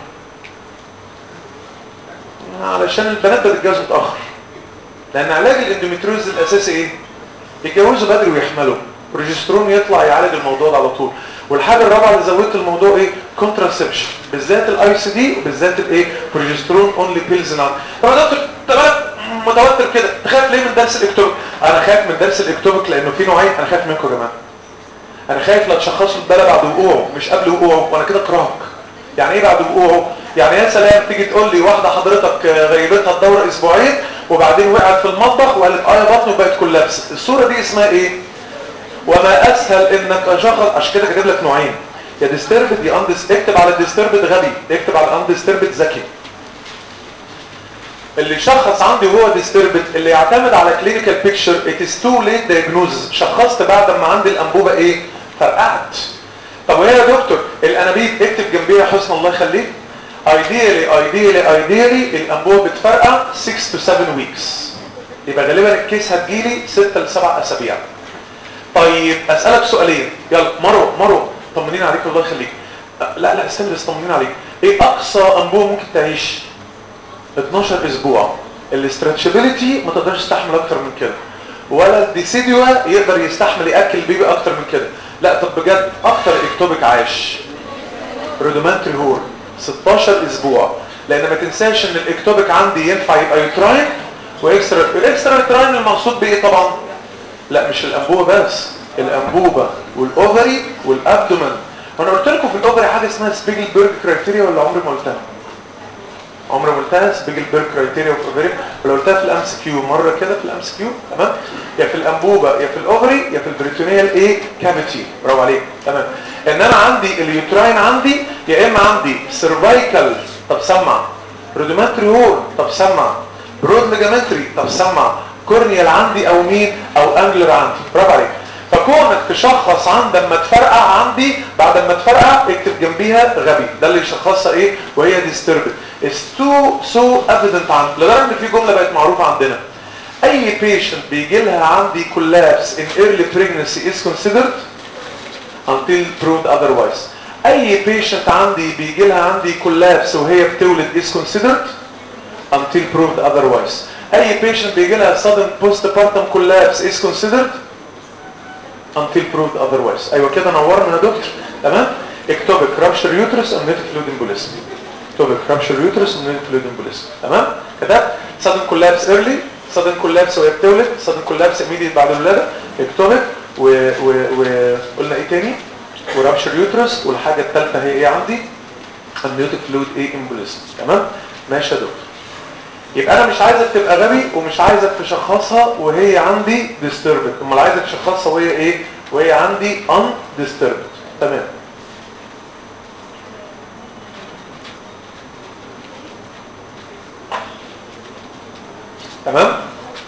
علشان البنات بتتجوز متاخر لان علاج الاندوميتريوزس الاساسي ايه يتجوزوا بدري ويحملوا بروجسترون يطلع يعالج الموضوع ده على طول والحاجه الرابعه اللي زودت الموضوع ايه كونتراسبشن بالذات الاي سي دي وبالذات الايه بروجسترون اونلي بيلز نعم طب يا دكتور تمام متوتر كده تخاف ليه من درس الاكتوبك انا خايف من درس الاكتوبك لانه في نوعين انا خايف منكم يا جماعه انا خايف لا تشخصوا البلا بعد وقوعه مش قبل وقوعه وانا كده اكرهك يعني ايه بعد وقوعه يعني يا سلام تيجي تقول لي واحده حضرتك غيبتها الدوره اسبوعين وبعدين وقعت في المطبخ وقالت اه يا بطني وبقت كولابس الصوره دي اسمها ايه وما اسهل انك اشخص عشان كده كاتب لك نوعين يا ديستربد يا اندس اكتب على الديستربد غبي اكتب على الاندستربد ذكي اللي شخص عندي وهو ديستربد اللي يعتمد على كلينيكال بيكتشر ات از تو ليت دايجنوز شخصت بعد ما عندي الانبوبه ايه فرقعت طب وهي يا دكتور الانابيب اكتب جنبيها حسن الله يخليك ايديالي ايديالي ايديالي الانبوبه بتفرقع 6 to 7 ويكس يبقى غالبا الكيس هتجيلي 6 ل 7 اسابيع طيب اسالك سؤالين يلا مرو مرو طمنين عليك الله يخليك أه، لا لا استنى بس طمنين عليك ايه اقصى انبوبه ممكن تعيش 12 اسبوع الاسترتشابيليتي ما تقدرش تستحمل اكتر من كده ولا الديسيديوا يقدر يستحمل ياكل البيبي اكتر من كده لا طب بجد اكتر اكتوبك عايش رودومانتري هور 16 اسبوع لان ما تنساش ان الاكتوبك عندي ينفع يبقى يوتراين واكسترا الاكسترا يوتراين المقصود بايه طبعا لا مش الانبوبه بس الانبوبه والاوفري والابدومن وانا قلت لكم في الاوفري حاجه اسمها سبيجلبرج كرايتيريا ولا عمري ما قلتها عمري ما قلتها سبيجلبرج كرايتيريا اوف اوفري ولا قلتها في الام سي كيو مره كده في الام سي كيو تمام يا في الانبوبه يا في الاوفري يا في البريتونيال ايه كافيتي برافو عليك تمام ان انا عندي اليوتراين عندي يا اما عندي سيرفايكال طب سمع رودوماتري هور طب سمع برود ليجامنتري طب سمع كورنيال عندي او مين او انجلر عندي برافو عليك فكونك تشخص عند ما تفرقع عندي بعد ما تفرقع اكتب جنبيها غبي ده اللي يشخصها ايه وهي ديستربد it's too so evident عندي لدرجه ان في جمله بقت معروفه عندنا اي patient بيجي لها عندي collapse in early pregnancy is considered until proved otherwise اي patient عندي بيجي لها عندي collapse وهي بتولد is considered until proved otherwise اي patient بيجي لها sudden postpartum collapse is considered until proved otherwise ايوه كده نورنا يا دكتور تمام اكتوبك رابشر يوترس امنيتك فلويد امبوليزم اكتوبك رابشر يوترس امنيتك فلويد امبوليزم تمام كده sudden collapse early sudden collapse وهي بتولد sudden collapse immediate بعد الولاده اكتوبك و و وقلنا ايه تاني ورابشر يوترس والحاجه الثالثه هي ايه عندي امنيوتك فلويد ايه امبوليزم تمام ماشي يا دكتور يبقى انا مش عايزك تبقى غبي ومش عايزك تشخصها وهي عندي disturbed امال عايزك تشخصها وهي ايه وهي عندي undisturbed تمام تمام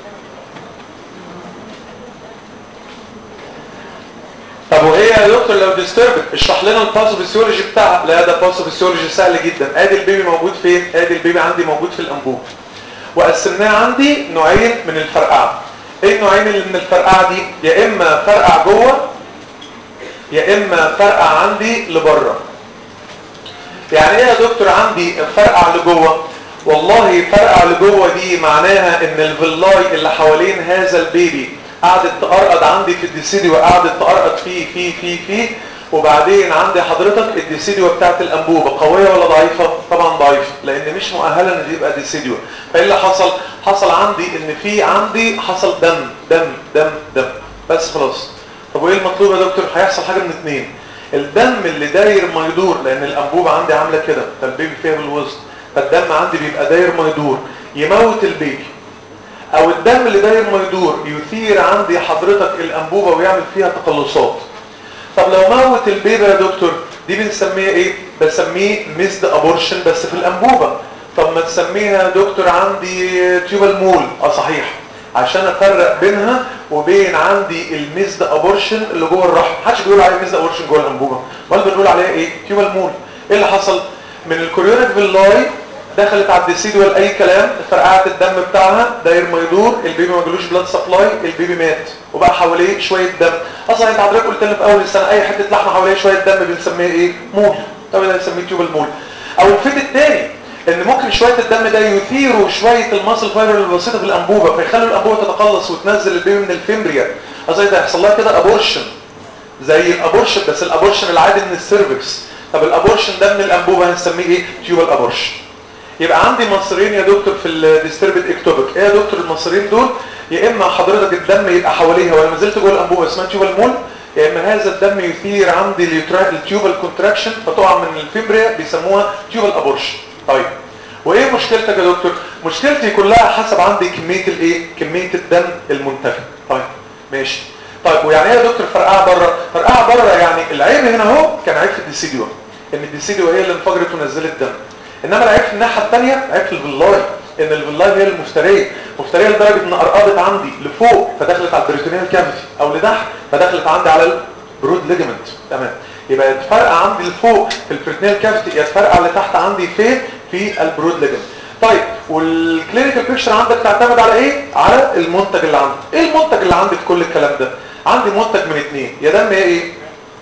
طب وهي يا دكتور لو disturbed اشرح لنا الباثوفيسيولوجي بتاعها لا ده باثوفيسيولوجي سهل جدا ادي البيبي موجود فين ادي البيبي عندي موجود في الانبوب وقسمناها عندي نوعين من الفرقعه ايه النوعين اللي من الفرقعه دي يا اما فرقع جوه يا اما فرقع عندي لبره يعني ايه يا دكتور عندي فرقع لجوه والله فرقع لجوه دي معناها ان الفيلاي اللي حوالين هذا البيبي قعدت تقرقد عندي في الديسيديو وقعدت تقرقد فيه فيه فيه فيه وبعدين عندي حضرتك الديسيديو بتاعت الانبوبه قويه ولا ضعيفه طبعا ضعيفه لان مش مؤهله ان دي يبقى ديسيديو فايه اللي حصل حصل عندي ان في عندي حصل دم دم دم دم بس خلاص طب وايه المطلوب يا دكتور هيحصل حاجه من اتنين الدم اللي داير ما يدور لان الانبوبه عندي عامله كده فالبيبي فيها بالوسط فالدم عندي بيبقى داير ما يدور يموت البيبي او الدم اللي داير ما يدور يثير عندي حضرتك الانبوبه ويعمل فيها تقلصات طب لو موت البيبي يا دكتور دي بنسميها ايه بسميه ميزد ابورشن بس في الانبوبه طب ما تسميها يا دكتور عندي تيوبال مول اه صحيح عشان افرق بينها وبين عندي الميزد ابورشن اللي جوه الرحم محدش بيقول عليه ميزد ابورشن جوه الانبوبه امال بنقول عليها ايه تيوبال مول ايه اللي حصل من الكوريونيك فيلاي دخلت على الديسيدوال اي كلام فرقعت الدم بتاعها داير ما يدور البيبي ما جالوش بلاد سبلاي البيبي مات وبقى حواليه شويه دم اصلا انت حضرتك قلت لنا في اول السنه اي حته لحمه حواليها شويه دم بنسميها ايه مول طب ده بنسميه تيوبال مول او الفيت الثاني ان ممكن شويه الدم ده يثيروا شويه الماسل فايبر البسيطه في الانبوبه فيخلوا الانبوبه تتقلص وتنزل البيبي من الفيمبريا اصلا ده هيحصل لها كده ابورشن زي الابورشن بس الابورشن العادي من السيرفكس طب الابورشن ده من الانبوبه هنسميه ايه تيوبال ابورشن يبقى عندي مصريين يا دكتور في الديستربت اكتوبك ايه يا دكتور المصريين دول يا اما حضرتك الدم يبقى حواليها ولا ما زلت جوه الانبوبه اسمها تيوبال مول يا اما هذا الدم يثير عندي التيوبال كونتراكشن فتقع من الفيمبريا بيسموها تيوبال ابورشن طيب وايه مشكلتك يا دكتور مشكلتي كلها حسب عندي كميه الايه كميه الدم المنتفع طيب ماشي طيب ويعني ايه يا دكتور فرقعه بره فرقعه بره يعني العيب هنا اهو كان عيب في الديسيديو ان الديسيديو هي اللي انفجرت ونزلت دم انما العيب في الناحيه الثانيه عيب في الفيلاي ان الفيلاي هي المفتريه مفتريه لدرجه ان قرقبت عندي لفوق فدخلت على البريتونيال كافيتي او لتحت فدخلت عندي على برود ليجمنت تمام يبقى يتفرق عندي لفوق في البريتنيال كافيتي يتفرق على اللي تحت عندي فين في البرود ليجمنت طيب والكلينيكال بيكتشر عندك تعتمد على ايه على المنتج اللي عندك ايه المنتج اللي عندي في كل الكلام ده عندي منتج من اتنين يا دم يا ايه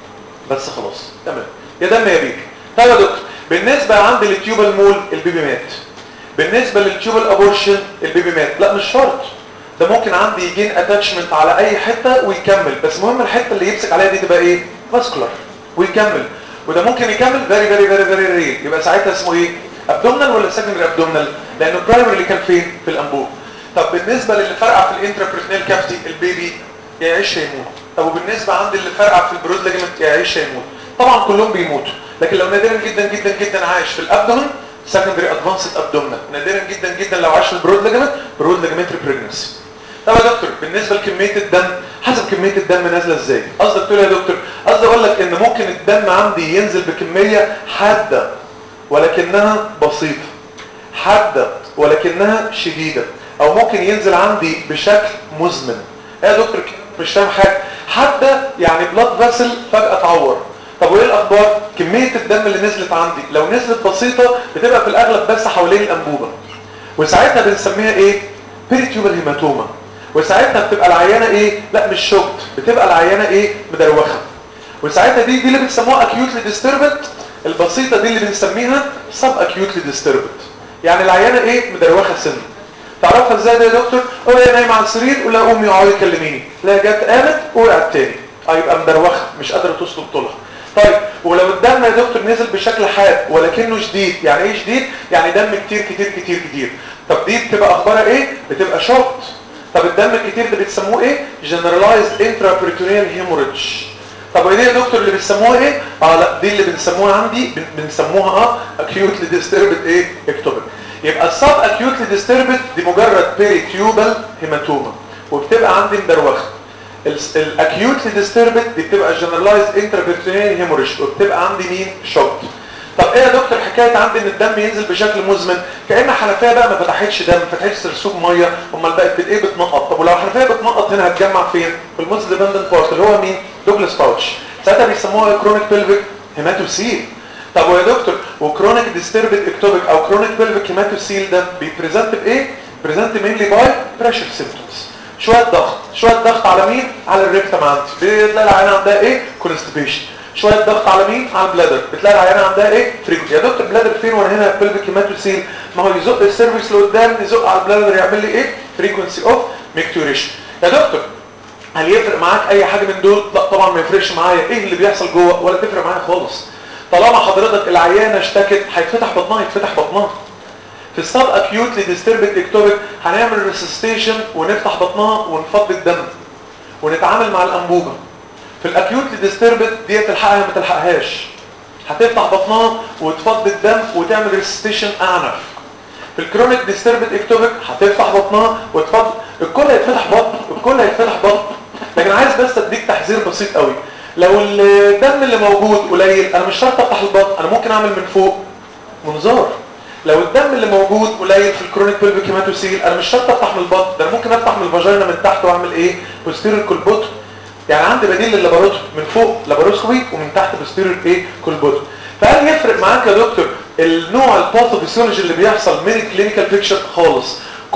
بس خلاص تمام يا دم يا بيبي طيب يا دكتور بالنسبه عندي للتيوبال مول البيبي مات بالنسبه للتيوبال ابورشن البيبي مات لا مش شرط ده ممكن عندي يجين اتاتشمنت على اي حته ويكمل بس مهم الحته اللي يمسك عليها دي تبقى ايه فاسكولار ويكمل وده ممكن يكمل فيري فيري فيري فيري ريل يبقى ساعتها اسمه ايه ابدومنال ولا سكندري ابدومنال لانه البرايمري اللي كان فين في الانبوب طب بالنسبه للي فرقع في الانترابريتنيال كافتي البيبي يا يعيش يا يموت طب وبالنسبه عند اللي فرقع في البرود ليجمنت يا يعيش يا يموت طبعا كلهم بيموتوا لكن لو نادرا جدا جدا جدا عايش في الابدومن سكندري ادفانسد ابدومنال نادرا جدا جدا لو عاش في البرود ليجمنت برود ليجمنتري بريجنسي طب يا دكتور بالنسبه لكميه الدم حسب كميه الدم نازله ازاي قصدك تقول يا دكتور قصدي اقول لك ان ممكن الدم عندي ينزل بكميه حاده ولكنها بسيطه حاده ولكنها شديده او ممكن ينزل عندي بشكل مزمن ايه يا دكتور مش فاهم حاجه حاده يعني بلاد فاسل فجاه اتعور طب وايه الاخبار كميه الدم اللي نزلت عندي لو نزلت بسيطه بتبقى في الاغلب بس حوالين الانبوبه وساعتها بنسميها ايه بيريتيوبال هيماتوما وساعتها بتبقى العيانه ايه لا مش شوكت بتبقى العيانه ايه مدروخه وساعتها دي دي اللي بنسموها اكيوتلي ديستربت البسيطه دي اللي بنسميها سب اكيوتلي ديستربت يعني العيانه ايه مدروخه سن تعرفها ازاي ده يا دكتور هو هي نايمه على السرير ولا امي اقعدي كلميني لا جت قامت وقعت تاني اه يبقى مدروخه مش قادره تسلق طولها طيب ولو الدم يا دكتور نزل بشكل حاد ولكنه شديد يعني ايه شديد يعني دم كتير كتير كتير كتير طب دي بتبقى اخبارها ايه بتبقى شوكت طب الدم الكتير ده بتسموه ايه generalized intraperitoneal hemorrhage طب ودي يا دكتور اللي بيسموها ايه اه لا دي اللي بنسموها عندي بن- بنسموها اه acutely disturbed ايه ectopic يبقى السب acutely disturbed دي مجرد periturbal هيماتوما وبتبقى عندي مدروخه الاكيوتلي ديستربت دي بتبقى generalized intraperitoneal hemorrhage وبتبقى عندي مين شوك طب ايه يا دكتور حكايه عندي ان الدم ينزل بشكل مزمن كأن حنفيه بقى ما فتحتش دم ما فتحتش سرسوب ميه امال بقت بت ايه بتنقط طب ولو حنفيه بتنقط هنا هتجمع فين في الموز ديبندنت بارت اللي هو مين دوجلاس باوتش ساعتها بيسموها كرونيك بيلفيك هيماتوسيل طب ويا دكتور وكرونيك ديستربت اكتوبيك او كرونيك بيلفيك هيماتوسيل ده بيبريزنت بايه بريزنت مينلي باي بريشر سيمبتومز شويه ضغط شويه ضغط على مين على الريكتم عندي بتلاقي العينه عندها ايه كونستيبيشن شويه ضغط على مين على البلادر بتلاقي العينه عندها ايه فريكوت يا دكتور بلادر فين وانا هنا بلفيك هيماتوسيل ما هو يزق السيرفيس لقدام يزق على البلادر يعمل لي ايه فريكونسي اوف ميكتوريشن يا دكتور هل يفرق معاك اي حاجه من دول لا طبعا ما يفرقش معايا ايه اللي بيحصل جوه ولا تفرق معايا خالص طالما حضرتك العيانه اشتكت هيتفتح بطنها يتفتح بطنها في السب اكيوتلي ديستربت اكتوبيك هنعمل ريسستيشن ونفتح بطنها ونفضي الدم ونتعامل مع الانبوبه في الاكيوتلي ديستربت دي تلحقها ما تلحقهاش هتفتح بطنها وتفضي الدم وتعمل ريسستيشن اعنف في الكرونيك ديستربت اكتوبيك هتفتح بطنها وتفضي الكل هيتفتح بطن الكل هيتفتح بطن لكن عايز بس اديك تحذير بسيط قوي لو الدم اللي موجود قليل انا مش شرط افتح البطن انا ممكن اعمل من فوق منظار لو الدم اللي موجود قليل في الكرونيك بيلفيك هيماتوسيل انا مش شرط افتح من البطن ده انا ممكن افتح من الفاجينا من تحت واعمل ايه بوستيريور كولبوت يعني عندي بديل لللاباروتومي من فوق لاباروسكوبي ومن تحت بوستيريور ايه كولبوت فهل يفرق معاك يا دكتور النوع الباثوفيسيولوجي اللي بيحصل من الكلينيكال بيكتشر خالص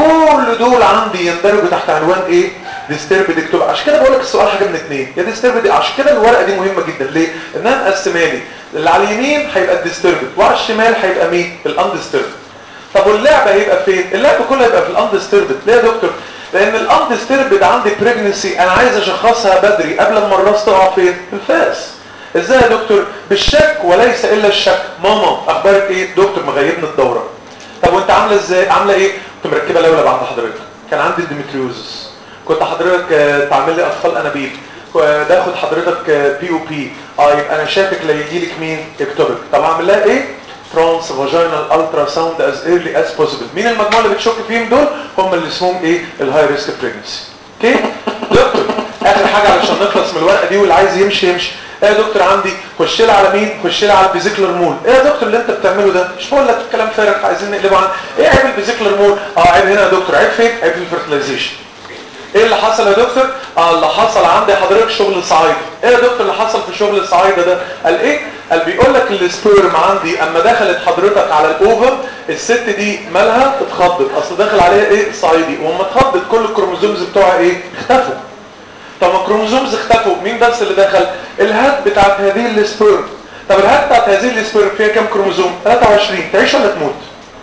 كل دول عندي يندرجوا تحت عنوان ايه ديستربد اكتوب عشان كده بقول لك السؤال حاجه من اتنين يا ديستربد عشان كده الورقه دي مهمه جدا ليه انها مقسمه لي اللي على اليمين هيبقى الديستربد وعلى الشمال هيبقى مين الاندستربد طب واللعبه هيبقى فين اللعبه كلها هيبقى في الاندستربد ليه يا دكتور لان الاندستربد عندي بريجنسي انا عايز اشخصها بدري قبل ما الراس تقع فين في الفاس ازاي يا دكتور بالشك وليس الا الشك ماما اخبارك ايه دكتور مغيبني الدوره طب وانت عامله ازاي عامله ايه كنت مركبه لولب عند حضرتك كان عندي الديمتريوزس كنت حضرتك آه، تعمل لي اطفال انابيب باخد حضرتك بي او بي اه يبقى انا شاكك لا يجي لك مين اكتوبك طب اعمل لها ايه ترانس فاجينال الترا ساوند از ايرلي از بوسيبل مين المجموعه اللي بتشك فيهم دول هم اللي اسمهم ايه الهاي ريسك بريجنسي اوكي دكتور اخر حاجه علشان نخلص من الورقه دي واللي عايز يمشي يمشي ايه يا دكتور عندي خش لي على مين خش لي على البيزيكلر مول ايه يا دكتور اللي انت بتعمله ده مش بقول لك كلام فارغ عايزين نقلبه عن ايه عيب البيزيكلر مول اه عيب هنا يا دكتور عيب فين عيب في الفيرتلايزيشن ايه اللي حصل يا دكتور اه اللي حصل عندي حضرتك شغل صعايده ايه يا دكتور اللي حصل في شغل الصعايده ده قال ايه قال بيقول لك السبيرم عندي اما دخلت حضرتك على الاوفر الست دي مالها اتخضت اصل داخل عليها ايه صعيدي واما اتخضت كل الكروموزومز بتوعها ايه اختفوا طب ما الكروموزومز اختفوا مين بس اللي دخل الهات بتاعت هذه السبيرم طب الهات بتاعت هذه السبيرم فيها كام كروموزوم 23 تعيش ولا تموت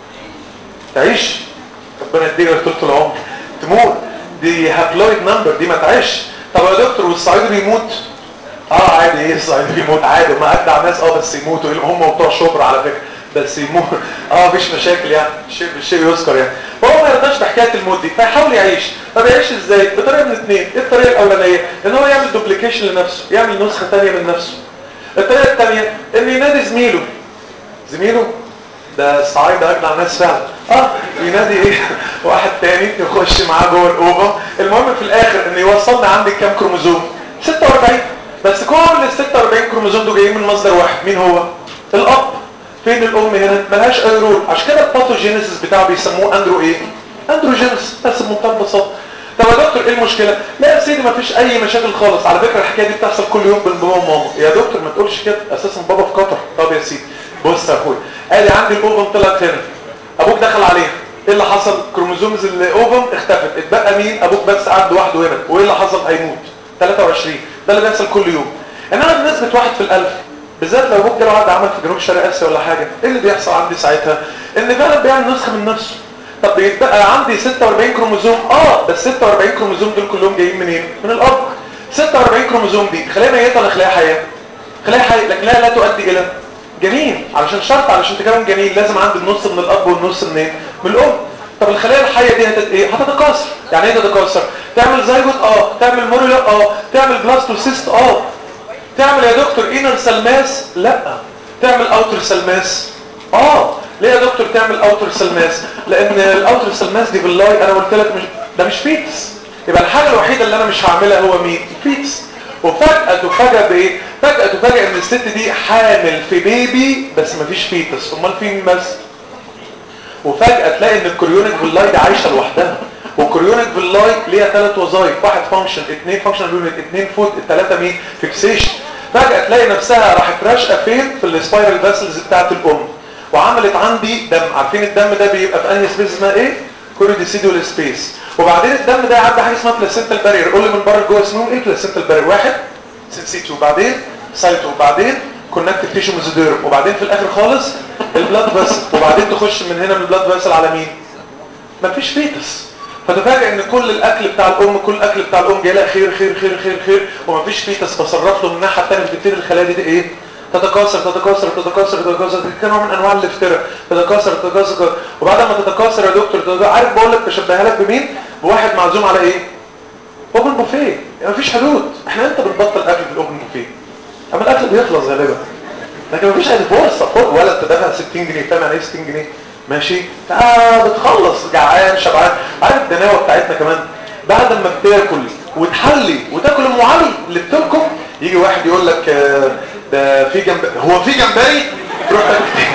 تعيش ربنا يديها طول العمر تموت دي هابلويد نمبر دي ما تعيش طب يا دكتور والصعيدي بيموت اه عادي ايه الصعيدي بيموت عادي ما اجدع ناس اه بس يموتوا هم وبتوع شبرا على فكره بس يموت اه مفيش مشاكل يعني شيء بالشيء يذكر يعني فهو ما يرضاش بحكايه الموت دي فيحاول يعيش طب يعيش ازاي بطريقه من اثنين ايه الطريقه الاولانيه ان هو يعمل دوبليكيشن لنفسه يعمل نسخه ثانيه من نفسه الطريقه الثانيه ان ينادي زميله زميله ده الصعايدة اجدع ناس فعلا اه ينادي ايه واحد تاني يخش معاه جوه الاوفر المهم في الاخر ان يوصلنا عندي كام كروموزوم 46 بس كل ال 46 كروموزوم دول جايين من مصدر واحد مين هو الاب فين الام هنا ملهاش اي رول عشان كده الباثوجينيسيس بتاعه بيسموه اندرو ايه اندروجينيس بس بمنتهى البساطه طب يا دكتور ايه المشكله لا يا سيدي ما فيش اي مشاكل خالص على فكره الحكايه دي بتحصل كل يوم بين بابا وماما يا دكتور ما تقولش كده اساسا بابا في قطر طب يا سيدي بص يا اخويا ادي عندي الاوفم طلعت هنا ابوك دخل عليها ايه اللي حصل كروموزومز الاوفم اختفت اتبقى مين ابوك بس قعد لوحده هنا وايه اللي حصل هيموت 23 ده اللي بيحصل كل يوم انما بنسبه واحد في الالف بالذات لو ابوك ده قعد عمل في جنوب شرق اسيا ولا حاجه ايه اللي بيحصل عندي ساعتها ان فعلا بيعمل نسخه من نفسه طب بيتبقى عندي 46 كروموزوم اه بس 46 كروموزوم دول كلهم جايين منين من الاب 46 كروموزوم دي خلايا ميته ولا خلايا حيه خلايا حيه لكن لا لا تؤدي الى جنين علشان شرط علشان تكون جنين لازم عندي النص من الاب والنص منين من الام طب الخلايا الحيه دي هتت ايه هتتكاثر يعني ايه تتكاثر تعمل زيجوت اه تعمل موريلا اه تعمل بلاستوسيست اه تعمل يا دكتور انر سلماس لا تعمل اوتر سلماس اه ليه يا دكتور تعمل اوتر سلماس لان الاوتر سلماس دي بالله انا قلت لك مش ده مش فيتس يبقى الحاجه الوحيده اللي انا مش هعملها هو مين فيتس وفجأة تفاجأ بايه فجأة تفاجأ ان الست دي حامل في بيبي بس مفيش فيتس امال في مين بس وفجأة تلاقي ان الكريونيك فيلاي دي عايشة لوحدها والكريونيك فيلاي ليها ثلاث وظائف واحد فانكشن اثنين فانكشن يونت اثنين فود الثلاثة مين فيكسيشن فجأة تلاقي نفسها راحت راشقة فين في السبايرال فاسلز بتاعت الام وعملت عندي دم عارفين الدم ده بيبقى في انهي سبيس اسمها ايه كوريديسيدول سبيس وبعدين الدم ده يعدي حاجه اسمها بلاسنتال بارير قول لي من بره جوه اسمه ايه بلاسنتال بارير واحد سنسيتو وبعدين سايتو وبعدين كونكتيف تيشو ميزوديرم وبعدين في الاخر خالص البلاد فيسل وبعدين تخش من هنا من البلاد فيسل على مين مفيش فيتس فتفاجئ ان كل الاكل بتاع الام كل الاكل بتاع الام جاي لها خير خير خير خير خير ومفيش فيتس فصرف له من الناحيه الثانيه بتبتدي الخلايا دي, دي ايه تتكاثر تتكاثر تتكاثر تتكاثر دي نوع من انواع الافتراء تتكاثر تتكاثر وبعد ما تتكاثر يا دكتور تتكاثر عارف بقول لك بشبهها لك بمين بواحد معزوم على ايه اوبن بوفيه يعني مفيش حدود احنا امتى بنبطل اكل في الاوبن بوفيه اما الاكل بيخلص غالبا لكن مفيش اي فرصه خد ولا انت دافع 60 جنيه فاهم يعني ايه 60 جنيه ماشي اه بتخلص جعان شبعان عارف الدناوه بتاعتنا كمان بعد ما بتاكل وتحلي وتاكل ام علي اللي بتلكم يجي واحد يقول لك آه ده في جنب هو في جمبري تروح تاكل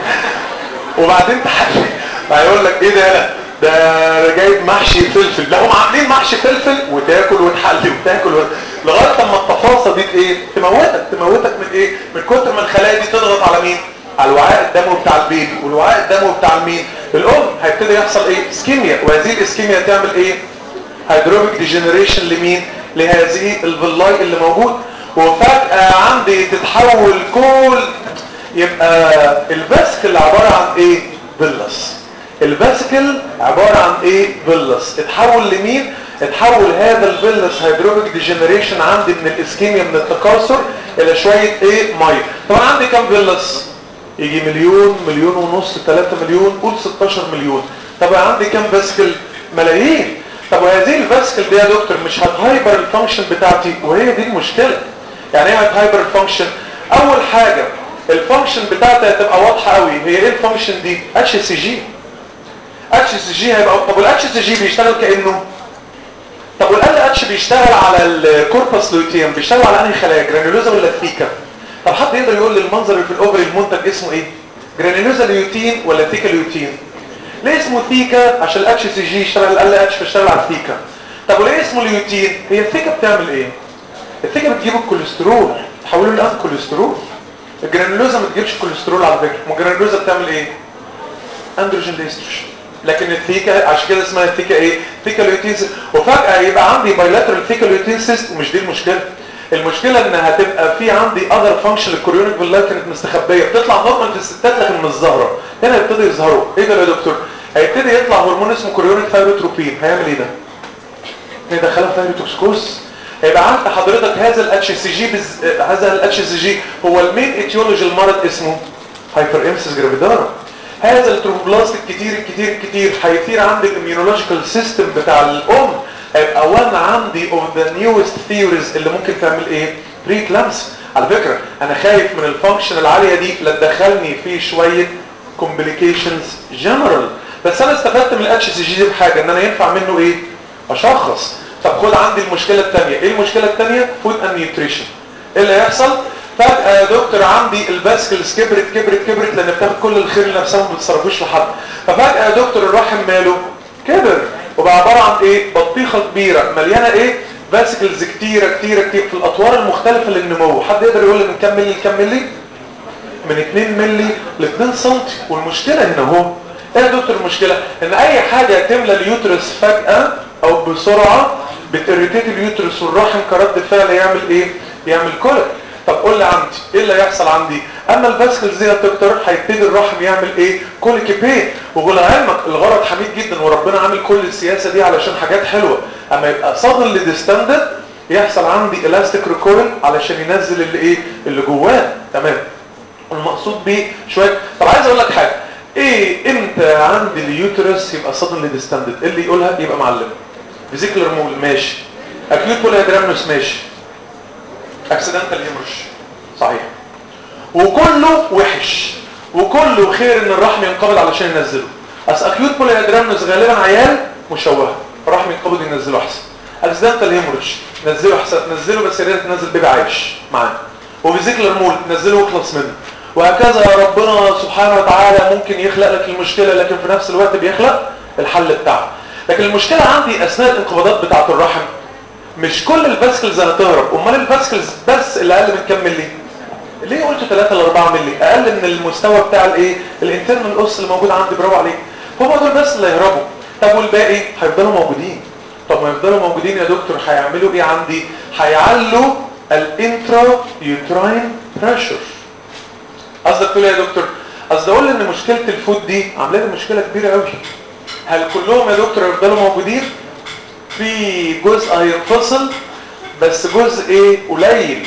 وبعدين تحلي هيقول لك ايه ده ده جايب محشي فلفل لا هم عاملين محشي فلفل وتاكل وتحلي وتاكل وت... لغايه لما التفاصيل دي ايه تموتك تموتك من ايه من كتر ما الخلايا دي تضغط على مين على الوعاء الدموي بتاع البيبي والوعاء الدموي بتاع المين الام هيبتدي يحصل ايه اسكيميا وهذه الاسكيميا تعمل ايه هيدروبيك ديجنريشن لمين لهذه الفيلاي اللي موجود وفجأة عندي تتحول كل يبقى الباسكل عبارة عن ايه فيلس الباسكل عبارة عن ايه فيلس اتحول لمين اتحول هذا الفيلس هيدروبيك ديجنريشن عندي من الاسكيميا من التكاثر الى شوية ايه مية طبعا عندي كام فيلس يجي مليون مليون ونص 3 مليون قول 16 مليون طب عندي كام فاسكل ملايين طب وهذه الفاسكل دي يا دكتور مش هتهايبر الفانكشن بتاعتي وهي دي المشكلة يعني ايه هتهايبر الفانكشن اول حاجة الفانكشن بتاعتي هتبقى واضحة قوي هي ايه الفانكشن دي اتش سي جي اتش سي جي هيبقى طب والاتش سي جي بيشتغل كانه طب والال اتش بيشتغل على الكوربس لوتيوم بيشتغل على انهي خلايا جرانيولوزا ولا ثيكا طب حد يقدر يقول لي المنظر اللي في الاوفري المنتج اسمه ايه جرانيولوزا ليوتين ولا ثيكا ليوتين ليه اسمه ثيكا عشان الاتش سي جي يشتغل ال اتش بيشتغل على الثيكا طب وليه اسمه ليوتين هي الثيكه بتعمل ايه الثيكه بتجيب الكوليسترول تحوله لان كوليسترول الجرانيولوزا ما بتجيبش كوليسترول على فكره ما الجرانيولوزا بتعمل ايه اندروجين ديستروجين لكن الثيكا عشان كده اسمها الثيكا ايه ثيكا ليوتين سيست وفجاه يبقى عندي بايلاترال ثيكا ليوتين سيست ومش دي المشكله المشكله ان هتبقى في عندي اذر فانكشن الكوريونيك بالله كانت مستخبيه بتطلع نورمال في الستات لكن مش ظاهره هنا يبتدي يظهروا ايه ده يا دكتور هيبتدي يطلع هرمون اسمه كوريونيك ثايروتروبين هيعمل ايه ده ندخلها في ثايروتوكسكوز هيبقى عند حضرتك هذا الاتش سي جي بز... هذا الاتش سي جي هو المين اتيولوجي المرض اسمه هايبر امسيس جرافيدارا هذا التروفوبلاست الكتير الكتير الكتير هيثير عندك الاميونولوجيكال سيستم بتاع الام هيبقى وان عندي اوف ذا نيوست ثيوريز اللي ممكن تعمل ايه بري كلامس على فكره انا خايف من الفانكشن العاليه دي لا تدخلني في شويه كومبليكيشنز جنرال بس انا استفدت من الاتش سي جي دي بحاجه ان انا ينفع منه ايه اشخص طب خد عندي المشكله الثانيه ايه المشكله الثانيه فود اند نيوتريشن ايه اللي هيحصل فجاه يا دكتور عندي الباسكلز كبرت كبرت كبرت لان بتاخد كل الخير اللي نفسها ما بتصرفوش لحد ففجاه يا دكتور الرحم ماله كبر وبقى عباره عن ايه بطيخه كبيره مليانه ايه فاسكلز كتيره كتيره كتير في الاطوار المختلفه للنمو حد يقدر يقول لي من كام ملي لكام ملي من 2 ملي ل 2 سم والمشكله هنا اهو ايه يا دكتور المشكله ان اي حاجه تملى اليوترس فجاه او بسرعه بتريتيت اليوترس والرحم كرد فعل يعمل ايه يعمل كوليك طب قول لي عندي ايه اللي هيحصل عندي اما الفاسكلز دي يا دكتور هيبتدي الرحم يعمل ايه كوليك بين وقول علمك الغرض حميد جدا وربنا عامل كل السياسه دي علشان حاجات حلوه اما يبقى صدر ديستندد يحصل عندي الاستيك ريكويل علشان ينزل اللي ايه اللي جواه تمام المقصود بيه شويه طب عايز اقول لك حاجه ايه امتى عندي اليوترس يبقى صدر ديستندد اللي يقولها يبقى معلم فيزيكلر مول ماشي اكيوت بوليادرامنوس ماشي اكسيدنتال هيمرش صحيح وكله وحش وكله خير ان الرحم ينقبض علشان ينزله اصل اكيوت بوليادرامنوس غالبا عيال مشوهه الرحم ينقبض ينزله احسن اكسيدنتال هيمرش نزله احسن نزله بس يا ريت تنزل بيبي عايش معاه وفيزيكلر مول نزله واخلص منه وهكذا يا ربنا سبحانه وتعالى ممكن يخلق لك المشكله لكن في نفس الوقت بيخلق الحل بتاعه لكن المشكله عندي اثناء الانقباضات بتاعه الرحم مش كل الفاسكلز هتهرب امال الفاسكلز بس اللي اقل من كام ملي ليه قلت 3 ل 4 ملي اقل من المستوى بتاع الايه الانترنال اوس اللي موجود عندي برافو عليك هم دول بس اللي هيهربوا طب والباقي هيفضلوا موجودين طب ما يفضلوا موجودين يا دكتور هيعملوا ايه عندي هيعلوا الانترا يوتراين بريشر قصدك تقول ايه يا دكتور قصدي اقول ان مشكله الفود دي عامله لي مشكله كبيره قوي هل كلهم يا دكتور يفضلوا موجودين في جزء هينفصل بس جزء ايه قليل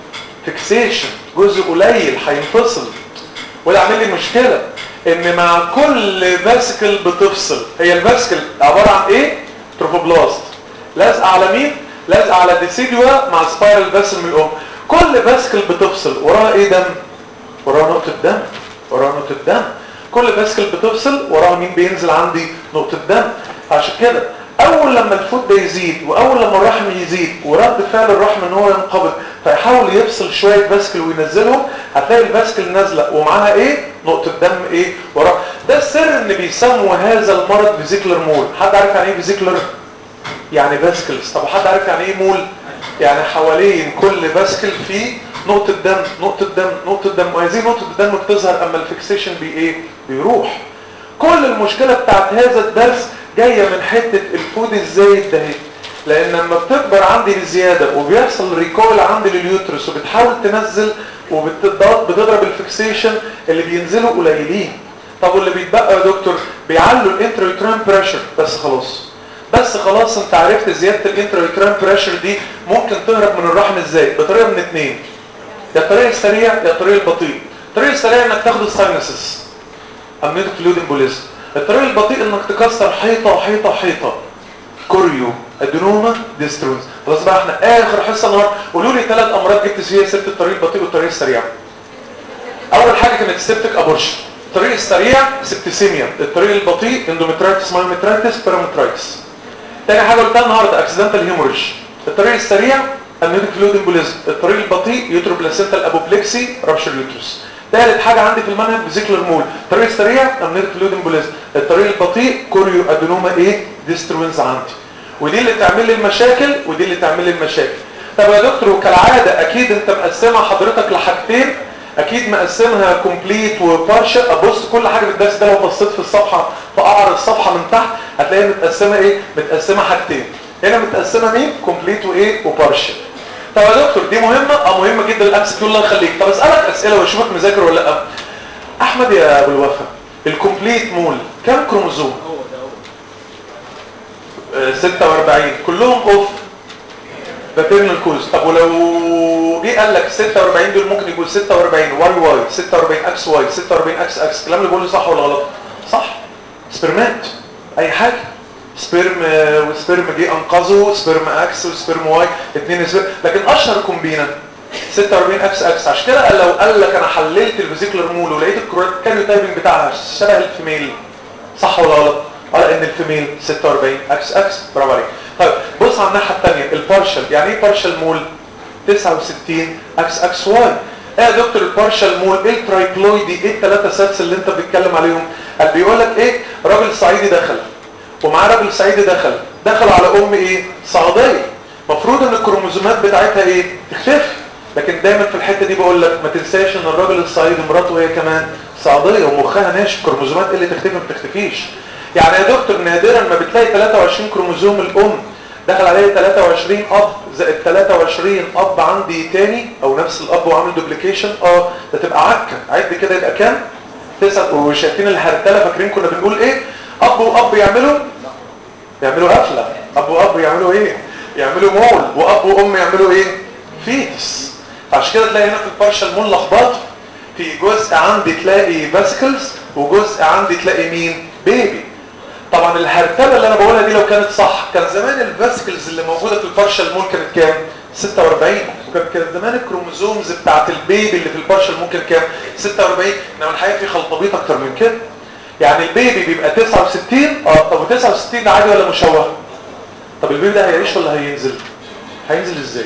فيكسيشن جزء قليل هينفصل وده عامل لي مشكله ان مع كل فاسكل بتفصل هي الفاسكل عباره عن ايه تروفوبلاست لازقه على مين لازقه على ديسيدوا مع سبايرال فاسل من الام كل فاسكل بتفصل وراها ايه دم وراها نقطه دم وراها نقطه دم كل فاسكل بتفصل وراها مين بينزل عندي نقطه دم عشان كده اول لما الفوت ده يزيد واول لما الرحم يزيد ورد فعل الرحم ان هو ينقبض فيحاول يفصل شويه فاسكل وينزلهم هتلاقي الفاسكل نازله ومعاها ايه نقطه دم ايه ورا ده السر ان بيسموا هذا المرض فيزيكلر مول حد عارف يعني ايه فيزيكلر يعني فاسكلز طب حد عارف يعني ايه مول يعني حوالين كل فاسكل فيه نقطه دم نقطه دم نقطه دم وهذه نقطه الدم بتظهر اما الفيكسيشن بي ايه بيروح كل المشكله بتاعت هذا الدرس جايه من حته الفود الزايد ده لان لما بتكبر عندي بزياده وبيحصل ريكول عندي لليوترس وبتحاول تنزل وبتضرب الفيكسيشن اللي بينزلوا قليلين طب واللي بيتبقى يا دكتور بيعلوا الانتريوتران بريشر بس خلاص بس خلاص انت عرفت زياده الانتريوتران بريشر دي ممكن تهرب من الرحم ازاي بطريقه من اتنين يا الطريق السريع يا الطريق البطيء الطريق السريع انك تاخد الساينسز امنيتك فلويد امبوليزم الطريق البطيء انك تكسر حيطه وحيطه وحيطه كوريو ادينوما ديسترونز خلاص بقى احنا اخر حصه النهارده قولوا لي ثلاث امراض جبت فيها سيره الطريق البطيء والطريق السريع اول حاجه كانت سيبتك ابورشن الطريق السريع سبتسيميا الطريق البطيء اندومترايتس مايومترايتس بيرامترايتس تاني حاجه قلتها النهارده اكسيدنتال هيموريج الطريق السريع امنيتك فلويد امبوليزم الطريق البطيء يوتروبلاسنتال ابوبلكسي رابشر يوترس ثالث حاجة عندي في المنهج فيزيكلر مول الطريق السريع امنيتك فلويد امبوليزم الطريق البطيء كوريو ادينوما ايه ديستروينز عندي ودي اللي تعمل لي المشاكل ودي اللي تعمل لي المشاكل طب يا دكتور وكالعاده اكيد انت مقسمها حضرتك لحاجتين اكيد مقسمها كومبليت وبارشل ابص كل حاجه بالدرس ده لو بصيت في الصفحه في قعر الصفحه من تحت هتلاقيها متقسمه ايه متقسمه حاجتين هنا متقسمه مين كومبليت وايه وبارشل طب يا دكتور دي مهمه اه مهمه جدا الامس كيو الله يخليك طب اسالك اسئله واشوفك مذاكر ولا لا احمد يا ابو الوفا الكومبليت مول كم كروموزوم آه، 46 كلهم اوف باترنال كوز طب ولو جه قال لك 46 دول ممكن يكون 46 واي واي 46 اكس واي 46 اكس اكس الكلام اللي بقوله صح ولا غلط صح سبرمات اي حاجه سبرم آه، وسبرم جه انقذه سبرم اكس وسبرم واي اثنين سبرم لكن اشهر كومبينه 46 اكس اكس عشان كده لو قال لك انا حللت الفيزيكولار مول ولقيت الكاريو تايبنج بتاعها شبه الفيميل صح ولا غلط؟ اه ان الفيميل 46 اكس اكس برافو عليك طيب بص على الناحيه الثانيه البارشل يعني ايه بارشل مول 69 اكس اكس واي ايه يا دكتور البارشل مول ايه الترايبلويدي ايه الثلاثه ساتس اللي انت بتتكلم عليهم قال بيقول لك ايه راجل صعيدي دخل ومعاه راجل صعيدي دخل دخل على ام ايه صعيديه المفروض ان الكروموزومات بتاعتها ايه تختفي لكن دايما في الحته دي بقول لك ما تنساش ان الراجل الصعيدي مراته هي كمان صعيديه ومخها ناشف كروموزومات اللي تختفي ما بتختفيش يعني يا دكتور نادرا ما بتلاقي 23 كروموزوم الام دخل عليه 23 اب زائد 23 اب عندي تاني او نفس الاب وعامل دوبليكيشن اه ده تبقى عكه عد كده يبقى كام تسعة وشايفين الهرتله فاكرين كنا بنقول ايه اب واب يعملوا يعملوا قفله اب واب يعملوا ايه يعملوا مول واب وام يعملوا ايه فيتس عشان كده تلاقي هنا في البارشال مول لخبطه في جزء عندي تلاقي فاسكلز وجزء عندي تلاقي مين بيبي طبعا الهرتبه اللي انا بقولها دي لو كانت صح كان زمان الفاسكلز اللي موجوده في البارشال مول كانت كام 46 وكان كان زمان الكروموزومز بتاعت البيبي اللي في البارشال ممكن كام 46 انما الحقيقه في خلطبيط اكتر من كده يعني البيبي بيبقى 69 اه طب و69 ده عادي ولا مشوه طب البيبي ده هيعيش ولا هينزل هينزل ازاي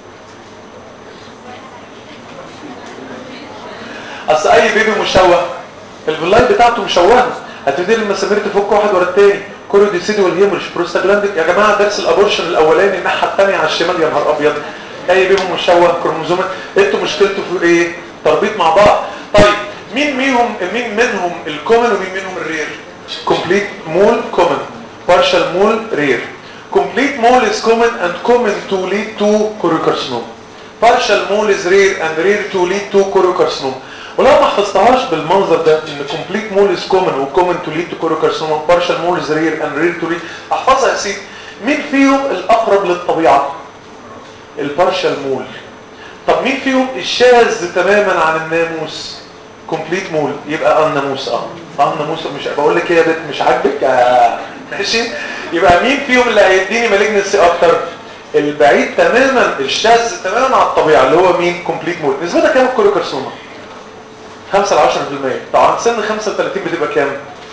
اصل اي بيبي مشوه الفلاي بتاعته مشوهه هتبتدي المسامير تفك واحد ورا التاني كوروديسيد والهيموريش بروستاجلانديك يا جماعه درس الابورشن الاولاني الناحيه الثانيه على الشمال يا نهار ابيض اي بيبي مشوه كروموزومات انتوا مشكلته في ايه تربيط مع بعض طيب مين ميهم مين منهم الكومن ومين منهم الرير كومبليت مول كومن بارشال مول رير complete mole is common and common to lead to choriocarcinoma partial mole is rare and rare to lead to choriocarcinoma ولو ما حفظتهاش بالمنظر ده ان complete mole is common و common to lead to choriocarcinoma partial mole is rare and rare to lead احفظها يا سيدي مين فيهم الاقرب للطبيعه البارشال مول طب مين فيهم الشاذ تماما عن الناموس كومبليت مول يبقى الناموس اه اه الناموس مش بقول لك ايه يا بنت مش عاجبك آه ماشي يبقى مين فيهم اللي هيديني مالجنسي اكتر البعيد تماما الشاذ تماما عن الطبيعه اللي هو مين كومبليت مول نسبتها كام الكوليكارسوما 5 ل 10% طبعا سن 35 بتبقى كام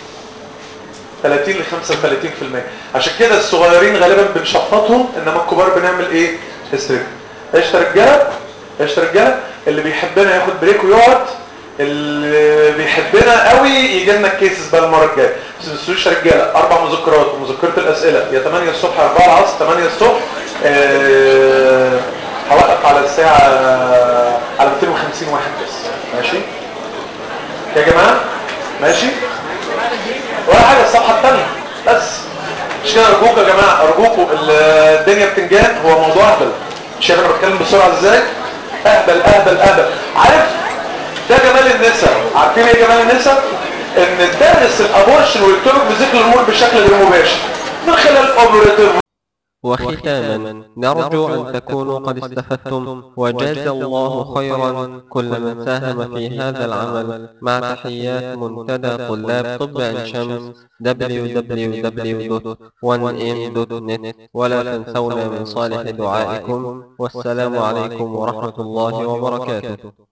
30 ل 35% عشان كده الصغيرين غالبا بنشفطهم انما الكبار بنعمل ايه هيستريك قشطه رجاله قشطه رجاله اللي بيحبنا ياخد بريك ويقعد اللي بيحبنا قوي يجي لنا الكيسز بقى المره الجايه بس ما تنسوش يا رجاله اربع مذكرات ومذكره الاسئله يا 8 الصبح يا 4 العصر 8 الصبح أه هوقف على الساعه على 250 واحد بس ماشي يا جماعه ماشي ولا حاجه الصفحه الثانيه بس مش كده ارجوك يا جماعه ارجوكم الدنيا بتنجان هو موضوع اهبل شايف انا بتكلم بسرعه ازاي اهبل اهبل اهبل عارف ده جمال النساء عارفين ايه جمال النساء ان تدرس الابورشن والكتب بذكر الامور بشكل غير مباشر من خلال اوبريتيف وختاما نرجو أن تكونوا قد استفدتم وجاز الله خيرا كل من ساهم في هذا العمل مع تحيات منتدى طلاب طب عين شمس www.1m.net ولا تنسونا من صالح دعائكم والسلام عليكم ورحمة الله وبركاته